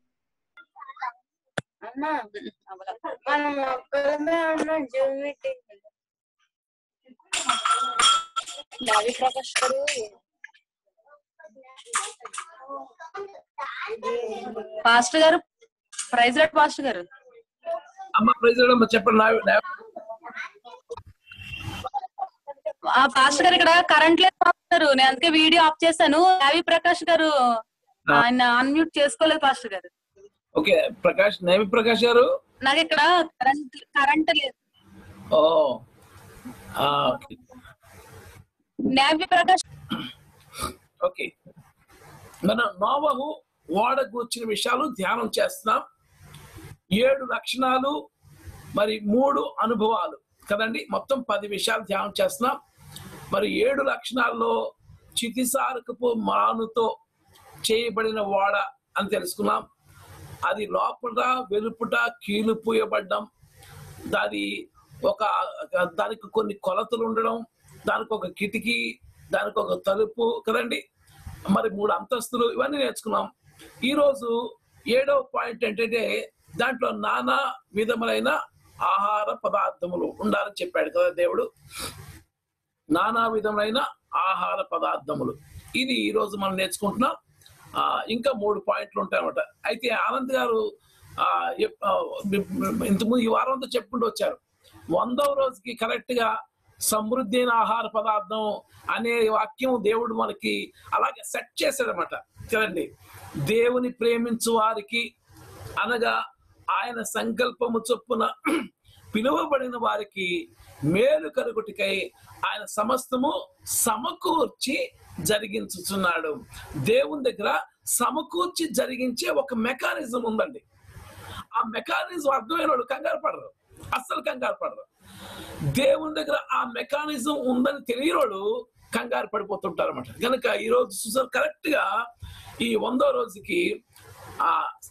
అన్న మనం ఒక్కరమే ఉన్నాం జూమ్ మీటింగ్ రవి ప్రకాష్ గారు పాస్టర్ గారు ప్రైజ్ లాడ్ పాస్టర్ గారు అమ్మ ప్రైజ్ అమ్మ చెప్పండి నా- నా- ఆ పాస్టర్ గారు ఇక్కడ కరెంట్ లేదు పాస్టర్ గారు నేను అందుకే వీడియో ఆఫ్ చేశాను రవి ప్రకాష్ గారు ఆయన అన్మ్యూట్ చేసుకోలేదు పాస్టర్ గారు ఓకే ప్రకాష్ నేమి ప్రకాష్ గారు నాకు ఇక్కడ కరెంట్ కరెంట్ లేదు ఓ ఆ, ఓకే. నేవి ప్రకాష్ ఓకే మనం నోవహు ఓడ కూర్చిన విషయాలు ధ్యానం చేస్తున్నాం ఏడు లక్షణాలు మరి మూడు అనుభవాలు కదండి మొత్తం పది విషయాలు ధ్యానం చేస్తున్నాం మరి ఏడు లక్షణాల్లో చితిసారకపు మానుతో చేయబడిన ఓడ అని తెలుసుకున్నాం అది లోపల వెలుపుట కీలు పూయబడ్డం దాని ఒక దానికి కొన్ని కొలతలు ఉండడం దానికి ఒక కిటికీ దానికి ఒక తలుపు కదండి మరి మూడు అంతస్తులు ఇవన్నీ నేర్చుకున్నాం ఈరోజు ఏడవ పాయింట్ ఏంటంటే దాంట్లో నానా విధములైన ఆహార పదార్థములు ఉండాలని చెప్పాడు కదా దేవుడు నానా విధములైన ఆహార పదార్థములు ఇది ఈ రోజు మనం నేర్చుకుంటున్నాం ఆ, ఇంకా మూడు పాయింట్లు ఉంటాయన్నమాట అయితే ఆనంద్ గారు ఆ, ఎప్- ఆ, ఇంతకుముందు ఈ వారంతో చెప్పుకుంటూ వచ్చారు వందవ రోజుకి కరెక్ట్ గా సమృద్ధి అయిన ఆహార పదార్థం అనే వాక్యం దేవుడు మనకి అలాగే సెట్ చేశాడనమాట కదండి దేవుని ప్రేమించు వారికి అనగా ఆయన సంకల్పము చొప్పున పిలువబడిన వారికి మేలు కలుగుటికై ఆయన సమస్తము సమకూర్చి జరిగించుచున్నాడు దేవుని దగ్గర సమకూర్చి జరిగించే ఒక మెకానిజం ఉందండి ఆ మెకానిజం అర్థమైన వాళ్ళు కంగారు పడరు అస్సలు కంగారు పడరు దేవుని దగ్గర ఆ మెకానిజం ఉందని తెలియనోడు కంగారు పడిపోతుంటారు అనమాట కనుక ఈ రోజు చూసారు కరెక్ట్ గా ఈ వందో రోజుకి ఆ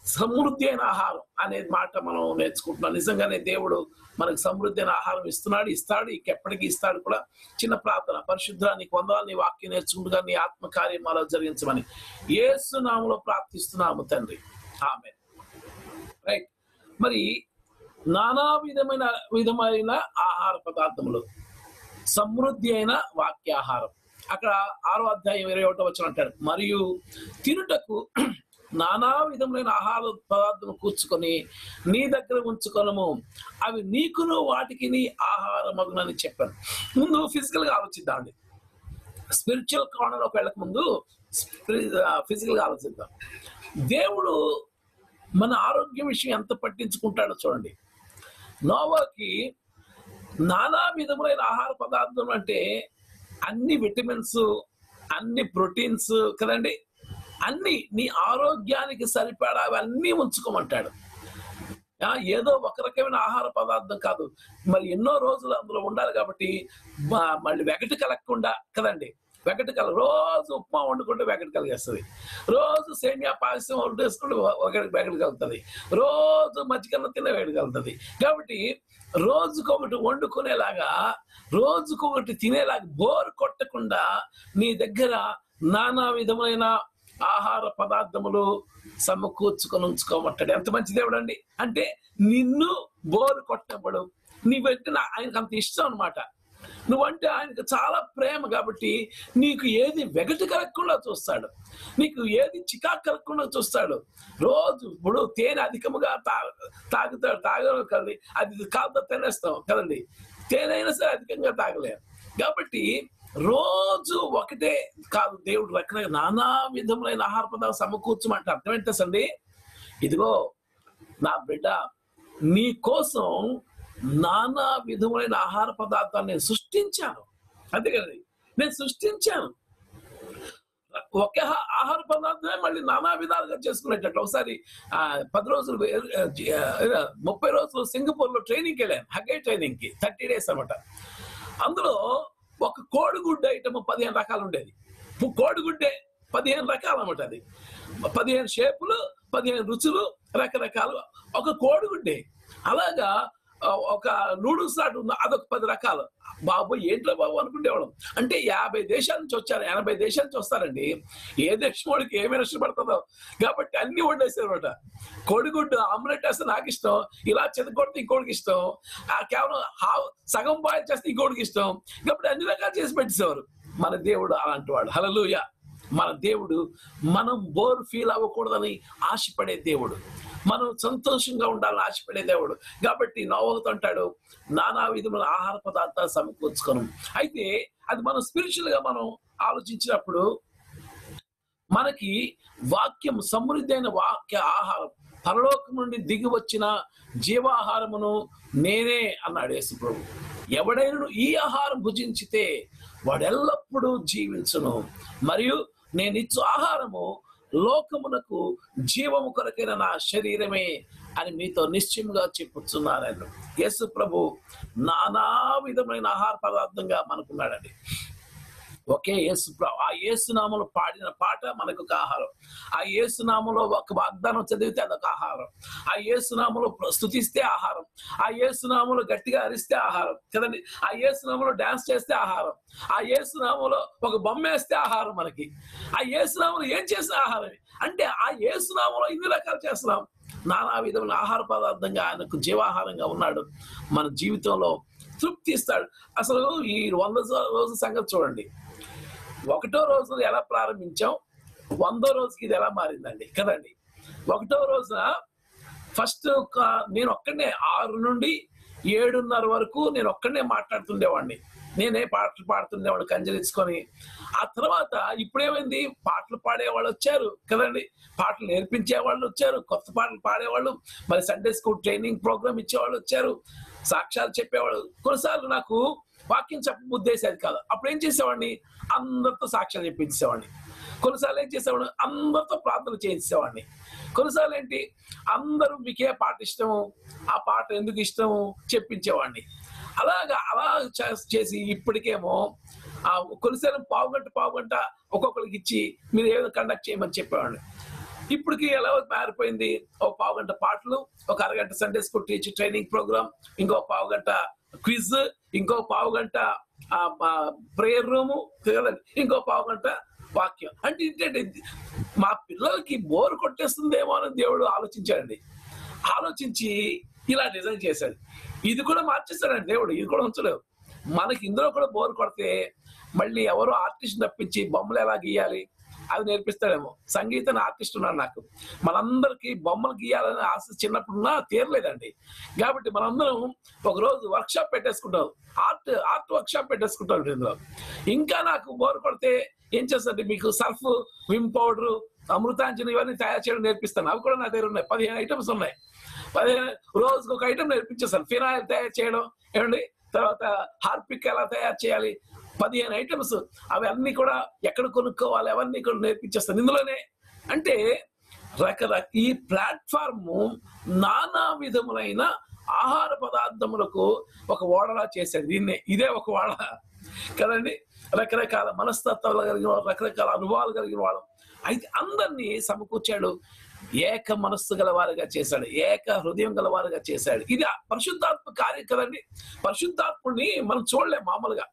సమృద్ధి అయిన ఆహారం అనే మాట మనం నేర్చుకుంటున్నాం నిజంగానే దేవుడు మనకు సమృద్ధి అయిన ఆహారం ఇస్తున్నాడు ఇస్తాడు ఇంకెప్పటికీ ఇస్తాడు కూడా చిన్న ప్రార్థన పరిశుద్ధ నీకు వందనాలు నీ వాక్యం నేర్చుకుంటుగా నీ ఆత్మకార్యం మాలో జరిగించమని ఏసు నామలో ప్రార్థిస్తున్నాము తండ్రి ఆమె రైట్ మరి నానా విధమైన విధమైన ఆహార పదార్థములు సమృద్ధి అయిన వాక్యాహారం అక్కడ ఆరో అధ్యాయం ఇరవై ఒకటో వచ్చిన అంటాడు మరియు తినుటకు నానా విధములైన ఆహార పదార్థం కూర్చుకొని నీ దగ్గర ఉంచుకొనము అవి నీకును వాటికి నీ ఆహారమగునని చెప్పాను ముందు ఫిజికల్ గా ఆలోచిద్దామండి స్పిరిచువల్ కోణంలోకి వెళ్ళక ముందు ఫిజికల్ గా ఆలోచిద్దాం దేవుడు మన ఆరోగ్య విషయం ఎంత పట్టించుకుంటాడో చూడండి నోవాకి నానా విధములైన ఆహార పదార్థం అంటే అన్ని విటమిన్స్ అన్ని ప్రోటీన్స్ కదండి అన్ని నీ ఆరోగ్యానికి సరిపడా అవన్నీ ఉంచుకోమంటాడు ఆ, ఏదో ఒక రకమైన ఆహార పదార్థం కాదు మరి ఎన్నో రోజులు అందులో ఉండాలి కాబట్టి మ- మళ్ళీ వెగటి కలగకుండా కదండి వెగటి కల రోజు ఉప్మా వండుకుంటే వెగటి కలిగేస్తుంది రోజు సేమియా పాయసం వండేసుకుంటే ఒకటి వెగటి కలుగుతుంది రోజు మజ్జిగన్న తిన్న వేడి కలుగుతుంది కాబట్టి రోజుకొకటి వండుకునేలాగా రోజుకొకటి తినేలాగా బోర్ కొట్టకుండా నీ దగ్గర నానా విధమైన ఆహార పదార్థములు సమకూర్చుకొని ఉంచుకోమంటాడు ఎంత మంచి దేవుడు అండి అంటే నిన్ను బోరు కొట్టినప్పుడు నీవంటే నా- ఆయనకు అంత ఇష్టం అనమాట నువ్వంటే ఆయనకు చాలా ప్రేమ కాబట్టి నీకు ఏది వెగటి కలగకుండా చూస్తాడు నీకు ఏది చికాకు కలగకుండా చూస్తాడు రోజు ఇప్పుడు తేనె అధికముగా తా తాగుతాడు తాగలేదు కదండి అది కాదు తినేస్తాం కదండి తేనె అయినా సరే అధికంగా తాగలేం కాబట్టి రోజు ఒకటే కాదు దేవుడు రకరకాల నానా విధములైన ఆహార పదార్థాలు సమకూర్చమంటే అర్థమేంటండి ఇదిగో నా బిడ్డ నీ కోసం నానా విధములైన ఆహార పదార్థాలు నేను సృష్టించాను అంతే కదండి నేను సృష్టించాను ఒకే ఆహా- ఆహార పదార్థమే మళ్ళీ నానా విధాలుగా చేసుకునేటట్టు ఒకసారి ఆ, పది రోజులు వే- ఆ, ఆ, ముప్పై రోజులు సింగపూర్ లో ట్రైనింగ్కి వెళ్ళాను హగ్గై ట్రైనింగ్ కి థర్టీ డేస్ అనమాట అందులో ఒక కోడిగుడ్డు ఐటమ్ పదిహేను రకాలు ఉండేది పు- కోడిగుడ్డే పదిహేను రకాలు అనమాట అది పదిహేను షేపులు పదిహేను రుచులు రకరకాలు ఒక కోడిగుడ్డే అలాగా ఆ, ఒక నూడిల్స్ లాంటి ఉంది అదొక పది రకాలు బాబు ఏంట్రా బాబు అనుకునేవాళ్ళం అంటే యాభై దేశాల నుంచి వచ్చారు ఎనభై దేశాల నుంచి వస్తారండి ఏ దేశం వాడికి ఏమైనా ఇష్టపడుతుందో కాబట్టి అన్ని వండేసారు అనమాట కోడిగుడ్డు ఆమ్లెట్ వేస్తే నాకు ఇష్టం ఇలా చెదకొడితే ఇంకోటికి ఇష్టం ఆ కేవలం హావ్ సగం బాయిల్ చేస్తే ఇంకోటికి ఇష్టం కాబట్టి అన్ని రకాలు చేసి పెట్టేసేవారు మన దేవుడు అలాంటి వాడు హలలుయ మన దేవుడు మనం బోర్ ఫీల్ అవ్వకూడదని ఆశపడే దేవుడు మనం సంతోషంగా ఉండాలని ఆశపడే దేవుడు కాబట్టి నవ్వుతూ అంటాడు నానా విధముల ఆహార పదార్థాలు సమకూర్చుకోను అయితే అది మనం స్పిరిచువల్ గా మనం ఆలోచించినప్పుడు మనకి వాక్యం సమృద్ధి అయిన వాక్య ఆహారం పరలోకం నుండి దిగి వచ్చిన జీవాహారమును నేనే అన్నాడు యేసు ప్రభు ఎవడైనా ఈ ఆహారం భుజించితే వాడెల్లప్పుడూ జీవించును మరియు నేను ఇచ్చు ఆహారము లోకమునకు జీవము కొరకైన నా శరీరమే అని మీతో నిశ్చయముగా చెప్పుచున్నాను యేసు ప్రభు నానా విధమైన ఆహార పదార్థంగా మనకున్నాడండి ఒకే యేసు ప్ర- ఆ యేసునామలో పాడిన పాట మనకు ఒక ఆహారం ఆ యేసునామలో ఒక వాగ్దానం చదివితే అదొక ఆహారం ఆ యేసునామలో ప్ర- స్తుతిస్తే ఆహారం ఆ యేసునామలో గట్టిగా అరిస్తే ఆహారం కదండి ఆ యేసునామలో డాన్స్ చేస్తే ఆహారం ఆ యేసునామలో ఒక బొమ్మ వేస్తే ఆహారం మనకి ఆ యేసునామలో ఏం చేసిన ఆహారం అంటే ఆ యేసునామలో ఇన్ని రకాలు చేస్తున్నాం నానా విధమైన ఆహార పదార్థంగా ఆయనకు జీవాహారంగా ఉన్నాడు మన జీవితంలో తృప్తి ఇస్తాడు అసలు ఈ వంద రోజు సంగతి చూడండి ఒకటో రోజు ఎలా ప్రారంభించాం వందో రోజుకి ఇది ఎలా మారిందండి కదండి ఒకటో రోజున ఫస్ట్ నేను ఒక్కడనే ఆరు నుండి ఏడున్నర వరకు నేను ఒక్కడనే మాట్లాడుతుండేవాడిని నేనే పాటలు పాడుతుండేవాడు కంజలించుకొని ఆ తర్వాత ఇప్పుడేమైంది పాటలు పాడేవాళ్ళు వచ్చారు కదండి పాటలు నేర్పించే వాళ్ళు వచ్చారు కొత్త పాటలు పాడేవాళ్ళు మరి సండే స్కూల్ ట్రైనింగ్ ప్రోగ్రామ్ ఇచ్చేవాళ్ళు వచ్చారు సాక్ష్యాలు చెప్పేవాళ్ళు కొన్నిసార్లు నాకు వాక్యం చెప్పబుద్ధేసేది కాదు అప్పుడు ఏం చేసేవాడిని అందరితో సాక్ష్యాలు చెప్పించేవాడిని కొన్నిసార్లు ఏం చేసేవాడు అందరితో ప్రార్థన చేయించేవాడిని కొన్నిసార్లు ఏంటి అందరూ మీకే పాట ఇష్టము ఆ పాట ఎందుకు ఇష్టము చెప్పించేవాడిని అలాగా అలా చే- చేసి ఇప్పటికేమో ఆ కొన్నిసార్లు పావు గంట పావు గంట ఒక్కొక్కరికి ఇచ్చి మీరు ఏదో కండక్ట్ చేయమని చెప్పేవాడిని ఇప్పటికి ఎలా మారిపోయింది ఒక పావు గంట పాటలు ఒక అరగంట Sunday school teacher training program ఇంకో పావు గంట క్విజ్ ఇంకో పావు గంట ప్రేయర్ రూము ఇంకో పావు గంట వాక్యం అంటే ఏంటంటే మా పిల్లలకి బోర్ కొట్టేస్తుందేమో అని దేవుడు ఆలోచించాడండి ఆలోచించి ఇలా డిజైన్ చేశాడు ఇది కూడా మార్చేస్తాడండి దేవుడు ఇది కూడా ఉంచలేవు మనకి ఇందులో కూడా బోర్ కొడితే మళ్ళీ ఎవరో ఆర్టిస్ట్ తప్పించి బొమ్మలు ఎలా గీయాలి అది నేర్పిస్తాడేమో సంగీతం ఆర్టిస్ట్ ఉన్నాడు నాకు మనందరికి బొమ్మలు గీయాలని ఆశ చిన్నప్పుడున్నా తీరలేదండి కాబట్టి మనందరం ఒక రోజు వర్క్ షాప్ పెట్టేసుకుంటాం ఆర్ట్ ఆర్ట్ వర్క్ షాప్ పెట్టేసుకుంటాం ఇందులో ఇంకా నాకు బోర్ కొడితే ఏం చేస్తుంది మీకు సర్ఫ్ విమ్ పౌడర్ అమృతాంజన్ ఇవన్నీ తయారు చేయడం నేర్పిస్తాను అవి కూడా నా దగ్గర ఉన్నాయి పదిహేను ఐటమ్స్ ఉన్నాయి పదిహేను రోజుకి ఒక ఐటమ్ నేర్పించేస్తాను ఫినాయిల్ తయారు చేయడం ఏమండి తర్వాత హార్పిక్ ఎలా తయారు చేయాలి పదిహేను ఐటమ్స్ అవి అన్ని కూడా ఎక్కడ కొనుక్కోవాలి అవన్నీ కూడా నేర్పించేస్తాను ఇందులోనే అంటే రకరక ఈ ప్లాట్ఫామ్ నానా విధములైన ఆహార పదార్థములకు ఒక ఓడలా చేశాడు దీన్నే ఇదే ఒక ఓడ కదండి రకరకాల మనస్తత్వాలు కలిగిన వాళ్ళు రకరకాల అనుభవాలు కలిగిన వాళ్ళు అయితే అందరినీ సమకూర్చాడు ఏక మనస్సు గలవారుగా చేశాడు ఏక హృదయం గలవారుగా చేశాడు ఇది ఆ పరిశుద్ధాత్మ కార్యం కదండి పరిశుద్ధాత్ముడిని మనం చూడలేం మామూలుగా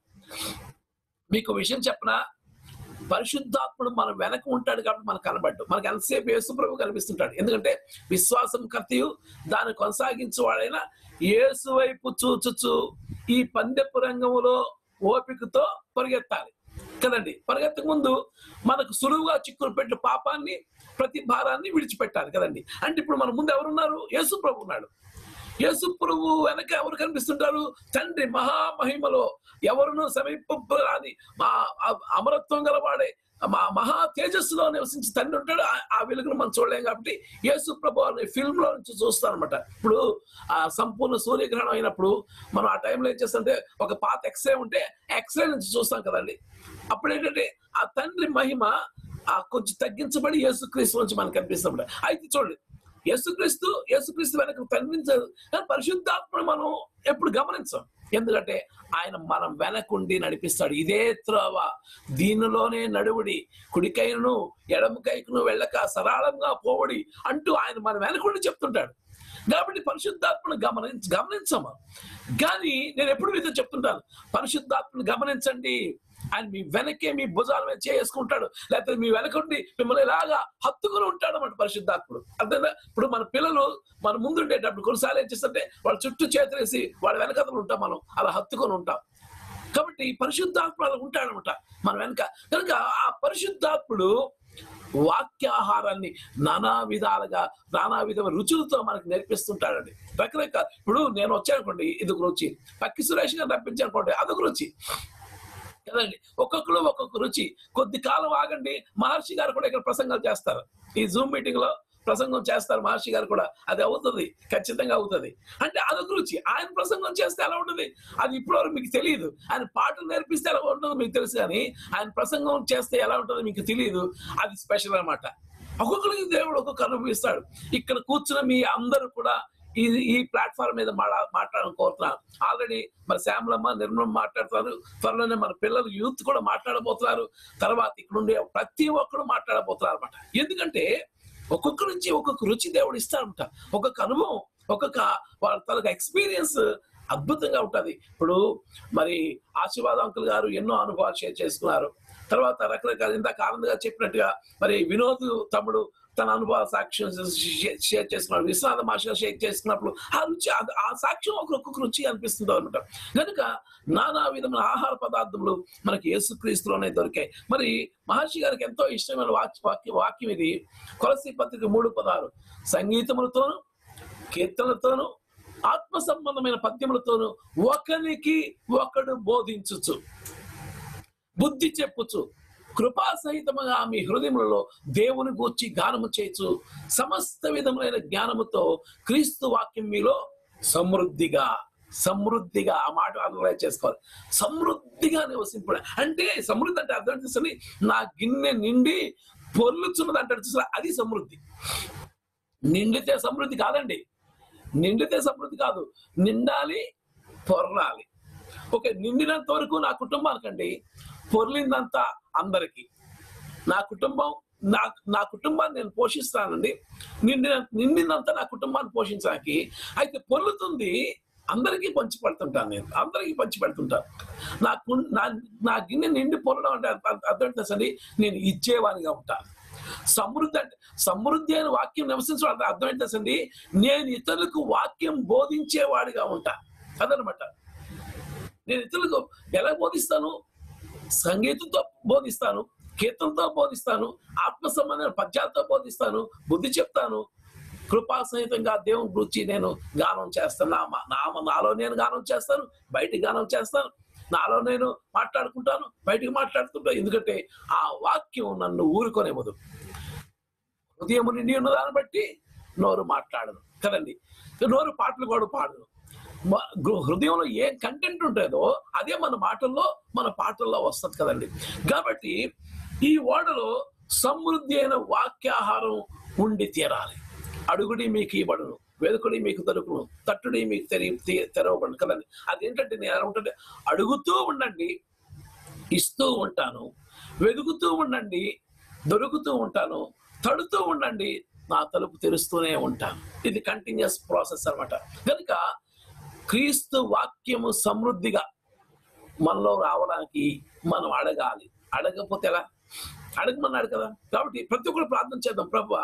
మీకు విషయం చెప్పనా పరిశుద్ధాత్ముడు మన వెనక ఉంటాడు కాబట్టి మనకు కనబడ్డు మనకు ఎంతసేపు యేసుప్రభు కనిపిస్తుంటాడు ఎందుకంటే విశ్వాసం కర్తయు దాన్ని కొనసాగించేవాడైనా యేసు వైపు చూచుచు ఈ పందెపు రంగంలో ఓపికతో పరిగెత్తాలి కదండి పరిగెత్తక ముందు మనకు సులువుగా చిక్కులు పెట్టిన పాపాన్ని ప్రతి భారాన్ని విడిచిపెట్టాలి కదండి అంటే ఇప్పుడు మన ముందు ఎవరున్నారు యేసు ప్రభు ఉన్నాడు యేసు ప్రభు వెనక ఎవరు కనిపిస్తుంటారు తండ్రి మహామహిమలో ఎవరును సమీపరాని మా అ- అమరత్వం గలవాడే మా మహా తేజస్సులో నివసించి తండ్రి ఉంటాడు ఆ- ఆ వెలుగును మనం చూడలేం కాబట్టి యేసు ప్రభు అనే ఫిల్మ్ లో నుంచి చూస్తాం అనమాట ఇప్పుడు ఆ సంపూర్ణ సూర్యగ్రహణం అయినప్పుడు మనం ఆ టైంలో ఏం చేస్తుంటే ఒక పాత ఎక్స్రే ఉంటే ఎక్స్రే నుంచి చూస్తాం కదండి అప్పుడు ఏంటంటే ఆ తండ్రి మహిమ ఆ కొంచెం తగ్గించబడి యేసుక్రీస్తు నుంచి మనకు కనిపిస్తున్నప్పుడు అయితే చూడండి యేసుక్రీస్తు యేసుక్రీస్తు వెనక కనిపించదు కానీ పరిశుద్ధాత్మను మనం ఎప్పుడు గమనించాం ఎందుకంటే ఆయన మనం వెనకుండి నడిపిస్తాడు ఇదే త్రోవ దీనిలోనే నడువుడి కుడికైను ఎడమకైకును వెళ్ళక సరళంగా పోవడి అంటూ ఆయన మన వెనకుండి చెప్తుంటాడు కాబట్టి పరిశుద్ధాత్మను గమనించ గమనించము కానీ నేను ఎప్పుడు మీతో చెప్తుంటాను పరిశుద్ధాత్మను గమనించండి ఆయన మీ వెనకే మీ భుజాల మీద చేసుకుంటాడు లేకపోతే మీ వెనకుండి మిమ్మల్ని ఇలాగా హత్తుకుని ఉంటాడు అన్నమాట పరిశుద్ధాత్ముడు అర్థంగా ఇప్పుడు మన పిల్లలు మన ముందు ఉండేటప్పుడు కొన్నిసార్లు ఏం చేస్తుంటే వాళ్ళ చుట్టూ చేతులేసి వాళ్ళ వెనకతలు ఉంటాం మనం అలా హత్తుకొని ఉంటాం కాబట్టి పరిశుద్ధాత్ముడు అలా ఉంటాడనమాట మన వెనక కనుక ఆ పరిశుద్ధాత్ముడు వాక్యాహారాన్ని నానా విధాలుగా నానా విధమైన రుచులతో మనకు నేర్పిస్తుంటాడండి రకరకాల ఇప్పుడు నేను వచ్చానుకోండి ఇదొక రుచి పక్కి సురేష్ గారు రప్పించానుకోండి అదొక రుచి కదండి ఒక్కొక్కరు ఒక్కొక్క రుచి కొద్ది కాలం ఆగండి మహర్షి గారు కూడా ఇక్కడ ప్రసంగాలు చేస్తారు ఈ జూమ్ మీటింగ్ లో ప్రసంగం చేస్తారు మహర్షి గారు కూడా అది అవుతుంది ఖచ్చితంగా అవుతుంది అంటే అదొక రుచి ఆయన ప్రసంగం చేస్తే ఎలా ఉంటుంది అది ఇప్పటివరకు మీకు తెలియదు ఆయన పాటలు నేర్పిస్తే ఎలా ఉంటుందో మీకు తెలుసు కానీ ఆయన ప్రసంగం చేస్తే ఎలా ఉంటుందో మీకు తెలియదు అది స్పెషల్ అన్నమాట ఒక్కొక్కరికి దేవుడు ఒక్కొక్క అనుభవిస్తాడు ఇక్కడ కూర్చున్న మీ అందరూ కూడా ఈ ఈ ప్లాట్ఫామ్ మీద మాట్లా మాట్లాడాలని కోరుతున్నాను ఆల్రెడీ మరి శ్యామలమ్మ నిర్మలం మాట్లాడుతున్నారు త్వరలోనే మన పిల్లలు యూత్ కూడా మాట్లాడబోతున్నారు తర్వాత ఇక్కడ ఉండే ప్రతి ఒక్కరు మాట్లాడబోతున్నారు అనమాట ఎందుకంటే ఒక్కొక్క నుంచి ఒక్కొక్క రుచి దేవుడు ఇస్తాడంట ఒక్కొక్క అనుభవం ఒక్కొక్క వాళ్ళ తనకు ఎక్స్పీరియన్స్ అద్భుతంగా ఉంటది ఇప్పుడు మరి ఆశీర్వాద్ అంకుల్ గారు ఎన్నో అనుభవాలు షేర్ చేసుకున్నారు తర్వాత రకరకాల ఇందాక ఆనంద్ గారు చెప్పినట్టుగా మరి వినోద్ తమ్ముడు తన అనుభవ సాక్ష్యం షేర్ చేసుకున్నాడు విశ్వనాథ మాస్టర్ షేర్ చేసుకున్నప్పుడు ఆ రుచి ఆ- ఆ సాక్ష్యం ఒక్కొక్క రుచి అనిపిస్తుంది అనమాట కనుక నానా విధమైన ఆహార పదార్థములు మనకి యేసుక్రీస్తులోనే దొరికాయి మరి మహర్షి గారికి ఎంతో ఇష్టమైన వాక్య వాక్య వాక్యం ఇది కొలసి పత్రిక మూడు పదాలు సంగీతములతోను కీర్తనలతోను ఆత్మ సంబంధమైన పద్యములతోను ఒకరికి ఒకడు బోధించుచు బుద్ధి చెప్పుచు కృపా సహితముగా మీ హృదయములలో దేవుని గూర్చి గానము చేయొచ్చు సమస్త విధములైన జ్ఞానముతో క్రీస్తు వాక్యం మీలో సమృద్ధిగా సమృద్ధిగా ఆ మాట అర్థం చేసుకోవాలి సమృద్ధిగా నివసింపుడు అంటే సమృద్ధి అంటే అర్థం చూస్తుంది నా గిన్నె నిండి పొర్లుచున్నది అంటాడు చూసా అది సమృద్ధి నిండితే సమృద్ధి కాదండి నిండితే సమృద్ధి కాదు నిండాలి పొర్లాలి ఓకే నిండినంత వరకు నా కుటుంబానికండి పొర్లిందంతా అందరికి నా కుటుంబం నా నా కుటుంబాన్ని నేను పోషిస్తానండి నిండి నిండినంత నా కుటుంబాన్ని పోషించడానికి అయితే పొల్లుతుంది అందరికీ పంచి పెడుతుంటాను నేను అందరికీ పంచి పెడుతుంటాను నాకు నా నా గిన్నె నిండి పొల్లడం అంటే అర్థం- అర్థం ఏంటి తెలుసండి నేను ఇచ్చేవాడిగా ఉంటాను సమృద్ధి అంటే సమృద్ధి అయిన వాక్యం నివసించడం అంటే అర్థం ఏంటి తెలుసండి నేను ఇతరులకు వాక్యం బోధించేవాడిగా ఉంటా అదనమాట నేను ఇతరులకు ఎలా బోధిస్తాను సంగీతంతో బోధిస్తాను కీర్తనతో బోధిస్తాను ఆత్మ సంబంధమైన పద్యాలతో బోధిస్తాను బుద్ధి చెప్తాను కృపా సహితంగా దేవుని గురించి నేను గానం చేస్తాను నా నా నాలో నేను గానం చేస్తాను బయటికి గానం చేస్తాను నాలో నేను మాట్లాడుకుంటాను బయటికి మాట్లాడుతుంటాను ఎందుకంటే ఆ వాక్యం నన్ను ఊరుకొనేవదు హృదయం నిండి ఉన్న దాన్ని బట్టి నోరు మాట్లాడదు కదండి నోరు పాటలు కూడా పాడదు మ- గృ- హృదయంలో ఏ కంటెంట్ ఉంటుందో అదే మన మాటల్లో మన పాటల్లో వస్తుంది కదండి కాబట్టి ఈ ఓడలో సమృద్ధి అయిన వాక్యాహారం ఉండి తీరాలి అడుగుడి మీకు ఇవ్వబడును వెదుకుడి మీకు దొరుకును తట్టుడి మీకు తెరి తె- తెరవబడును కదండి అదేంటంటే నేను ఎలా ఉంటుంటే అడుగుతూ ఉండండి ఇస్తూ ఉంటాను వెదుకుతూ ఉండండి దొరుకుతూ ఉంటాను తడుతూ ఉండండి నా తలుపు తెరుస్తూనే ఉంటాను ఇది కంటిన్యూస్ ప్రాసెస్ అన్నమాట కనుక క్రీస్తు వాక్యము సమృద్ధిగా మనలో రావడానికి మనం అడగాలి అడగకపోతే ఎలా అడగమన్నాడు కదా కాబట్టి ప్రతి ఒక్కరు ప్రార్థన చేద్దాం ప్రభు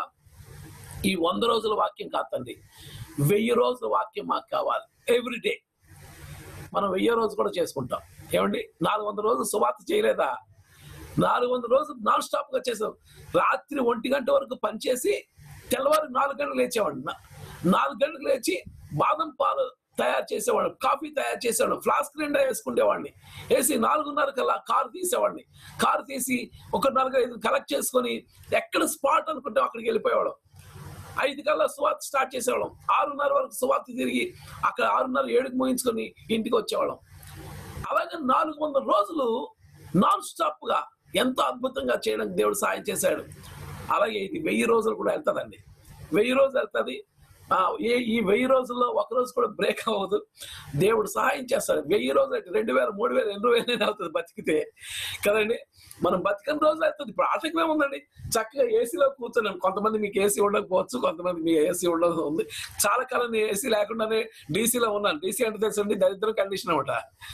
ఈ వంద రోజుల వాక్యం కాదండి వెయ్యి రోజుల వాక్యం మాకు కావాలి ఎవ్రీ డే మనం వెయ్యి రోజు కూడా చేసుకుంటాం ఏమండి నాలుగు వందల రోజులు సువార్త చేయలేదా నాలుగు వందల రోజులు నాన్ స్టాప్ గా చేసాం రాత్రి ఒంటి గంట వరకు పనిచేసి తెల్లవారు నాలుగు గంటలకు లేచేవాడిని నా- నాలుగు గంటలకు లేచి బాదం పాలు తయారు చేసేవాడిని కాఫీ తయారు చేసేవాడిని ఫ్లాస్క్ నిండా వేసుకునేవాడిని వేసి నాలుగున్నర కల్లా కారు తీసేవాడిని కారు తీసి ఒక నలుగురు ఐదు కలెక్ట్ చేసుకొని ఎక్కడ స్పాట్ అనుకుంటే అక్కడికి వెళ్ళిపోయేవాడు ఐదు కల్లా సువార్త స్టార్ట్ చేసేవాళ్ళం ఆరున్నర వరకు సువార్త తిరిగి అక్కడ ఆరున్నర ఏడుకు ముగించుకొని ఇంటికి వచ్చేవాళ్ళం అలాగే నాలుగు వందల రోజులు నాన్ స్టాప్ గా ఎంతో అద్భుతంగా చేయడానికి దేవుడు సాయం చేశాడు అలాగే ఇది వెయ్యి రోజులు కూడా వెళ్తుందండి వెయ్యి రోజులు వెళ్తుంది ఆ, ఏ ఈ వెయ్యి రోజుల్లో ఒక రోజు కూడా బ్రేక్ అవ్వదు దేవుడు సహాయం చేస్తాడు వెయ్యి రోజులు అంటే రెండు వేల మూడు వేలు రెండు వేలు అవుతుంది బతికితే కదండి మనం బతికని రోజులు అవుతుంది ఇప్పుడు ఆటకమే ఉందండి చక్కగా ఏసీలో కూర్చున్నాం కొంతమంది మీకు ఏసీ ఉండకపోవచ్చు కొంతమంది మీ ఏసీ ఉండదు ఉంది చాలా కాలం నేను ఏసీ లేకుండానే డీసీలో ఉన్నాను డీసీ అంటే తెలుసండి దరిద్రం కండిషన్ అనమాట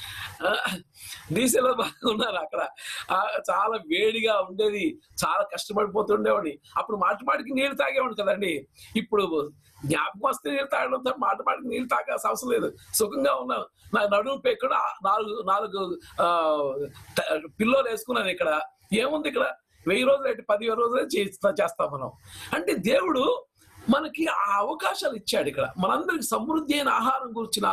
డీసీలో బాగా ఉన్నారు అక్కడ ఆ, చాలా వేడిగా ఉండేది చాలా కష్టపడిపోతుండేవాడిని అప్పుడు మాటి మాటికి నీళ్ళు తాగేవాడు కదండి ఇప్పుడు జ్ఞాపకం వస్తే నీళ్ళు తాగడం తప్ప మాట మాటికి నీళ్ళు తాగాల్సిన అవసరం లేదు సుఖంగా ఉన్నాను నా నడుము పెక్కడ నాలుగు నాలుగు ఆ, ట- పిల్లోలు వేసుకున్నాను ఇక్కడ ఏముంది ఇక్కడ వెయ్యి రోజులు అంటే పదివేల రోజులే చేస్తా చేస్తాం మనం అంటే దేవుడు మనకి ఆ అవకాశాలు ఇచ్చాడు ఇక్కడ మనందరికి సమృద్ధి అయిన ఆహారం గురించిన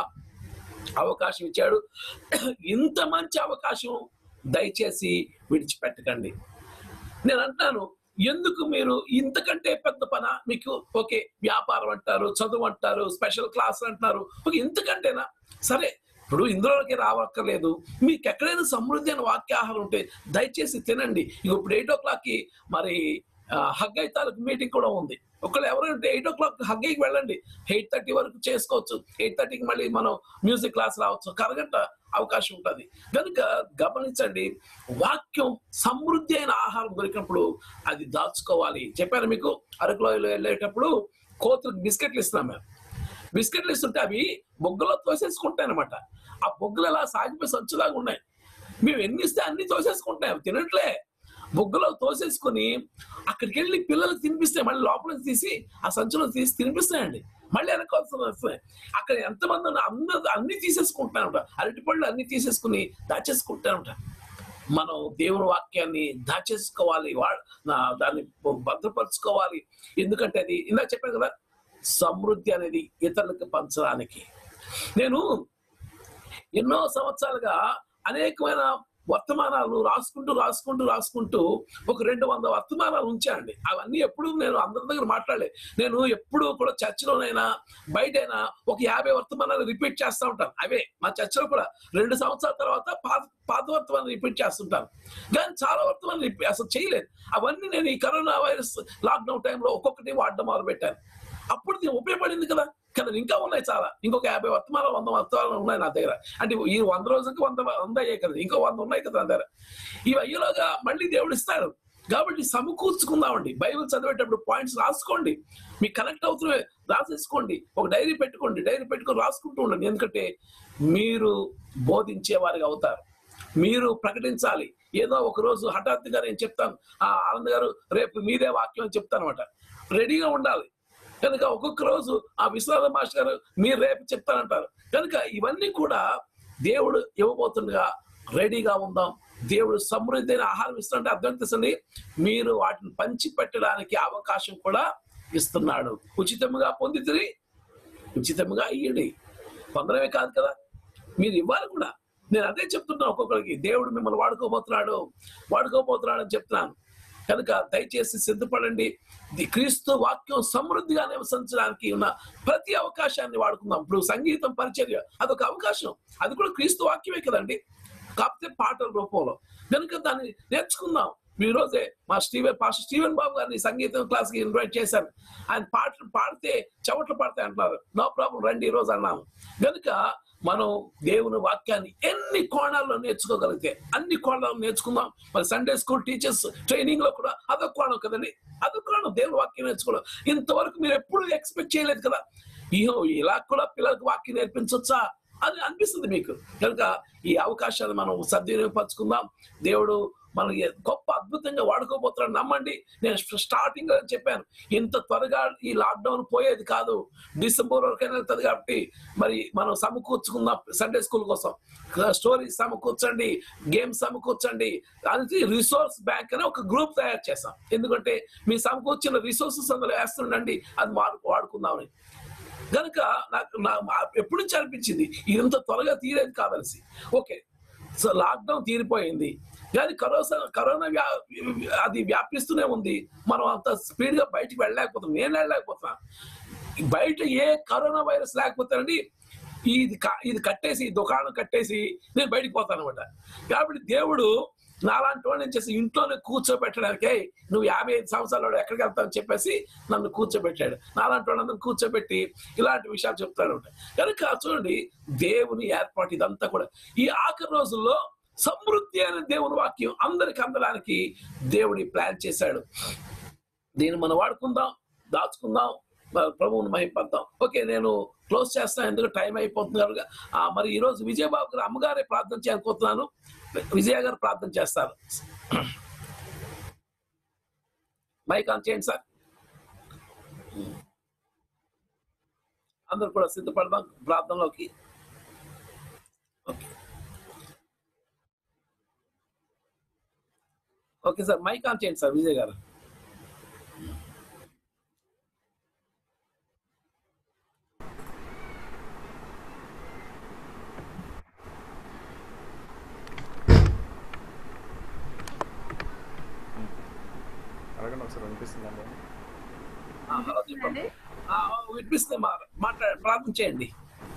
అవకాశం ఇచ్చాడు ఇంత మంచి అవకాశం దయచేసి విడిచిపెట్టకండి నేను అంటున్నాను ఎందుకు మీరు ఇంతకంటే పెద్ద పన మీకు ఓకే వ్యాపారం అంటారు చదువు అంటారు స్పెషల్ క్లాస్ అంటున్నారు ఓకే ఇంతకంటేనా సరే ఇప్పుడు ఇందులోకి రావక్కర్లేదు మీకు ఎక్కడైనా సమృద్ధి అయిన వాక్యాహారం ఉంటే దయచేసి తినండి ఇక ఇప్పుడు ఎయిట్ ఓ క్లాక్కి మరి హగ్గై తాలూకు మీటింగ్ కూడా ఉంది ఒకళ్ళు ఎవరంటే ఎయిట్ ఓ క్లాక్ హగ్గైకి వెళ్ళండి ఎయిట్ థర్టీ వరకు చేసుకోవచ్చు ఎయిట్ థర్టీకి మళ్ళీ మనం మ్యూజిక్ క్లాస్ రావచ్చు ఒక అరగంట అవకాశం ఉంటుంది కనుక గమనించండి వాక్యం సమృద్ధి అయిన ఆహారం దొరికినప్పుడు అది దాచుకోవాలి చెప్పాను మీకు అరకులో వెళ్ళేటప్పుడు కోతులకు బిస్కెట్లు ఇస్తున్నాం మేము బిస్కెట్లు ఇస్తుంటే అవి బొగ్గలో తోసేసుకుంటాయి అనమాట ఆ బొగ్గలు అలా సాగిపోయి సంచులాగా ఉన్నాయి మేము ఎన్ని ఇస్తే అన్ని తోసేసుకుంటాయి అవి తినట్లే బొగ్గలో తోసేసుకొని అక్కడికి వెళ్ళి పిల్లలకు తినిపిస్తే మళ్ళీ లోపల నుంచి తీసి ఆ సంచులో తీసి తినిపిస్తాయండి మళ్ళీ వెనకాల్సిన వస్తున్నాయి అక్కడ ఎంతమంది ఉన్నా అందరూ అన్ని తీసేసుకుంటానంట అరటిపళ్ళు అన్ని తీసేసుకుని దాచేసుకుంటానంట మనం దేవుని వాక్యాన్ని దాచేసుకోవాలి వా నా- దాన్ని భద్రపరచుకోవాలి ఎందుకంటే అది ఇందాక చెప్పాను కదా సమృద్ధి అనేది ఇతరులకు పంచడానికి నేను ఎన్నో సంవత్సరాలుగా అనేకమైన వర్తమానాలు రాసుకుంటూ రాసుకుంటూ రాసుకుంటూ ఒక రెండు వందల వర్తమానాలు ఉంచానండి అవన్నీ ఎప్పుడు నేను అందరి దగ్గర మాట్లాడలే నేను ఎప్పుడు కూడా చర్చిలోనైనా బయటైనా ఒక యాభై వర్తమానాలు రిపీట్ చేస్తూ ఉంటాను అవే మా చర్చిలో కూడా రెండు సంవత్సరాల తర్వాత పాత పాత వర్తమానం రిపీట్ చేస్తుంటాను కానీ చాలా వర్తమానాలు రిపీ- అసలు చేయలేదు అవన్నీ నేను ఈ కరోనా వైరస్ లాక్డౌన్ టైంలో ఒక్కొక్కటి వాడడం మొదలు పెట్టాను అప్పుడు ఇది ఉపయోగపడింది కదా కదా ఇంకా ఉన్నాయి చాలా ఇంకొక యాభై వర్తమానాలు వంద వర్తమానాలు ఉన్నాయి నా దగ్గర అంటే ఈ వంద రోజులకి వంద వంద అయ్యాయి కదా ఇంకో వంద ఉన్నాయి కదా నా దగ్గర ఇవి అయ్యేలోగా మళ్ళీ దేవుడు ఇస్తాడు కాబట్టి సమకూర్చుకుందామండి బైబిల్ చదివేటప్పుడు పాయింట్స్ రాసుకోండి మీకు కనెక్ట్ అవుతున్న రాసేసుకోండి ఒక డైరీ పెట్టుకోండి డైరీ పెట్టుకొని రాసుకుంటూ ఉండండి ఎందుకంటే మీరు బోధించే వారిగా అవుతారు మీరు ప్రకటించాలి ఏదో ఒక రోజు హఠాత్తుగా నేను చెప్తాను ఆ ఆనంద్ గారు రేపు మీదే వాక్యం అని చెప్తాను అనమాట రెడీగా ఉండాలి కనుక ఒక్కొక్క రోజు ఆ విశ్వనాథ మాస్టర్ గారు మీరు రేపు చెప్తానంటారు కనుక ఇవన్నీ కూడా దేవుడు ఇవ్వబోతుండగా రెడీగా ఉందాం దేవుడు సమృద్ధైన ఆహారం ఇస్తుంటే అర్థం తెలుసండి మీరు వాటిని పంచి పెట్టడానికి అవకాశం కూడా ఇస్తున్నాడు ఉచితముగా పొందితిరి ఉచితముగా ఇయ్యండి పొందడమే కాదు కదా మీరు ఇవ్వాలి కూడా నేను అదే చెప్తున్నాను ఒక్కొక్కరికి దేవుడు మిమ్మల్ని వాడుకోబోతున్నాడు వాడుకోబోతున్నాడు అని చెప్తున్నాను కనుక దయచేసి సిద్ధపడండి ది క్రీస్తు వాక్యం సమృద్ధిగా నివసించడానికి ఉన్న ప్రతి అవకాశాన్ని వాడుకుందాం ఇప్పుడు సంగీతం పరిచర్య అదొక అవకాశం అది కూడా క్రీస్తు వాక్యమే కదండి కాకపోతే పాటల రూపంలో కనుక దాన్ని నేర్చుకుందాం ఈ రోజే మా స్టీవెన్ పాస్టర్ స్టీవెన్ బాబు గారిని సంగీతం క్లాస్ కి ఇన్వైట్ చేశాను ఆయన పాటలు పాడితే చెమటలు పడతాయి అంటున్నారు నో ప్రాబ్లం రండి ఈ రోజు అన్నాము కనుక మనం దేవుని వాక్యాన్ని ఎన్ని కోణాల్లో నేర్చుకోగలిగితే అన్ని కోణాల్లో నేర్చుకుందాం మరి సండే స్కూల్ టీచర్స్ ట్రైనింగ్ లో కూడా అదొక కోణం కదండి అదొక కోణం దేవుని వాక్యం నేర్చుకోవడం ఇంతవరకు మీరు ఎప్పుడు ఎక్స్పెక్ట్ చేయలేదు కదా ఇహో ఇలా కూడా పిల్లలకు వాక్యం నేర్పించవచ్చా అని అనిపిస్తుంది మీకు కనుక ఈ అవకాశాన్ని మనం సద్వినియోగపరచుకుందాం దేవుడు మనకి గొప్ప అద్భుతంగా వాడుకోబోతున్నాడు నమ్మండి నేను స్టార్టింగ్ లో చెప్పాను ఇంత త్వరగా ఈ లాక్డౌన్ పోయేది కాదు డిసెంబర్ వరకు వెళ్తుంది కాబట్టి మరి మనం సమకూర్చుకుందాం సండే స్కూల్ కోసం స్టోరీస్ సమకూర్చండి గేమ్స్ సమకూర్చండి అది రిసోర్స్ బ్యాంక్ అని ఒక గ్రూప్ తయారు చేస్తాం ఎందుకంటే మీ సమకూర్చిన రిసోర్సెస్ అందులో వేస్తుండండి అది వాడు వాడుకుందామని కనుక నాకు నా మా- ఎప్పటి నుంచి అనిపించింది ఇంత త్వరగా తీరేది కాదలిసి ఓకే సో లాక్డౌన్ తీరిపోయింది కానీ కరోనా కరోనా వ్యా అది వ్యాపిస్తూనే ఉంది మనం అంత స్పీడ్ గా బయటికి వెళ్ళలేకపోతున్నాం నేను వెళ్ళలేకపోతున్నా బయట ఏ కరోనా వైరస్ లేకపోతానండి ఇది క- ఇది కట్టేసి ఈ దుకాణం కట్టేసి నేను బయటికి పోతాను అనమాట కాబట్టి దేవుడు నాలాంటి వాడిని చేసి ఇంట్లోనే కూర్చోబెట్టడానికి "ఏయ్, నువ్వు యాభై ఐదు సంవత్సరాలు వాడు ఎక్కడికి వెళ్తావు అని చెప్పేసి నన్ను కూర్చోబెట్టాడు నాలాంటి వాళ్ళందరూ కూర్చోబెట్టి ఇలాంటి విషయాలు చెప్తాడు కనుక చూడండి దేవుని ఏర్పాటు ఇదంతా కూడా ఈ ఆఖరి రోజుల్లో సమృద్ధి అనే దేవుని వాక్యం అందరికి అందడానికి దేవుడి ప్లాన్ చేశాడు దీన్ని మనం వాడుకుందాం దాచుకుందాం మరి ప్రభువుని మహిపడతాం ఓకే నేను క్లోజ్ చేస్తాను ఎందుకు టైం అయిపోతుంది కనుక ఆ, మరి ఈ రోజు విజయబాబు గారు అమ్మగారే ప్రార్థన చేయాలనుకుంటున్నాను విజయ గారు ప్రార్థన చేస్తారు మైక్ ఆన్ చేయండి సార్ అందరూ కూడా సిద్ధపడదాం ప్రార్థనలోకి okay okay sir mike on చేయండి సార్ విజయ్ గారు అడగండి ఒకసారి వినిపిస్తుందండి ఆ, హలో చెప్పండి ఆ, వినిపిస్తుంది మా మాట్లాడ ప్రార్థన చేయండి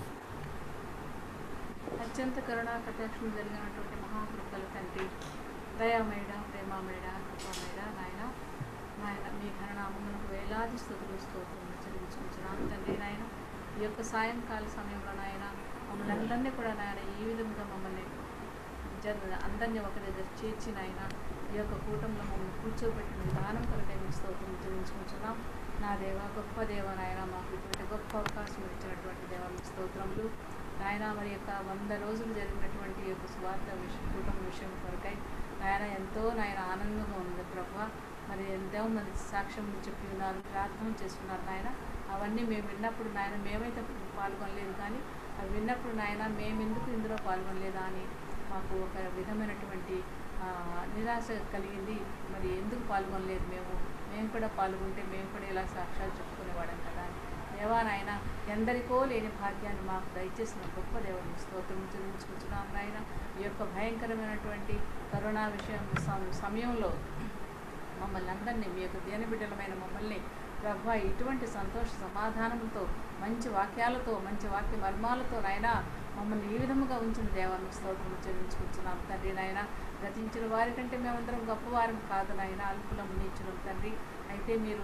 అత్యంత కరుణా కటాక్షం జరిగినటువంటి మహాకృపల తండ్రి దయామేడ ప్రేమామేడ కృపామేడ నాయన నాయన మీ ఘననామములకు వేలాది స్థుతులు స్తోత్రములు చెల్లించుకుంటున్నాను తండ్రి నాయన ఈ యొక్క సాయంకాల సమయంలో నాయన మమ్మల్ని అందరినీ కూడా నాయన ఈ విధంగా మమ్మల్ని జన అందరినీ ఒక దగ్గర చేర్చి నాయన ఈ యొక్క కూటంలో మమ్మల్ని కూర్చోబెట్టిన విధానం కొరకై మీ స్తోత్రం చెల్లించుకుంటున్నాం నా దేవ గొప్ప దేవ నాయన మాకు ఇటువంటి గొప్ప అవకాశం ఇచ్చినటువంటి దేవ మీ స్తోత్రములు నాయన మరి యొక్క వంద రోజులు జరిగినటువంటి ఈ యొక్క స్వార్థ విషయం కుటుంబ విషయం కొరకై నాయన ఎంతో నాయన ఆనందంగా ఉంది ప్రభు మరి ఎంతో మంది సాక్ష్యం చెప్పి ఉన్నారు ప్రార్థన చేస్తున్నారు నాయన అవన్నీ మేము విన్నప్పుడు నాయన మేమైతే పాల్గొనలేదు కానీ అవి విన్నప్పుడు నాయన మేము ఎందుకు ఇందులో పాల్గొనలేదా అని మాకు ఒక విధమైనటువంటి ఆ, నిరాశ కలిగింది మరి ఎందుకు పాల్గొనలేదు మేము మేము కూడా పాల్గొంటే మేము కూడా ఇలా సాక్ష్యాలు చెప్పుకునేవాళ్ళం కదా అని దేవా నాయన ఎందరికో లేని భాగ్యాన్ని మాకు దయచేసిన గొప్ప దేవుని స్తోత్రం చెల్లించుకుంటున్నాం నాయన ఈ యొక్క భయంకరమైనటువంటి కరోనా విషయం సమ- సమయంలో మమ్మల్ని అందరినీ మీ యొక్క దేని బిడ్డలమైన మమ్మల్ని ప్రభా ఇటువంటి సంతోష సమాధానంతో మంచి వాక్యాలతో మంచి వాక్య మర్మాలతో నాయన మమ్మల్ని ఈ విధముగా ఉంచిన దేవాన్ని స్తోత్రం చెల్లించుకుంటున్నాం తండ్రి నాయన గతించిన వారి కంటే మేమందరం గొప్పవారం కాదు నాయన అల్పులం నీచులం తండ్రి అయితే మీరు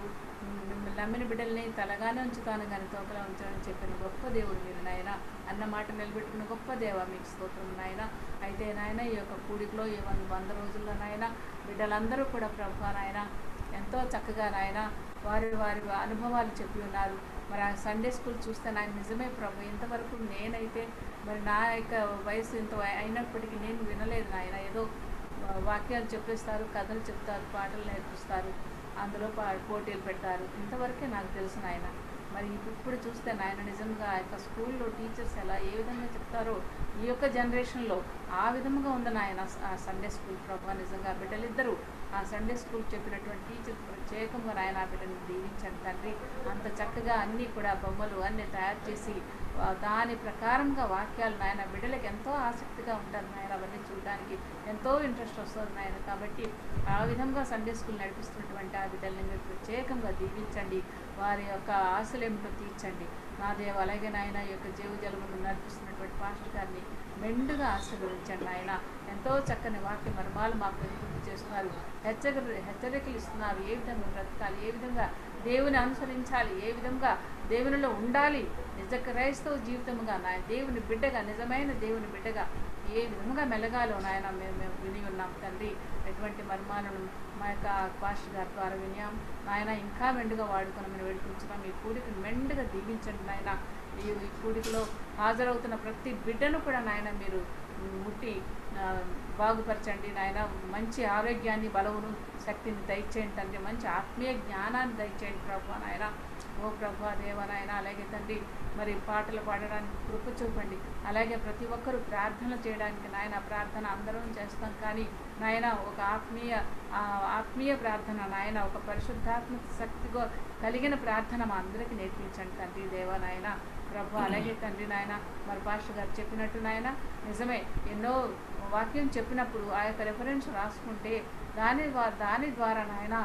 మిమ్మల్ని నమ్మిన బిడ్డల్ని తలగానే ఉంచుతాను కానీ తోకలా ఉంచాలని చెప్పిన గొప్ప దేవుడు మీరు నాయన అన్న మాట నిలబెట్టుకున్న గొప్ప దేవ మీకు స్తోత్రం నాయన అయితే నాయన ఈ యొక్క కూడికలో ఈ వంద వంద రోజుల్లో నాయన బిడ్డలందరూ కూడా ప్రభు నాయన ఎంతో చక్కగా నాయన వారి వారి అనుభవాలు చెప్పి ఉన్నారు మరి ఆ సండే స్కూల్ చూస్తే నాకు నిజమే ప్రభు ఇంతవరకు నేనైతే మరి నా యొక్క వయసు ఇంత వయ- అయినప్పటికీ నేను వినలేదు నాయన ఏదో ఆ, వాక్యాలు చెప్పేస్తారు కథలు చెప్తారు పాటలు నేర్పిస్తారు అందులో పా పోటీలు పెట్టారు ఇంతవరకే నాకు తెలుసు నాయన మరి ఇప్పు- ఇప్పుడు చూస్తే నాయన నిజంగా ఆ యొక్క స్కూల్లో టీచర్స్ ఎలా ఏ విధంగా చెప్తారో ఈ యొక్క జనరేషన్లో ఆ విధంగా ఉంది నాయన ఆ సండే స్కూల్ ప్రభావ నిజంగా బిడ్డలిద్దరూ ఆ సండే స్కూల్ చెప్పినటువంటి టీచర్ ప్రత్యేకంగా నాయన ఆ బిడ్డని దీవించండి తండ్రి అంత చక్కగా అన్నీ కూడా బొమ్మలు అన్నీ తయారు చేసి ఆ, దాని ప్రకారంగా వాక్యాలు నాయన బిడ్డలకు ఎంతో ఆసక్తిగా ఉంటారు నాయన అవన్నీ చూడడానికి ఎంతో ఇంట్రెస్ట్ వస్తుంది నాయన కాబట్టి ఆ విధంగా సండే స్కూల్ నడిపిస్తున్నటువంటి ఆ బిడ్డల్ని మీరు ప్రత్యేకంగా దీవించండి వారి యొక్క ఆశలు ఏమిటో తీర్చండి నా దేవ అలాగే నాయన ఈ యొక్క జీవ జలమును నడిపిస్తున్నటువంటి పాస్టర్ గారిని మెండుగా ఆశీర్వదించండి నాయన ఎంతో చక్కని వాక్య మర్మాలు మాకు గుర్తు చేస్తున్నారు హెచ్చరి హెచ్చరికలు ఇస్తున్నారు ఏ విధంగా బ్రతకాలి ఏ విధంగా దేవుని అనుసరించాలి ఏ విధంగా దేవునిలో ఉండాలి నిజ క్రైస్తవ జీవితముగా నాయన దేవుని బిడ్డగా నిజమైన దేవుని బిడ్డగా ఏ విధంగా మెలగాలో నాయన మేము మేము విని ఉన్నాం తండ్రి ఎటువంటి మర్మాలను మా యొక్క పాస్టర్ గారి ద్వారా వినియాం నాయన ఇంకా మెండుగా వాడుకొని మేము వేడుకుంటున్నాం ఈ కూడికను మెండుగా దీవించండి నాయన ఈ ఈ కూడికలో హాజరవుతున్న ప్రతి బిడ్డను కూడా నాయన మీరు ముట్టి ఆ, బాగుపరచండి నాయన మంచి ఆరోగ్యాన్ని బలమును శక్తిని దయచేయండి తండ్రి మంచి ఆత్మీయ జ్ఞానాన్ని దయచేయండి ప్రభు నాయన ఓ ప్రభు దేవ నాయన అలాగే తండ్రి మరి పాటలు పాడడానికి కృప చూపండి అలాగే ప్రతి ఒక్కరూ ప్రార్థన చేయడానికి నాయన ప్రార్థన అందరం చేస్తాం కానీ నాయన ఒక ఆత్మీయ ఆ, ఆత్మీయ ప్రార్థన నాయన ఒక పరిశుద్ధాత్మ శక్తిగా కలిగిన ప్రార్థన మా అందరికీ నేర్పించండి తండ్రి దేవ నాయన ప్రభు అలాగే తండ్రి నాయన మరి పాస్టర్ గారు చెప్పినట్టు నాయన నిజమే ఎన్నో వాక్యం చెప్పినప్పుడు ఆ యొక్క రెఫరెన్స్ రాసుకుంటే దాని ద్వా- దాని ద్వారా నాయన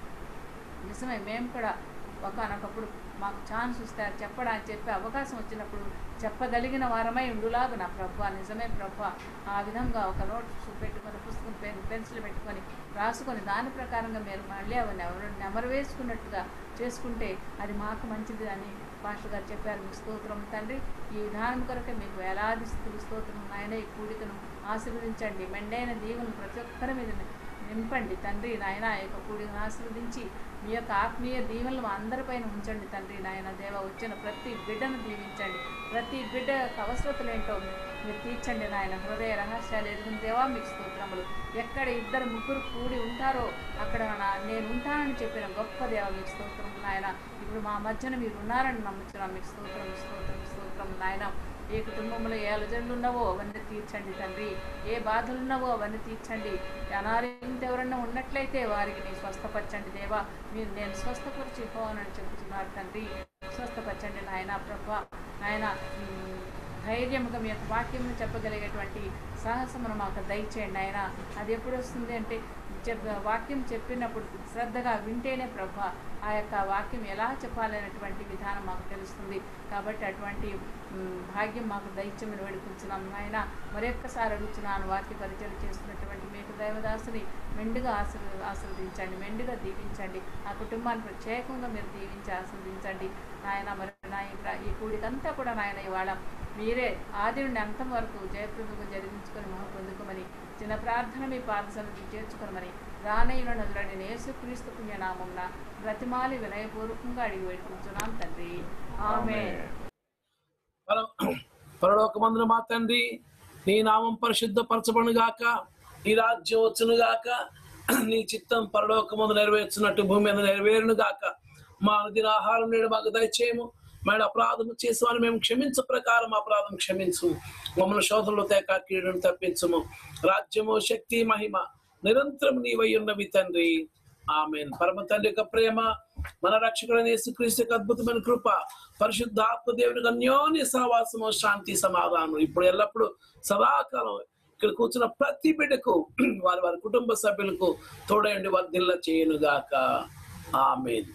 నిజమే మేము కూడా ఒకనొకప్పుడు మాకు ఛాన్స్ వస్తే అది చెప్పడానికి చెప్పే అవకాశం వచ్చినప్పుడు చెప్పగలిగిన వారమై ఉండులాగా నా ప్రభు నిజమే ప్రభు ఆ విధంగా ఒక నోట్ పెట్టుకొని పుస్తకం పెన్ పెన్సిల్ పెట్టుకొని రాసుకొని దాని ప్రకారంగా మీరు మళ్ళీ అవి నెమరు నెమరు వేసుకున్నట్టుగా చేసుకుంటే అది మాకు మంచిది అని పాస్టర్ గారు చెప్పారు మీకు స్తోత్రం తండ్రి ఈ విధానం కొరకే మీకు వేలాది స్థుతులు స్తోత్రం నాయన ఈ కూడికను ఆశీర్వదించండి మెండైన దీవును ప్రతి ఒక్కరి మీద నింపండి తండ్రి నాయన ఈ యొక్క కూడికను ఆశీర్వదించి మీ యొక్క ఆత్మీయ దీవెనలు మా అందరిపైన ఉంచండి తండ్రి నాయన దేవ వచ్చిన ప్రతి బిడ్డను దీవించండి ప్రతి బిడ్డ యొక్క అవసరతలు ఏంటో మీరు తీర్చండి నాయన హృదయ రహస్యాలు ఎదుగుని దేవా మీకు స్తోత్రములు ఎక్కడ ఇద్దరు ముగ్గురు కూడి ఉంటారో అక్కడ నా- నేను ఉంటానని చెప్పిన గొప్ప దేవ మీకు స్తోత్రం నాయన ఇప్పుడు మా మధ్యన మీరు ఉన్నారని నమ్ముతున్నాం మీకు స్తోత్రం స్తోత్రం స్తోత్రం నాయన ఏ కుటుంబంలో ఏ అలజడులు ఉన్నావో అవన్నీ తీర్చండి తండ్రి ఏ బాధలు ఉన్నావో అవన్నీ తీర్చండి అనారోగ్యంతో ఎవరన్నా ఉన్నట్లయితే వారికి నీ స్వస్థపరచండి దేవా మీరు నేను స్వస్థపరిచి పోవాలని చెబుతున్నారు తండ్రి స్వస్థపరచండి నాయన ప్రభా నాయన ఉమ్, ధైర్యముగా మీ యొక్క వాక్యమును చెప్పగలిగేటువంటి సాహసమును మాకు దయచేయండి ఆయన అది ఎప్పుడు వస్తుంది అంటే చెప్ వాక్యం చెప్పినప్పుడు శ్రద్ధగా వింటేనే ప్రభ ఆ యొక్క వాక్యం ఎలా చెప్పాలనేటువంటి విధానం మాకు తెలుస్తుంది కాబట్టి అటువంటి మ్, భాగ్యం మాకు దైత్యమని వేడుకుంటున్నాం నాయన మరొక్కసారి అడుగుతున్నాను వాక్య పరిచయం చేస్తున్నటువంటి మీకు దైవదాసుని మెండుగా ఆశీర్వ ఆశీర్వదించండి మెండుగా దీవించండి ఆ కుటుంబాన్ని ప్రత్యేకంగా మీరు దీవించి ఆశీర్వదించండి నాయన మరి నా ఈ ప్ర- ఈ కూడికంతా కూడా నాయన ఇవాళ మీరే ఆది నుండి అంతం వరకు జయప్రదంగా జరిగించుకొని మహా పొందుకోమని చిన్న ప్రార్థన మీ పాదసన్నిధి చేర్చుకోమని రానయ్యున నదులని యేసుక్రీస్తు పుణ్యనామంన బ్రతిమాలి వినయపూర్వకంగా అడిగి వేడుకుంటున్నాం తండ్రి ఆమె పరలోకమందున మా తండ్రి నీ నామం పరిశుద్ధపరచబడును గాక నీ రాజ్యం వచ్చును గాక నీ చిత్తం పరలోకమందు నెరవేర్చున్నట్టు భూమి మీద నెరవేరును గాక మా అనుదిన ఆహారం నేడు మాకు దయచేయము మేడ అపరాధం చేసేవాని మేము క్షమించు ప్రకారం అపరాధం క్షమించు మమ్మల్ని శోధనలో తేక కీడును తప్పించము రాజ్యము శక్తి మహిమ నిరంతరం నీవై ఉన్నవి తండ్రి ఆమెన్ పరమ తండ్రి యొక్క ప్రేమ మన రక్షకుడైన యేసుక్రీస్తు యొక్క అద్భుతమైన కృప పరిశుద్ధ ఆత్మదేవునికి అన్యోన్య సహవాసము శాంతి సమాధానం ఇప్పుడు ఎల్లప్పుడు సదాకాలం ఇక్కడ కూర్చున్న ప్రతి బిడ్డకు వారి వారి కుటుంబ సభ్యులకు తోడయండి వర్ధిల్ల చేయనుగాక ఆమెన్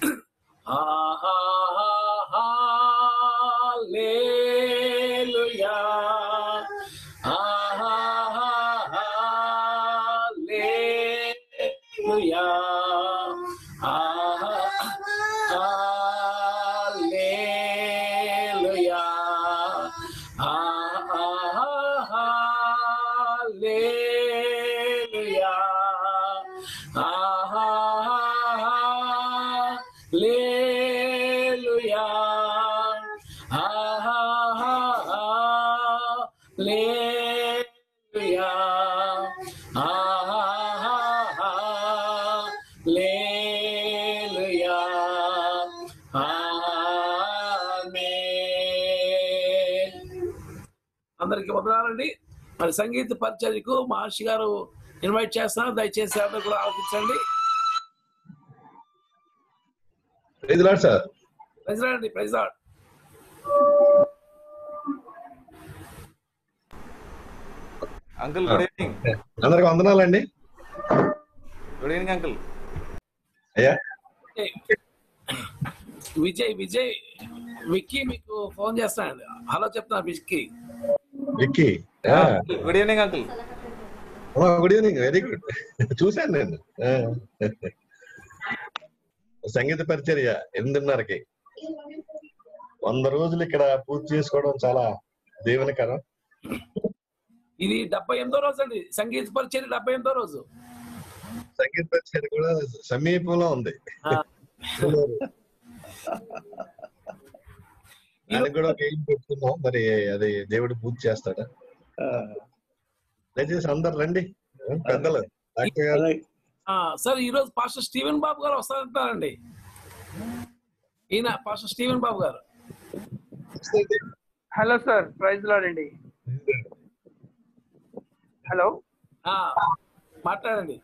హల్లెలూయా హల్లెలూయా లేలుయా ఆహాహా లేలుయా ఆమేన్ అందరికి వందనాలండి మరి సంగీత పరిచర్యకు మహర్షి గారు ఇన్వైట్ చేస్తున్నారు దయచేసి అందరూ కూడా ఆలోచించండి ప్రైజ్ లాడ్ సార్ ప్రైజ్ రాండి praise lord uncle good evening అందరికి వందనాలండి గుడ్ ఈవినింగ్ అంకుల్ అయ్యా విజయ్ విజయ్ విక్కీ మీకు ఫోన్ చేస్తానండి హలో చెప్తాను Vicky Vicky good evening uncle good evening very good చూశాను నేను ఆ. సంగీత పరిచర్య ఎనిమిదిన్నరకి వంద రోజులు ఇక్కడ పూర్తి చేసుకోవడం చాలా దేవునికరం ఇది డెబ్బై ఎనిమిదో రోజు అండి సంగీత పరిచయం డెబ్బై ఎనిమిదో రోజు సంగీత పరిచర్య కూడా సమీపంలో ఉంది దానికి కూడా ఒక ఏం పెట్టుకున్నాం మరి అది దేవుడు పూర్తి చేస్తాడా దయచేసి అందరు రండి పెద్దలు డాక్టర్ గారు ఆ, సార్ ఈ రోజు పాస్టర్ స్టీవెన్ బాబు గారు వస్తారంటారండి ఈయన pastor Steven Babu garu hello sir praise లాడండి హలో ఆ, మాట్లాడండి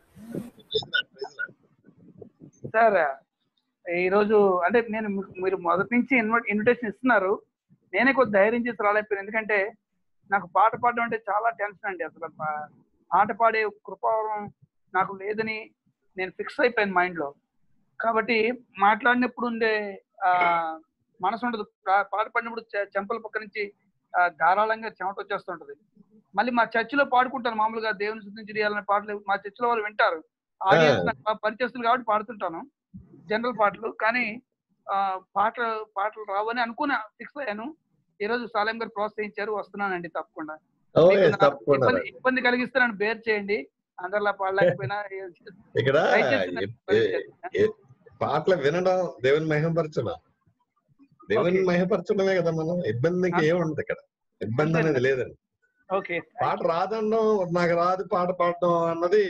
సార్ ఈరోజు అంటే నేను మీ- మీరు మొదటి నుంచి ఇన్వ- ఇన్విటేషన్ ఇస్తున్నారు నేనే కొద్ది ధైర్యం చేసి రాలేకపోయాను ఎందుకంటే నాకు పాట పాడడం అంటే చాలా టెన్షన్ అండి అసలు పా- పాట పాడే కృపావరం నాకు లేదని నేను ఫిక్స్ అయిపోయాను మైండ్ లో కాబట్టి మాట్లాడినప్పుడు ఉండే ఆ మనసు ఉండదు పా- పాట పాడినప్పుడు చె- చెంపల పక్క నుంచి ఆ, ధారాళంగా చెమట వచ్చేస్తుంటది మళ్ళీ మా చర్చిలో పాడుకుంటాను మామూలుగా దేవుని శుద్ధించి చేయాలనే పాటలు మా చర్చిలో వాళ్ళు వింటారు ఆడియన్స్ నాకు బాగా పరిచయస్తులు కాబట్టి పాడుతుంటాను జనరల్ పాటలు కానీ ఆ, పాటలు పాటలు రావని అనుకున్నా ఫిక్స్ అయ్యాను ఈ రోజు సాలెం గారు ప్రోత్సహించారు వస్తున్నానండి తప్పకుండా ఓ, మీకు yes, నా తప్పకుండా ఇబ్బంది ఇబ్బంది కలిగిస్తే నన్ను బేర్ చేయండి అందరిలా పాడలేకపోయినా ఇక్కడ దయచేసి నన్ను ఏ- ఏ- ఏ- పాటలు వినడం దేవుని మహిమపరచడం దేవుని మహిమపరచడమే కదా మనం ఇబ్బందికి ఏముండదు ఇక్కడ ఇబ్బంది అనేది లేదండి ఓకే పాట రాదనడం నాకు రాదు పాట పాడడం అన్నది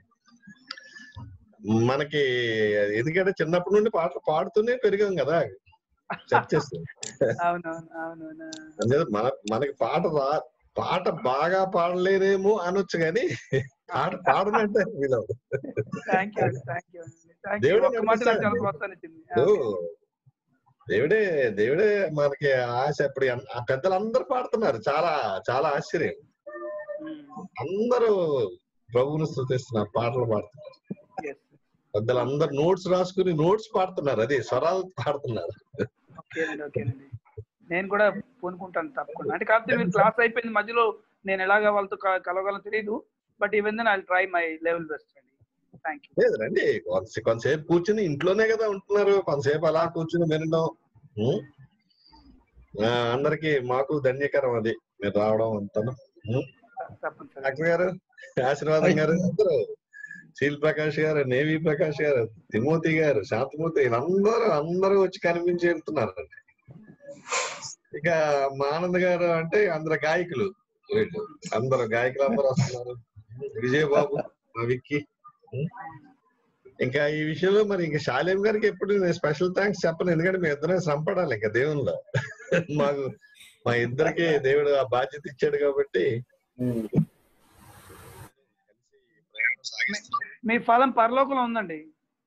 మనకి ఎందుకంటే చిన్నప్పటి నుండి పాటలు పాడుతూనే పెరిగాం కదా చర్చెస్ అవునవును అవునవును అందుకే మన మనకి పాట రా పాట బాగా పాడలేనేమో అనొచ్చు కానీ పాట పాడనంటే వీలవదు thank you thank you thank you దేవుడే ఒక్క మాట నాకు చాలా నడిపిస్తాడు. ప్రోత్సాహించింది ఓ, దేవుడే దేవుడే మనకి ఆశ ఇప్పుడు ఎన్- ఆ పెద్దలందరూ పాడుతున్నారు చాలా చాలా ఆశ్చర్యం అందరూ ప్రభువును స్థుతిస్తున్నారు పాటలు పాడుతున్నారు పెద్దలందరూ నోట్స్ రాసుకుని నోట్స్ పాడుతున్నారు అది స్వరాలు పాడుతున్నారు ఓకేనండి ఓకేనండి నేను కూడా పూనుకుంటాను తప్పకుండా అంటే కాకపోతే మీరు క్లాస్ అయిపోయింది మధ్యలో నేను ఎలాగ వాళ్ళతో క- కలవగలను తెలియదు but even then I try my level best అండి థ్యాంక్ యూ లేదు రండి కొంత- కొంతసేపు కూర్చుని ఇంట్లోనే కదా ఉంటున్నారు కొంతసేపు అలా కూర్చుని వినడం ఉం? ఆ, అందరికి మాకు ధన్యకరం అది మీరు రావడం అంతాను ఉం? డాక్టర్ గారు ఆశీర్వాదం గారు అందరూ శీల్ ప్రకాష్ గారు నేవి ప్రకాష్ గారు తిమోతి గారు శాంతమూర్తి వీళ్ళందరూ అందరూ వచ్చి కనిపించి వెళ్తున్నారు ఇక మా ఆనంద్ గారు అంటే అందరు గాయకులు వీళ్ళు అందరు గాయకులు అందరూ వస్తున్నారు విజయబాబు మా విక్కీ ఉం? ఇంకా ఈ విషయంలో మరి ఇంకా శాలేం గారికి ఎప్పుడు నేను స్పెషల్ థ్యాంక్స్ చెప్పను ఎందుకంటే మీ ఇద్దరే సంపడాలి ఇంకా దేవునిలో మాకు మా ఇద్దరికి దేవుడు ఆ బాధ్యత ఇచ్చాడు కాబట్టి మీ ఫలం పరలోకంలో ఉందండి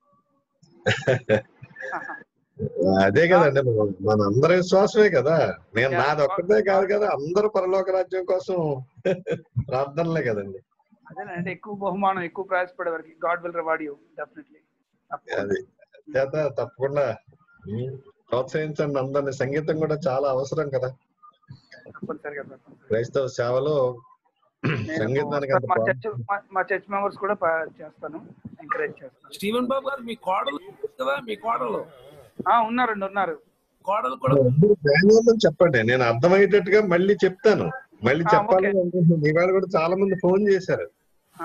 అదే కదండి మన- మన అందరి విశ్వాసమే కదా నేను నాది ఒక్కటే కాదు కదా అందరూ పరలోక రాజ్యం కోసం ప్రార్థనలే కదండి అదేనంటే ఎక్కువ బహుమానం ఎక్కువ ప్రయాసపడే వరకు God will reward you definitely అది చేత తప్పకుండా ఉమ్, ప్రోత్సహించండి అందరిని సంగీతం కూడా చాలా అవసరం కదా తప్పనిసరిగా తప్పనిసరిగా. క్రైస్తవ సేవలో సంగీతానికి అంత మా ప్రాముఖ్యత చర్చ్ మా- మా చర్చ్ మెంబర్స్ కూడా ప- చేస్తాను ఎంకరేజ్ చేస్తాను స్టీవెన్ బాబు గారు మీ కోడలు కదా మీ కోడలు ఆ, ఉన్నారండి ఉన్నారు కోడలు కూడా అందరూ ధైర్యంగా చెప్పండి నేను అర్థమయ్యేటట్టుగా మళ్ళీ చెప్తాను మళ్ళీ ఆ, చెప్పాలి ఓకే. అనుకుంటున్నాను ఇవాళ కూడా చాలా మంది ఫోన్ చేశారు ఆ.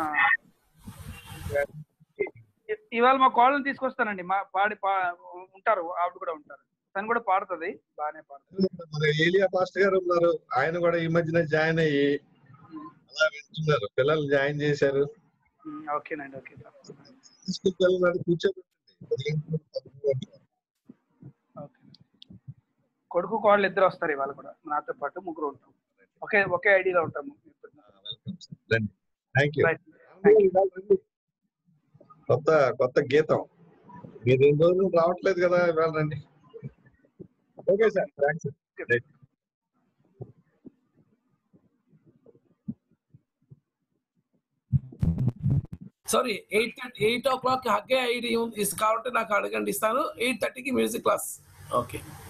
ఇ- ఇవాళ మా కోళ్ళని తీసుకొస్తానండి మా పాడి పా ఉంటారు ఆవిడ కూడా ఉంటారు తను కూడా పాడుతుంది బాగానే పాడుతుంది మన ఏలియా పాస్టర్ గారు ఉన్నారు ఆయన కూడా ఈ మధ్యన జాయిన్ అయ్యి అలా వింటున్నారు పిల్లలు జాయిన్ చేశారు ఉమ్, ఓకేనండి ఓకే స్కూల్ పిల్లలు కూర్చోబెట్టండి కొడుకు కోడలు ఇద్దరు వస్తారు ఇవాళ కూడా నాతో పాటు ముగ్గురు ఉంటాం ఒకే ఒకే ఐడియాలో ఉంటాము రండి థ్యాంక్ యూ కొత్త కొత్త గీతం మీరు రెండు రోజులు రావట్లేదు కదా ఇవాళ రండి okay sir thanks sorry eight eight o'clock Haggai ID ఉంది కావాలంటే నాకు అడగండి ఇస్తాను ఎయిట్ థర్టీకి మ్యూజిక్ క్లాస్ ఓకే